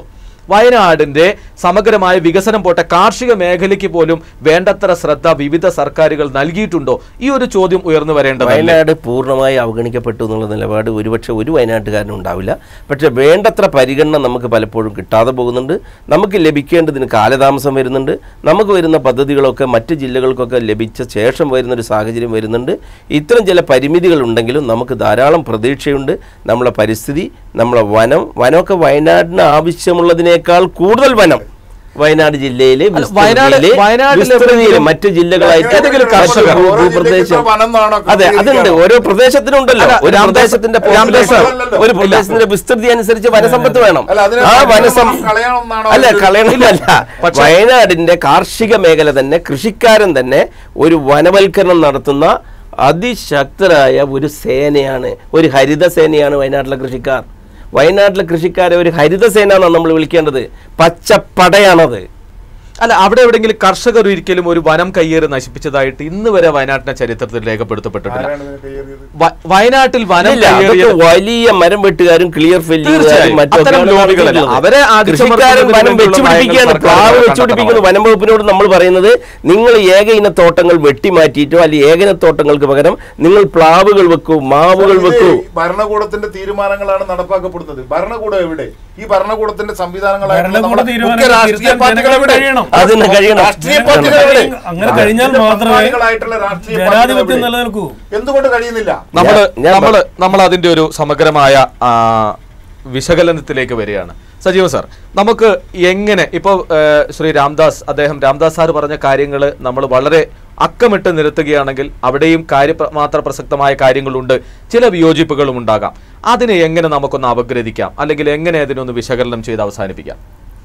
വയനാടിന്റെ സമഗ്രമായ വികസനം പോട്ടെ കാർഷിക മേഖലയ്ക്ക് പോലും വേണ്ടത്ര ശ്രദ്ധ വിവിധ സർക്കാരുകൾ നൽകിയിട്ടുണ്ടോ ഈ ഒരു ചോദ്യം ഉയർന്നു വരേണ്ടതല്ലേ വയനാട് പൂർണ്ണമായി അവഗണിക്കപ്പെട്ടു എന്നുള്ള നിലപാട് ഒരുപക്ഷെ ഒരു വയനാട്ടുകാരനും ഉണ്ടാവില്ല പക്ഷേ വേണ്ടത്ര പരിഗണന നമുക്ക് പലപ്പോഴും കിട്ടാതെ പോകുന്നുണ്ട് നമുക്ക് ലഭിക്കേണ്ടതിന് കാലതാമസം വരുന്നുണ്ട് നമുക്ക് വരുന്ന പദ്ധതികളൊക്കെ മറ്റ് ജില്ലകൾക്കൊക്കെ ലഭിച്ച ശേഷം വരുന്നൊരു സാഹചര്യം വരുന്നുണ്ട് ഇത്തരം ചില പരിമിതികൾ ഉണ്ടെങ്കിലും നമുക്ക് ധാരാളം പ്രതീക്ഷയുണ്ട് നമ്മളെ പരിസ്ഥിതി നമ്മളെ വനം വനമൊക്കെ വയനാടിന് ആവശ്യമുള്ളതിനേക്കാൾ കൂടുതൽ വനം വയനാട് ജില്ലയിലെ അല്ല, വയനാട്- വിസ്തൃതിയിലെ- വയനാട്ടിലെ വിസ്തൃതിയിലെ എവിടെയെങ്കിലും മറ്റ് ജില്ലകളായിട്ട് ഏതെങ്കിലും കർഷകർ ഓരോ ജില്ലയ്ക്ക് ഭൂപ്രദേശം ഇത്ര വനം എന്നാണോ അതെ അതുണ്ട് ക്രമീകരിക്കുക? ഓരോ പ്രദേശത്തിനുണ്ടല്ലോ അല്ല, ഒരു രാംദാസ്- പ്രദേശത്തിന്റെ രാംദാസ് population, അല്ലല്ലോ. ഒരു പ്രദേശത്തിന്റെ വിസ്തൃതി അനുസരിച്ച് വനസമ്പത്ത് വേണം അല്ല, അതിനെ ആ വനസം കളയണമെന്നാണോ അല്ല ഒരു- കളയണമെന്നല്ല പക്ഷേ- വയനാടിന്റെ കാർഷിക മേഖല തന്നെ കൃഷിക്കാരൻ തന്നെ ഒരു വനവൽക്കരണം നടത്തുന്ന അതിശക്തരായ ഒരു സേനയാണ് ഒരു ഹരിത സേനയാണ് വയനാട്ടിലെ കൃഷിക്കാർ വയനാട്ടിലെ കൃഷിക്കാരെ ഒരു ഹരിത സേന എന്നാണ് നമ്മൾ വിളിക്കേണ്ടത് പച്ചപ്പടയാണത് അല്ല അവിടെ എവിടെയെങ്കിലും കർഷകർ ഒരിക്കലും ഒരു വനം കയ്യേറി നശിപ്പിച്ചതായിട്ട് ഇന്ന് വരെ വയനാട്ടിന്റെ ചരിത്രത്തിൽ രേഖപ്പെടുത്തപ്പെട്ടിട്ടില്ല ആരാണ് ഇതിനെ കയ്യേറിയത്? വ- വയനാട്ടിൽ വനം ഇല്ല, കയ്യേറിയ അതൊക്കെ വലിയ മരം വെട്ടുകാരും ക്ലിയർ തീർച്ചയായും. അത്തരം ലോബികളല്ല. അവരെ കൃഷിക്കാരൻ വനം അടിച്ചമർത്തുന്നതിന് വെച്ചുപിടിപ്പിക്കുകയാണ് വേണ്ടിയുള്ള പ്ലാവ് നയങ്ങൾ വെച്ചുപിടിപ്പിക്കുന്നു വനം വകുപ്പിനോട് നമ്മൾ പറയുന്നത് നിങ്ങൾ ഏക ഇന തോട്ടങ്ങൾ വെട്ടിമാറ്റിയിട്ടോ അല്ലെങ്കിൽ ഏകന തോട്ടങ്ങൾക്ക് പകരം നിങ്ങൾ പ്ലാവുകൾ വെക്കൂ മാവുകൾ ഇത് വെക്കൂ ഭരണകൂടത്തിന്റെ തീരുമാനങ്ങളാണ് നടപ്പാക്കപ്പെടുന്നത് ഭരണകൂടം എവിടെ ഈ ഭരണകൂടത്തിന്റെ സംവിധാനങ്ങളായിട്ടുള്ള ഭരണകൂട നമ്മുടെ തീരുമാനങ്ങൾ മുഖ്യ രാഷ്ട്രീയ തിരുത്താൻ പാർട്ടികൾ ജനങ്ങൾക്ക് എവിടെ കഴിയണം. അതിന് കഴിയണം. രാഷ്ട്രീയ പാർട്ടികൾ എവിടെ അങ്ങനെ കഴിഞ്ഞാൽ ഇതിന്റെ മാത്രമേ പങ്കാളികളായിട്ടുള്ള രാഷ്ട്രീയ പാർട്ടികൾ ജനാധിപത്യം എവിടെ? നിലനിൽക്കൂ എന്തുകൊണ്ട് കഴിയുന്നില്ല നമ്മള് ഞാൻ- ഞാൻ നമ്മള് നമ്മൾ അതിന്റെ ഒരു സമഗ്രമായ ആ, വിശകലനത്തിലേക്ക് വരികയാണ് സജീവ സാർ നമുക്ക് എങ്ങനെ ഇപ്പോൾ ശ്രീ രാംദാസ് അദ്ദേഹം രാംദാസ് സാർ പറഞ്ഞ കാര്യങ്ങൾ നമ്മൾ വളരെ അക്കമിട്ട് നിരത്തുകയാണെങ്കിൽ അവിടെയും കാര്യമാത്ര പ്രസക്തമായ കാര്യങ്ങളുണ്ട് ചില വിയോജിപ്പുകളും ഉണ്ടാകാം അതിനെ എങ്ങനെ നമുക്കൊന്ന് അപഗ്രഥിക്കാം അല്ലെങ്കിൽ എങ്ങനെ അതിനൊന്ന് വിശകലനം ചെയ്ത് അവസാനിപ്പിക്കാം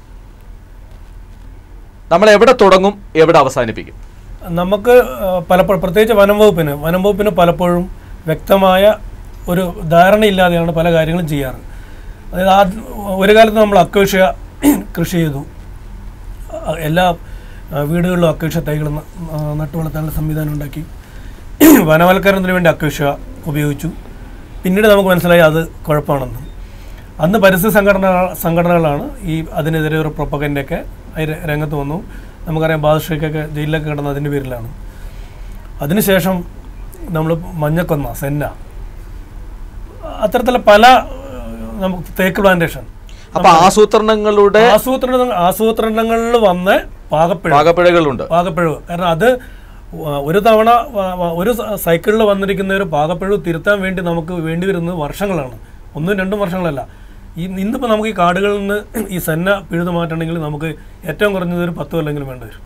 നമ്മൾ എവിടെ തുടങ്ങും എവിടെ അവസാനിപ്പിക്കും നമുക്ക് ആ, പലപ്പോഴും പ്രത്യേകിച്ച് വനം വകുപ്പിന് വനം വകുപ്പിന് പലപ്പോഴും വ്യക്തമായ ഒരു ധാരണയില്ലാതെയാണ് പല കാര്യങ്ങളും ചെയ്യാറ് അതായത് ആ ഒരു കാലത്ത് നമ്മൾ അക്വേഷ്യ കൃഷി ചെയ്തു ആ, എല്ലാ ആ, വീടുകളിലും അക്വേഷ്യ തൈകൾ ന- ആ, നട്ടുവളർത്താനുള്ള സംവിധാനം ഉണ്ടാക്കി വനവൽക്കരണത്തിന് വേണ്ടി അക്വേഷ്യ ഉപയോഗിച്ചു പിന്നീട് നമുക്ക് മനസ്സിലായി അത് കുഴപ്പമാണെന്ന് അന്ന് പരിസ്ഥിതി സംഘടന സംഘടനകളാണ് ഈ അതിനെതിരെ ഒരു പ്രൊപ്പഗൻ്റൊക്കെ രംഗത്ത് വന്നു നമുക്കറിയാം ബാദുഷയ്ക്കൊക്കെ ജയിലിലൊക്കെ കിടന്ന അതിൻ്റെ പേരിലാണ് അതിനുശേഷം നമ്മൾ മഞ്ഞക്കൊന്ന സെന്ന അത്തരത്തിലുള്ള പല ഏഹ്, നമുക്ക് തേക്ക് പ്ലാന്റേഷൻ അപ്പൊ ആസൂത്രണങ്ങളുടെ ആസൂത്രണ ആസൂത്രണങ്ങളിൽ വന്ന് പാകപ്പിഴ പാകപ്പിഴകളുണ്ട് പാകപ്പിഴവ് കാരണം അത് വ- ഒരു തവണ വ- വ- ഒരു സ- സൈക്കിളിൽ വന്നിരിക്കുന്ന ഒരു പാകപ്പിഴവ് തിരുത്താൻ വേണ്ടി നമുക്ക് വേണ്ടി വരുന്നത് വർഷങ്ങളാണ് ഒന്നും രണ്ടും വർഷങ്ങളല്ല ഈ ഇന്നിപ്പോൾ നമുക്ക് ഈ കാടുകളിൽ നിന്ന് ഈ സെന്ന പിഴുതു മാറ്റണമെങ്കിൽ നമുക്ക് ഏറ്റവും കുറഞ്ഞത് ഒരു പത്ത് കൊല്ലെങ്കിലും വേണ്ടി വരും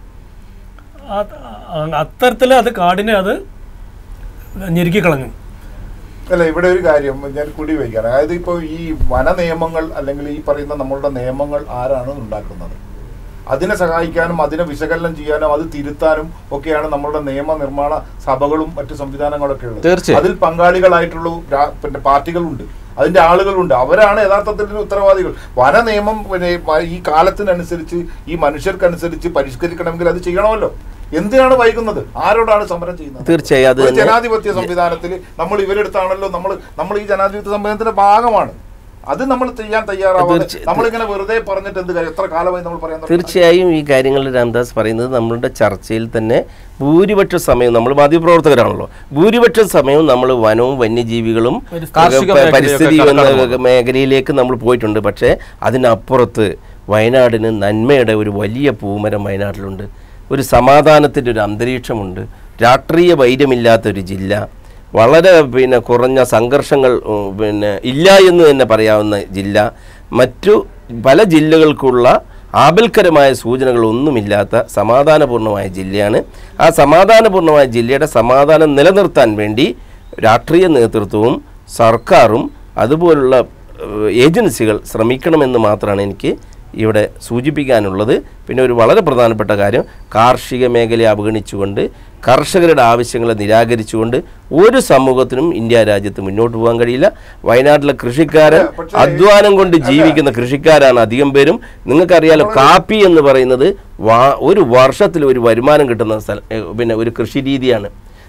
അത്തരത്തിൽ അത് കാടിനെ അത് ഞെരുക്കി കളഞ്ഞു അല്ല ഇവിടെ ഒരു കാര്യം ഞാൻ കൂടി വയ്ക്കുകയാണ് അതായത് ഇപ്പോൾ ഈ വന നിയമങ്ങൾ അല്ലെങ്കിൽ ഈ പറയുന്ന നമ്മളുടെ നിയമങ്ങൾ ആരാണ് ഉണ്ടാക്കുന്നത് അതിനെ സഹായിക്കാനും അതിനെ വിശകലനം ചെയ്യാനും അത് തിരുത്താനും ഒക്കെയാണ് നമ്മളുടെ നിയമനിർമ്മാണ സഭകളും മറ്റു സംവിധാനങ്ങളൊക്കെ ഉള്ളത് തീർച്ചയായും. അതിൽ പങ്കാളികളായിട്ടുള്ള രാ- പിന്നെ പാർട്ടികളുണ്ട് അതിന്റെ ആളുകളുണ്ട് അവരാണ് യഥാർത്ഥത്തിൽ ഇതിന് ഉത്തരവാദികൾ വന നിയമം പിന്നെ വ- ഈ കാലത്തിനനുസരിച്ച് ഈ മനുഷ്യർക്കനുസരിച്ച് പരിഷ്കരിക്കണമെങ്കിൽ അത് ചെയ്യണമല്ലോ എന്തിനാണ് വൈകുന്നത് ആരോടാണ് സമരം ചെയ്യുന്നത് തീർച്ചയായും അത് ഒരു തന്നെ ജനാധിപത്യ സംവിധാനത്തിൽ നമ്മൾ ഇവരെടുത്താണല്ലോ നമ്മൾ നമ്മൾ ഈ ജനാധിപത്യ സംവിധാനത്തിന്റെ ഭാഗമാണ് അത് നമ്മൾ ചെയ്യാൻ തയ്യാറാവാതെ തീർച്ച- നമ്മളിങ്ങനെ വെറുതെ പറഞ്ഞിട്ട് എന്ത് കാര്യം എത്ര കാലമായി നമ്മൾ പറയാൻ തുടങ്ങി? തീർച്ചയായും ഈ കാര്യങ്ങളിൽ രാംദാസ് പറയുന്നത് നമ്മളുടെ ചർച്ചയിൽ തന്നെ ഭൂരിപക്ഷ സമയം നമ്മൾ മാധ്യമപ്രവർത്തകരാണല്ലോ ഭൂരിപക്ഷ സമയവും നമ്മൾ വനവും വന്യജീവികളും കാർഷിക പ- മേഖലയൊക്കെ പരിസ്ഥിതി കടന്നു എന്ന പോകുന്നു. മേഖലയിലേക്ക് നമ്മൾ പോയിട്ടുണ്ട് പക്ഷേ അതിനപ്പുറത്ത് വയനാടിന് നന്മയുടെ ഒരു വലിയ പൂമരം വയനാട്ടിലുണ്ട് ഒരു സമാധാനത്തിൻ്റെ ഒരു അന്തരീക്ഷമുണ്ട് രാഷ്ട്രീയ വൈര്യമില്ലാത്തൊരു ജില്ല വളരെ പിന്നെ കുറഞ്ഞ സംഘർഷങ്ങൾ ഉം, പിന്നെ ഇല്ല എന്ന് തന്നെ പറയാവുന്ന ജില്ല മറ്റു പല ജില്ലകൾക്കുള്ള ആപൽക്കരമായ സൂചനകളൊന്നുമില്ലാത്ത സമാധാനപൂർണ്ണമായ ജില്ലയാണ് ആ സമാധാനപൂർണ്ണമായ ജില്ലയുടെ സമാധാനം നിലനിർത്താൻ വേണ്ടി രാഷ്ട്രീയ നേതൃത്വവും സർക്കാരും അതുപോലുള്ള ഏഹ്, ഏജൻസികൾ ശ്രമിക്കണമെന്ന് മാത്രമാണ് എനിക്ക് ഇവിടെ സൂചിപ്പിക്കാനുള്ളത് പിന്നെ ഒരു വളരെ പ്രധാനപ്പെട്ട കാര്യം കാർഷിക മേഖലയെ അവഗണിച്ചുകൊണ്ട് കർഷകരുടെ ആവശ്യങ്ങളെ നിരാകരിച്ചുകൊണ്ട് ഒരു സമൂഹത്തിനും ഇന്ത്യ രാജ്യത്ത് മുന്നോട്ട് പോകാൻ കഴിയില്ല വയനാട്ടിലെ കൃഷിക്കാരൻ അല്ല, പക്ഷേ- അധ്വാനം കൊണ്ട് ജീവിക്കുന്ന കൃഷിക്കാരാണ് അധികം പേരും നിങ്ങൾക്കറിയാലോ കാപ്പി എന്ന് പറയുന്നത് വാ ഒരു വർഷത്തിൽ ഒരു വരുമാനം കിട്ടുന്ന സ്ഥല ഏ, പിന്നെ ഒരു കൃഷി രീതിയാണ്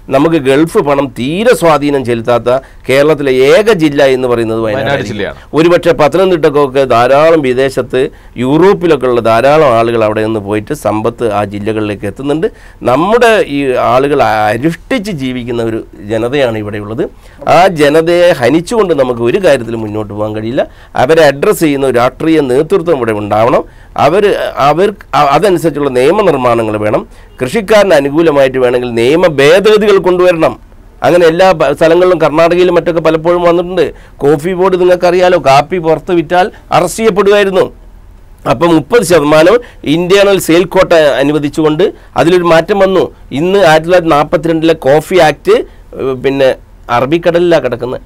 നമുക്ക് ഗൾഫ് പണം തീരെ സ്വാധീനം ചെലുത്താത്ത കേരളത്തിലെ ഏക ജില്ല എന്ന് പറയുന്നത് വയനാട് വയനാട് ജില്ലയാണ്. ജില്ലയാണ് ഒരുപക്ഷെ പത്തനംതിട്ടക്കൊക്കെ ധാരാളം വിദേശത്ത് യൂറോപ്പിലൊക്കെ ഉള്ള ധാരാളം ആളുകൾ അവിടെ നിന്ന് പോയിട്ട് സമ്പത്ത് ആ ജില്ലകളിലേക്ക് എത്തുന്നുണ്ട് നമ്മുടെ ഈ ആളുകൾ അരിഷ്ടിച്ച് ജീവിക്കുന്ന ഒരു ജനതയാണ് ഇവിടെയുള്ളത് ആ ജനതയെ ഹനിച്ചുകൊണ്ട് നമുക്ക് ഒരു കാര്യത്തിലും മുന്നോട്ട് പോകാൻ കഴിയില്ല അവരെ അഡ്രസ്സ് ചെയ്യുന്ന ഒരു രാഷ്ട്രീയ നേതൃത്വം ഇവിടെ ഉണ്ടാവണം അവർ അവർ അ- അതനുസരിച്ചുള്ള നിയമനിർമ്മാണങ്ങൾ വേണം കൃഷിക്കാരന് അനുകൂലമായിട്ട് വേണമെങ്കിൽ നിയമ ഭേദഗതികൾ കൊണ്ടുവരണം അങ്ങനെ എല്ലാ പ- സ്ഥലങ്ങളിലും കർണാടകയിലും മറ്റൊക്കെ പലപ്പോഴും വന്നിട്ടുണ്ട് കോഫി ബോർഡ് നിങ്ങൾക്കറിയാലോ കാപ്പി പുറത്ത് വിറ്റാൽ അറസ്റ്റ് ചെയ്യപ്പെടുമായിരുന്നു അപ്പം മുപ്പത് ശതമാനം ഇന്റേണൽ സെയിൽ കോട്ട അനുവദിച്ചുകൊണ്ട് അതിലൊരു മാറ്റം വന്നു ഇന്ന് ആയിരത്തി തൊള്ളായിരത്തി നാൽപ്പത്തിരണ്ടിലെ കോഫി ആക്ട് ഏഹ്, പിന്നെ അറബിക്കടലിലാണ് കിടക്കുന്നത്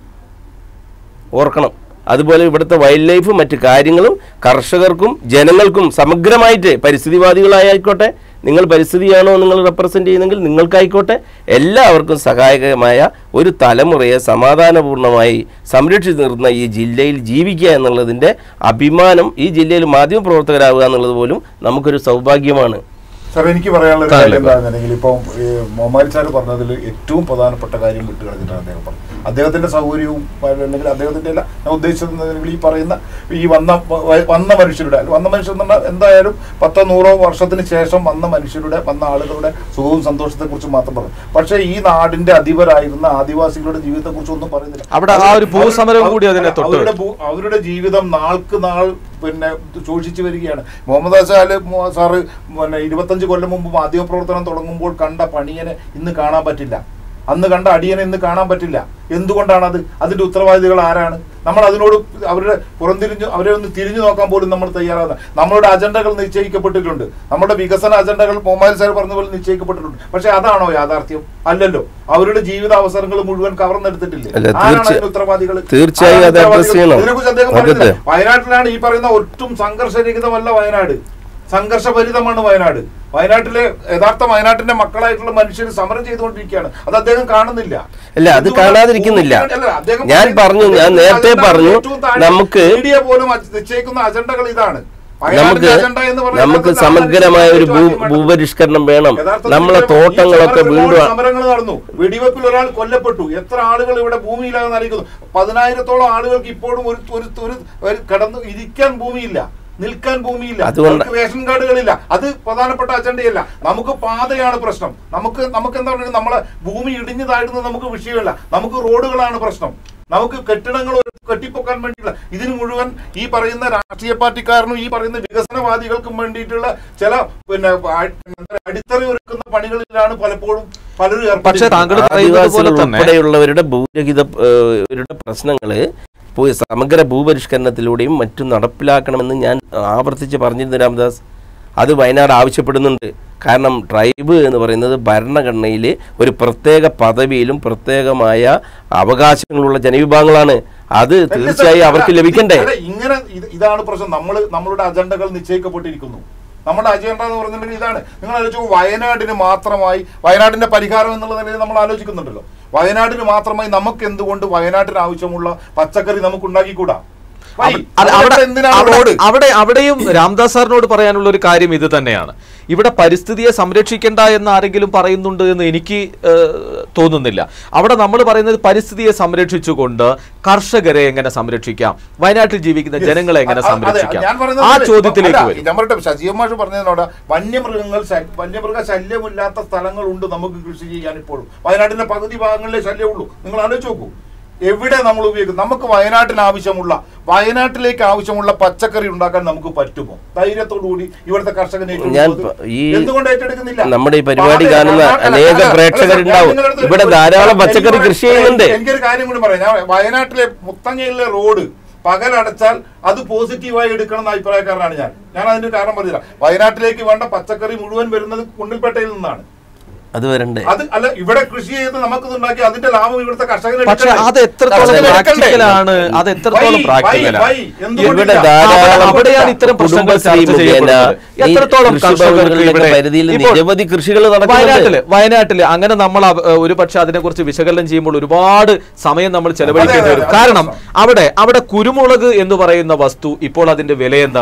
ഓർക്കണം അതുപോലെ ഇവിടുത്തെ വൈൽഡ് ലൈഫും മറ്റു കാര്യങ്ങളും കർഷകർക്കും ജനങ്ങൾക്കും സമഗ്രമായിട്ട് പരിസ്ഥിതിവാദികളായിക്കോട്ടെ നിങ്ങൾ പരിസ്ഥിതിയാണോ നിങ്ങൾ റെപ്രസെൻ്റ് ചെയ്യുന്നെങ്കിൽ നിങ്ങൾക്കായിക്കോട്ടെ എല്ലാവർക്കും സഹായകമായ ഒരു തലമുറയെ സമാധാനപൂർണ്ണമായി സംരക്ഷിച്ചു നിർത്തുന്ന ഈ ജില്ലയിൽ ജീവിക്കുക എന്നുള്ളതിൻ്റെ അഭിമാനം ഈ ജില്ലയിൽ മാധ്യമപ്രവർത്തകരാകുക എന്നുള്ളത് പോലും നമുക്കൊരു സൗഭാഗ്യമാണ് സാർ എനിക്ക് പറയാനുള്ള ഒരു താങ്കളെ കാര്യം എന്താണെന്നുണ്ടെങ്കിൽ ഇപ്പം ഈ മൊമാരി സാർ പറഞ്ഞതിൽ ഏറ്റവും പ്രധാനപ്പെട്ട കാര്യം വിട്ടുകളഞ്ഞിട്ടാണ് അദ്ദേഹം പറഞ്ഞത് അദ്ദേഹത്തിന്റെ സൗകര്യവും അല്ലെങ്കിൽ അദ്ദേഹത്തിന്റെ അല്ല ഞാൻ ഉദ്ദേശിച്ചത് ഈ പറയുന്ന ഈ വന്ന വ- വന്ന മനുഷ്യരുടെ അല്ല, വന്ന മനുഷ്യർ എന്ന് പറഞ്ഞാൽ എന്തായാലും പത്തോ നൂറോ വർഷത്തിന് ശേഷം വന്ന മനുഷ്യരുടെ വന്ന ആളുകളുടെ സുഖവും സന്തോഷത്തെ കുറിച്ച് മാത്രം പറഞ്ഞു പക്ഷേ ഈ നാടിന്റെ അധിപരായിരുന്ന ആദിവാസികളുടെ ജീവിതത്തെ കുറിച്ച് ഒന്നും പറയുന്നില്ല അവിടെ ആ ഒരു ഭൂസമരവും കൂടി അതിനെ തൊട്ട് അവരുടെ ഭൂ- അവരുടെ ജീവിതം നാൾക്ക് നാൾ പിന്നെ ശോഷിച്ചു വരികയാണ് മുഹമ്മദ് അസാല് സാറ് പിന്നെ ഇരുപത്തഞ്ച് കൊല്ലം മുമ്പ് മാധ്യമപ്രവർത്തനം തുടങ്ങുമ്പോൾ കണ്ട പണിയനെ ഇന്ന് കാണാൻ പറ്റില്ല അന്ന് കണ്ട അടിയനെ ഇന്ന് കാണാൻ പറ്റില്ല എന്തുകൊണ്ടാണ് അത് അതിന്റെ ഉത്തരവാദികൾ ആരാണ് നമ്മൾ അതിനോട് അവരുടെ പുറംതിരിഞ്ഞു അവരെ ഒന്ന് തിരിഞ്ഞു നോക്കാൻ പോലും നമ്മൾ തയ്യാറാകുന്ന നമ്മളുടെ അജണ്ടകൾ നിശ്ചയിക്കപ്പെട്ടിട്ടുണ്ട് നമ്മുടെ വികസന അജണ്ടകൾ മൊബൈൽ സാർ പറഞ്ഞ പോലെ നിശ്ചയിക്കപ്പെട്ടിട്ടുണ്ട് പക്ഷെ അതാണോ യാഥാർത്ഥ്യം അല്ലല്ലോ അവരുടെ ജീവിത അവസരങ്ങൾ മുഴുവൻ കവർന്നെടുത്തിട്ടില്ലേ അല്ല, ആരാണ് തീർച്ച- അതിന്റെ ഉത്തരവാദികൾ തീർച്ചയായും അത് ആരാണ് address ചെയ്യണം. ഇതിനെക്കുറിച്ച് അദ്ദേഹം അതെ. പറയുന്നില്ല. വയനാട്ടിലാണ് ഈ പറയുന്ന ഒട്ടും സംഘർഷരഹിതമല്ല വയനാട് സംഘർഷഭരിതമാണ് വയനാട് വയനാട്ടിലെ യഥാർത്ഥ വയനാട്ടിന്റെ മക്കളായിട്ടുള്ള മനുഷ്യർ സമരം ചെയ്തുകൊണ്ടിരിക്കുകയാണ് അത് അദ്ദേഹം കാണുന്നില്ല അല്ല, അത് എന്തുകൊണ്ട് കാണാതിരിക്കുന്നില്ല. അല്ല, അദ്ദേഹം ഞാൻ പറയുന്നത് പറഞ്ഞു, ഞാൻ അദ്ദേഹത്തിന്റെ നേരത്തെ അജണ്ട പറഞ്ഞു, ഏറ്റവും താഴെ നമുക്ക് മീഡിയ പോലും അജ- നിശ്ചയിക്കുന്ന അജണ്ടകൾ ഇതാണ് നമുക്ക് വയനാടിന്റെ അജണ്ട എന്ന് പറയുന്നത് നമുക്ക് യഥാർത്ഥത്തിൽ സമഗ്രമായ ഒരു ഭൂ ഏറ്റവും ആദ്യം ഭൂപരിഷ്കരണം വേണം യഥാർത്ഥത്തിൽ നമ്മളെ ഈ തോട്ടങ്ങളൊക്കെ സമരത്തിൽ വീണ്ടും ഒരുപാട് സമരങ്ങൾ നടന്നു വെടിവെപ്പിൽ ഒരാൾ കൊല്ലപ്പെട്ടു എത്ര ആളുകൾ ഇവിടെ ഭൂമിയിലാണെന്ന് അറിയിക്കുന്നു പതിനായിരത്തോളം ആളുകൾക്ക് ഇപ്പോഴും ഒരു ഒരു ഒരു ഒരു കടന്ന് ഇരിക്കാൻ ഭൂമിയില്ല നിൽക്കാൻ ഭൂമിയില്ല അതുകൊണ്ട് അവർക്ക് റേഷൻ കാർഡുകളില്ല അത് പ്രധാനപ്പെട്ട അജണ്ടയല്ല നമുക്ക് പാതയാണ് പ്രശ്നം നമുക്ക് നമുക്ക് എന്താ പറയുക നമ്മളെ ഭൂമി ഇടിഞ്ഞു താഴുന്നത് നമുക്ക് വിഷയമല്ല നമുക്ക് റോഡുകളാണ് പ്രശ്നം നമുക്ക് കെട്ടിടങ്ങൾ കെട്ടിപ്പൊക്കാൻ വേണ്ടിയില്ല ഇതിന് മുഴുവൻ ഈ പറയുന്ന രാഷ്ട്രീയ പാർട്ടിക്കാരനും ഈ പറയുന്ന വികസനവാദികൾക്കും വേണ്ടിയിട്ടുള്ള ചില പിന്നെ ആ- എന്താ അടിത്തറ ഒരുക്കുന്ന പണികളിലാണ് പലപ്പോഴും പലരും പക്ഷേ ഏർപ്പെട്ടിരിക്കുന്നത്. താങ്കൾ പറയുന്നത് ആദിവാസികൾ പോലെ തന്നെ ഉൾപ്പെടെയുള്ളവരുടെ ഭൂരഹിത ഏഹ്, ഇവരുടെ പ്രശ്നങ്ങള് പോയി സമഗ്ര ഭൂപരിഷ്കരണത്തിലൂടെയും മറ്റും നടപ്പിലാക്കണമെന്ന് ഞാൻ ആവർത്തിച്ച് പറഞ്ഞിരുന്നു രാമദാസ് അത് വയനാട് ആവശ്യപ്പെടുന്നുണ്ട് കാരണം ട്രൈബ് എന്ന് പറയുന്നത് ഭരണഘടനയിൽ ഒരു പ്രത്യേക പദവിയിലും പ്രത്യേകമായ അവകാശങ്ങളുള്ള ജനവിഭാഗങ്ങളാണ് അത് തീർച്ചയായും അവർക്ക് ലഭിക്കണ്ടേ അല്ല, ഇങ്ങനെ ഇത് ഇതാണ് പ്രശ്നം നമ്മൾ നമ്മളുടെ അജണ്ടകൾ നിശ്ചയിക്കപ്പെട്ടിരിക്കുന്നു നമ്മുടെ അജണ്ട എന്ന് പറഞ്ഞിട്ടുണ്ടെങ്കിൽ ഇതാണ് നിങ്ങൾ ആലോചിച്ചു വയനാടിന് മാത്രമായി വയനാടിന്റെ പരിഹാരം എന്നുള്ള നിലയിൽ നമ്മൾ ആലോചിക്കുന്നുണ്ടല്ലോ വയനാടിന് മാത്രമായി നമുക്ക് എന്തുകൊണ്ട് വയനാട്ടിന് ആവശ്യമുള്ള പച്ചക്കറി നമുക്ക് ഉണ്ടാക്കിക്കൂടാ വൈ, അല്ല, അവിടെ അതിനകത്ത് എന്തിനാണ് അവിടെ റോഡ് അവിടെ അവിടെയും രാംദാസ് സാറിനോട് പറയാനുള്ള ഒരു കാര്യം ഇത് തന്നെയാണ് ഇവിടെ പരിസ്ഥിതിയെ സംരക്ഷിക്കേണ്ട എന്ന് ആരെങ്കിലും പറയുന്നുണ്ട് എന്ന് എനിക്ക് ഏഹ്, തോന്നുന്നില്ല അവിടെ നമ്മൾ പറയുന്നത് പരിസ്ഥിതിയെ സംരക്ഷിച്ചുകൊണ്ട് കർഷകരെ എങ്ങനെ സംരക്ഷിക്കാം വയനാട്ടിൽ ജീവിക്കുന്ന ജനങ്ങളെ എങ്ങനെ അ- അതെ, സംരക്ഷിക്കാം ഞാൻ പറയുന്നത് ആ അല്ലേ, ചോദ്യത്തിലേക്ക് അല്ല, വരും ഞാൻ പറയട്ടെ സജീവ മാഷ് പറഞ്ഞതിനോട് വന്യമൃഗങ്ങൾ ശ- വന്യമൃഗ ശല്യമില്ലാത്ത സ്ഥലങ്ങളുണ്ട് നമുക്ക് കൃഷി ചെയ്യാൻ ഇപ്പോഴും വയനാട്ടിന്റെ പകുതി ഭാഗങ്ങളിലെ ശല്യമുള്ളൂ നിങ്ങൾ ആലോചിച്ച് നോക്കൂ എവിടെ നമ്മൾ ഉപയോഗിക്കും നമുക്ക് വയനാട്ടിന് ആവശ്യമുള്ള വയനാട്ടിലേക്ക് ആവശ്യമുള്ള പച്ചക്കറി ഉണ്ടാക്കാൻ നമുക്ക് പറ്റുമോ ധൈര്യത്തോടു കൂടി ഇവിടുത്തെ കർഷകനെ ഞാൻ ഏറ്റെടുക്കുന്നത്? പ- ഈ എന്തുകൊണ്ട് ഏറ്റെടുക്കുന്നില്ല നമ്മുടെ ഈ പരിപാടി പാത- കാണുന്ന അല്ല, അല്ല, അനേക അല്ല, പ്രേക്ഷകരുണ്ടാവും. ഞാൻ നിങ്ങളുടെ അടുത്ത് ഇവിടെ ഒരു- ധാരാളം എനിക്ക് പച്ചക്കറി ഒരു- കൃഷി ചെയ്യുന്നുണ്ട്. എനിക്കൊരു കാര്യം കൂടി പറയാം ഞാൻ വയനാട്ടിലെ മുത്തങ്ങയിലെ റോഡ് പകലടച്ചാൽ അത് പോസിറ്റീവായി എടുക്കണം എന്ന അഭിപ്രായക്കാരനാണ് ഞാൻ ഞാൻ അതിന്റെ കാരണം പറഞ്ഞില്ല വയനാട്ടിലേക്ക് വേണ്ട പച്ചക്കറി മുഴുവൻ വരുന്നത് കുണ്ടിൽപ്പേട്ടയിൽ നിന്നാണ് അത് വരണ്ടേ അത് അല്ല ഇവിടെ കൃഷി ചെയ്ത് നമുക്ക് ഉണ്ടാക്കി അതിന്റെ ലാഭം ഇവിടുത്തെ കർഷകന് പക്ഷെ എടുക്കണ്ടേ? അത് എത്രത്തോളം കർഷകന് എടുക്കണ്ടേ? പ്രാക്ടിക്കലാണ് അത് എത്രത്തോളം വൈ, പ്രാക്ടിക്കലാണ് വൈ, എന്തുകൊണ്ടില്ല? ഇവിടെ ധാരാളം അവിടെയാണ് ഇത്തരം പ്രശ്നങ്ങൾ കുടുംബശ്രീ ചർച്ച മുഖേന ചെയ്യപ്പെടുന്നത്. ഈ എത്രത്തോളം കർഷകർക്ക് കൃഷിഭവനുകളുടെ ഇവിടെ പരിധിയിൽ ഇപ്പോൾ നിരവധി കൃഷികൾ നടക്കുന്നുണ്ട് വയനാട്ടില് വയനാട്ടില് അങ്ങനെ നമ്മൾ അവ- ഏഹ് ഒരു പക്ഷെ അതിനെക്കുറിച്ച് വിശകലനം ചെയ്യുമ്പോൾ ഒരുപാട് സമയം നമ്മൾ ചെലവഴിക്കേണ്ടി അതെ, വരും അതെ, കാരണം അതെ. അവിടെ അവിടെ കുരുമുളക് എന്ന് പറയുന്ന വസ്തു ഇപ്പോൾ അതിന്റെ വില എന്താണ്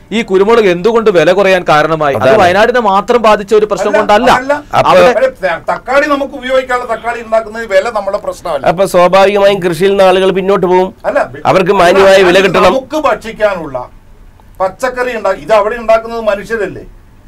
ഈ കുരുമുളക് എന്തുകൊണ്ട് വില കുറയാൻ കാരണമായി അത് അതാണ്. വയനാടിനെ മാത്രം ബാധിച്ച ഒരു പ്രശ്നം അല്ല, കൊണ്ടല്ല അതല്ല. അവിടെ- അല്ല, ത- തക്കാളി നമുക്ക് ഉപയോഗിക്കാനുള്ള തക്കാളി ഉണ്ടാക്കുന്നത് വില നമ്മുടെ പ്രശ്നമല്ല അപ്പൊ സ്വാഭാവികമായും കൃഷിയിൽ നിന്ന് ആളുകൾ പിന്നോട്ട് പോകും അല്ല അവർക്ക് മാന്യമായ വില അത് കിട്ടണം നമുക്ക് ഭക്ഷിക്കാനുള്ള പച്ചക്കറി ഉണ്ടാ ഇത് അവിടെ ഉണ്ടാക്കുന്നത് മനുഷ്യരല്ലേ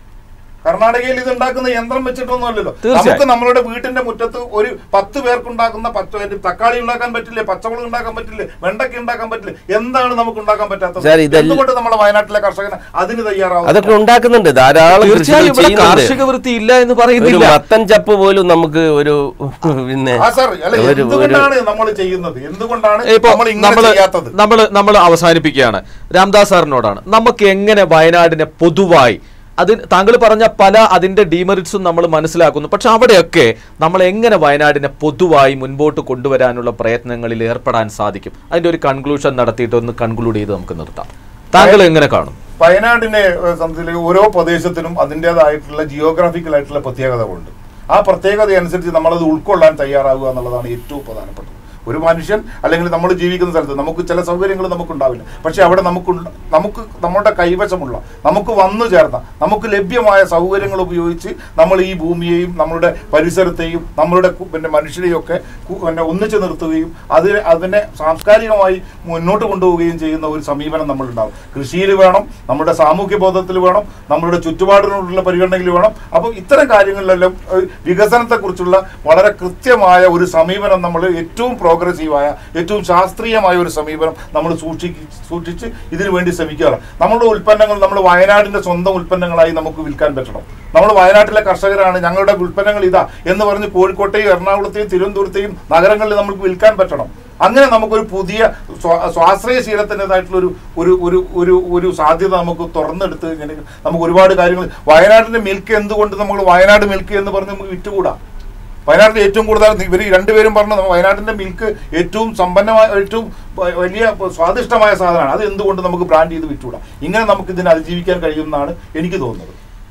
കർണാടകയിൽ ഇത് ഉണ്ടാക്കുന്ന യന്ത്രം വെച്ചിട്ടൊന്നും അല്ലല്ലോ തീർച്ചയായും. നമുക്ക് നമ്മളുടെ വീട്ടിന്റെ മുറ്റത്ത് ഒരു പത്ത് പേർക്ക് ഉണ്ടാക്കുന്ന പത്ത് പേര് തക്കാളി ഉണ്ടാക്കാൻ പറ്റില്ലേ പച്ചമുളക് ഉണ്ടാക്കാൻ പറ്റില്ലേ വെണ്ടയ്ക്ക ഉണ്ടാക്കാൻ പറ്റില്ലേ എന്താണ് നമുക്ക് ഉണ്ടാക്കാൻ പറ്റാത്തത് സാർ, ഇതെല്ലാം- എന്തുകൊണ്ട് നമ്മുടെ വയനാട്ടിലെ കർഷകന് അതിന് തയ്യാറാവും അതൊക്കെ ഉണ്ടാക്കുന്നുണ്ട് ധാരാളം തീർച്ചയായും കൃഷികൾ ഇവിടെ കാർഷിക ചെയ്യുന്നുണ്ട് വൃത്തി ഇല്ല എന്ന് ഒരു പറയുന്നില്ല മത്തൻ ചപ്പ് പോലും നമുക്ക് ഒരു പിന്നെ ആ സാർ അല്ല ഒരു- ഒരു എന്തുകൊണ്ടാണ് നമ്മൾ ചെയ്യുന്നത് എന്തുകൊണ്ടാണ് ഇപ്പൊ നമ്മൾ ഇങ്ങനെ നമ്മള് ചെയ്യാത്തത് നമ്മള് നമ്മൾ അവസാനിപ്പിക്കുകയാണ് രാംദാസ് സാറിനോടാണ് നമുക്ക് എങ്ങനെ വയനാടിനെ പൊതുവായി അതിന് താങ്കൾ പറഞ്ഞ പല അതിന്റെ ഡീമെറിറ്റ്സും നമ്മൾ മനസ്സിലാക്കുന്നു പക്ഷെ അവിടെയൊക്കെ നമ്മൾ എങ്ങനെ വയനാടിനെ പൊതുവായി മുൻപോട്ട് കൊണ്ടുവരാനുള്ള പ്രയത്നങ്ങളിൽ ഏർപ്പെടാൻ സാധിക്കും അതിന്റെ ഒരു കൺക്ലൂഷൻ നടത്തിയിട്ട് ഒന്ന് കൺക്ലൂഡ് ചെയ്ത് നമുക്ക് നിർത്താം താങ്കൾ എങ്ങനെ കാണും വയനാടിനെ ഏഹ്, സംബന്ധിച്ച് ഓരോ പ്രദേശത്തിനും അതിൻ്റെതായിട്ടുള്ള ജിയോഗ്രാഫിക്കൽ ആയിട്ടുള്ള പ്രത്യേകതകളുണ്ട് ആ പ്രത്യേകത അനുസരിച്ച് നമ്മളത് ഉൾക്കൊള്ളാൻ തയ്യാറാവുക എന്നുള്ളതാണ് ഏറ്റവും പ്രധാനപ്പെട്ടത് ഒരു മനുഷ്യൻ അല്ലെങ്കിൽ നമ്മൾ ജീവിക്കുന്ന സ്ഥലത്ത് നമുക്ക് ചില സൗകര്യങ്ങൾ നമുക്കുണ്ടാവില്ല പക്ഷെ അവിടെ നമുക്ക് നമുക്ക് നമ്മുടെ കൈവശമുള്ള നമുക്ക് വന്നു ചേർന്ന നമുക്ക് ലഭ്യമായ സൗകര്യങ്ങൾ ഉപയോഗിച്ച് നമ്മൾ ഈ ഭൂമിയെയും നമ്മളുടെ പരിസരത്തെയും നമ്മളുടെ കു- പിന്നെ മനുഷ്യരെയും ഒക്കെ കു- പിന്നെ ഒന്നിച്ചു നിർത്തുകയും അതിനെ അതിനെ സാംസ്കാരികമായി മുന്നോട്ട് കൊണ്ടുപോവുകയും ചെയ്യുന്ന ഒരു സമീപനം നമ്മളുണ്ടാവും കൃഷിയിൽ വേണം നമ്മുടെ സാമൂഹ്യ ബോധത്തിൽ വേണം നമ്മളുടെ ചുറ്റുപാടിനോടുള്ള പരിഗണനയിൽ വേണം അപ്പോൾ ഇത്തരം കാര്യങ്ങളിലെല്ലാം ഏഹ്, വികസനത്തെക്കുറിച്ചുള്ള വളരെ കൃത്യമായ ഒരു സമീപനം നമ്മൾ ഏറ്റവും പ്രോഗ്രസീവായ ഏറ്റവും ശാസ്ത്രീയമായ ഒരു സമീപനം നമ്മൾ സൂക്ഷിക്ക് സൂക്ഷിച്ച് ഇതിനു വേണ്ടി ശ്രമിക്കുകയാണ് നമ്മുടെ ഉൽപ്പന്നങ്ങൾ നമ്മൾ വയനാടിന്റെ സ്വന്തം ഉൽപ്പന്നങ്ങളായി നമുക്ക് വിൽക്കാൻ പറ്റണം നമ്മൾ വയനാട്ടിലെ കർഷകരാണ് ഞങ്ങളുടെ ഉൽപ്പന്നങ്ങൾ ഇതാ എന്ന് പറഞ്ഞ് കോഴിക്കോട്ടെയും എറണാകുളത്തെയും തിരുവനന്തപുരത്തെയും നഗരങ്ങളിൽ നമുക്ക് വിൽക്കാൻ പറ്റണം അങ്ങനെ നമുക്കൊരു പുതിയ സ്വാ- സ്വാശ്രയ ശീലത്തിൻ്റെതായിട്ടുള്ള ഒരു ഒരു ഒരു ഒരു ഒരു സാധ്യത നമുക്ക് തുറന്നെടുത്ത് ഇങ്ങനെ നമുക്ക് ഒരുപാട് കാര്യങ്ങൾ വയനാടിന്റെ മിൽക്ക് എന്തുകൊണ്ട് നമ്മൾ വയനാട് മിൽക്ക് എന്ന് പറഞ്ഞ് നമുക്ക് വിറ്റുകൂടാ വയനാട്ടിൽ ഏറ്റവും കൂടുതൽ ഇവർ രണ്ടുപേരും പറഞ്ഞു നമ്മൾ വയനാട്ടിന്റെ മിൽക്ക് ഏറ്റവും സമ്പന്നമായ ഏറ്റവും വ- വലിയ സ്വാദിഷ്ടമായ സാധനമാണ് അത് എന്തുകൊണ്ട് നമുക്ക് ബ്രാൻഡ് ചെയ്ത് വിറ്റുകൂടാ ഇങ്ങനെ നമുക്ക് ഇതിനെ അതിജീവിക്കാൻ കഴിയുമെന്നാണ് എനിക്ക് തോന്നുന്നത്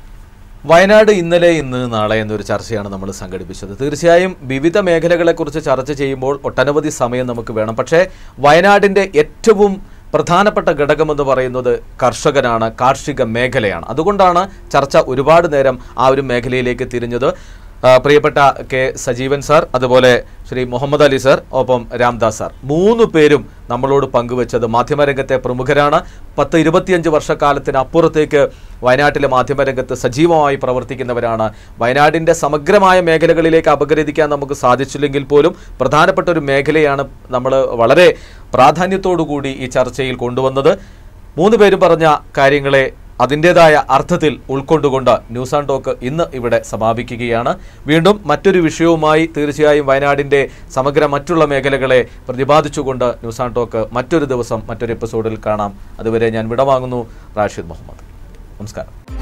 വയനാട് ഇന്നലെ ഇന്ന് നാളെ എന്നൊരു ചർച്ചയാണ് നമ്മൾ സംഘടിപ്പിച്ചത് തീർച്ചയായും വിവിധ മേഖലകളെക്കുറിച്ച് ചർച്ച ചെയ്യുമ്പോൾ ഒട്ടനവധി സമയം നമുക്ക് വേണം പക്ഷേ വയനാടിൻ്റെ ഏറ്റവും പ്രധാനപ്പെട്ട ഘടകമെന്ന് പറയുന്നത് കർഷകനാണ് കാർഷിക മേഖലയാണ് അതുകൊണ്ടാണ് ചർച്ച ഒരുപാട് നേരം ആ ഒരു മേഖലയിലേക്ക് തിരിഞ്ഞത് ആ, പ്രിയപ്പെട്ട കെ സജീവൻ സാർ അതുപോലെ ശ്രീ മുഹമ്മദ് അലി സാർ ഒപ്പം രാംദാസ് സാർ മൂന്ന് പേരും നമ്മളോട് പങ്കുവച്ചത് മാധ്യമരംഗത്തെ പ്രമുഖരാണ് പത്ത് ഇരുപത്തിയഞ്ച് വർഷക്കാലത്തിന് അപ്പുറത്തേക്ക് വയനാട്ടിലെ മാധ്യമരംഗത്ത് സജീവമായി പ്രവർത്തിക്കുന്നവരാണ് വയനാടിൻ്റെ സമഗ്രമായ മേഖലകളിലേക്ക് അപഗ്രഥിക്കാൻ നമുക്ക് സാധിച്ചില്ലെങ്കിൽ പോലും പ്രധാനപ്പെട്ട ഒരു മേഖലയാണ് നമ്മൾ വളരെ പ്രാധാന്യത്തോടു കൂടി ഈ ചർച്ചയിൽ കൊണ്ടുവന്നത് മൂന്ന് പേരും പറഞ്ഞ കാര്യങ്ങളെ അതിൻ്റെതായ അർത്ഥത്തിൽ ഉൾക്കൊണ്ടുകൊണ്ട് ന്യൂസ് ആൻഡ് ടോക്ക് ഇന്ന് ഇവിടെ സമാപിക്കുകയാണ് വീണ്ടും മറ്റൊരു വിഷയവുമായി തീർച്ചയായും വയനാടിൻ്റെ സമഗ്ര മറ്റുള്ള മേഖലകളെ പ്രതിപാദിച്ചുകൊണ്ട് ന്യൂസ് ആൻഡ് ടോക്ക് മറ്റൊരു ദിവസം മറ്റൊരു എപ്പിസോഡിൽ കാണാം അതുവരെ ഞാൻ വിടവാങ്ങുന്നു റാഷിദ് മുഹമ്മദ് നമസ്കാരം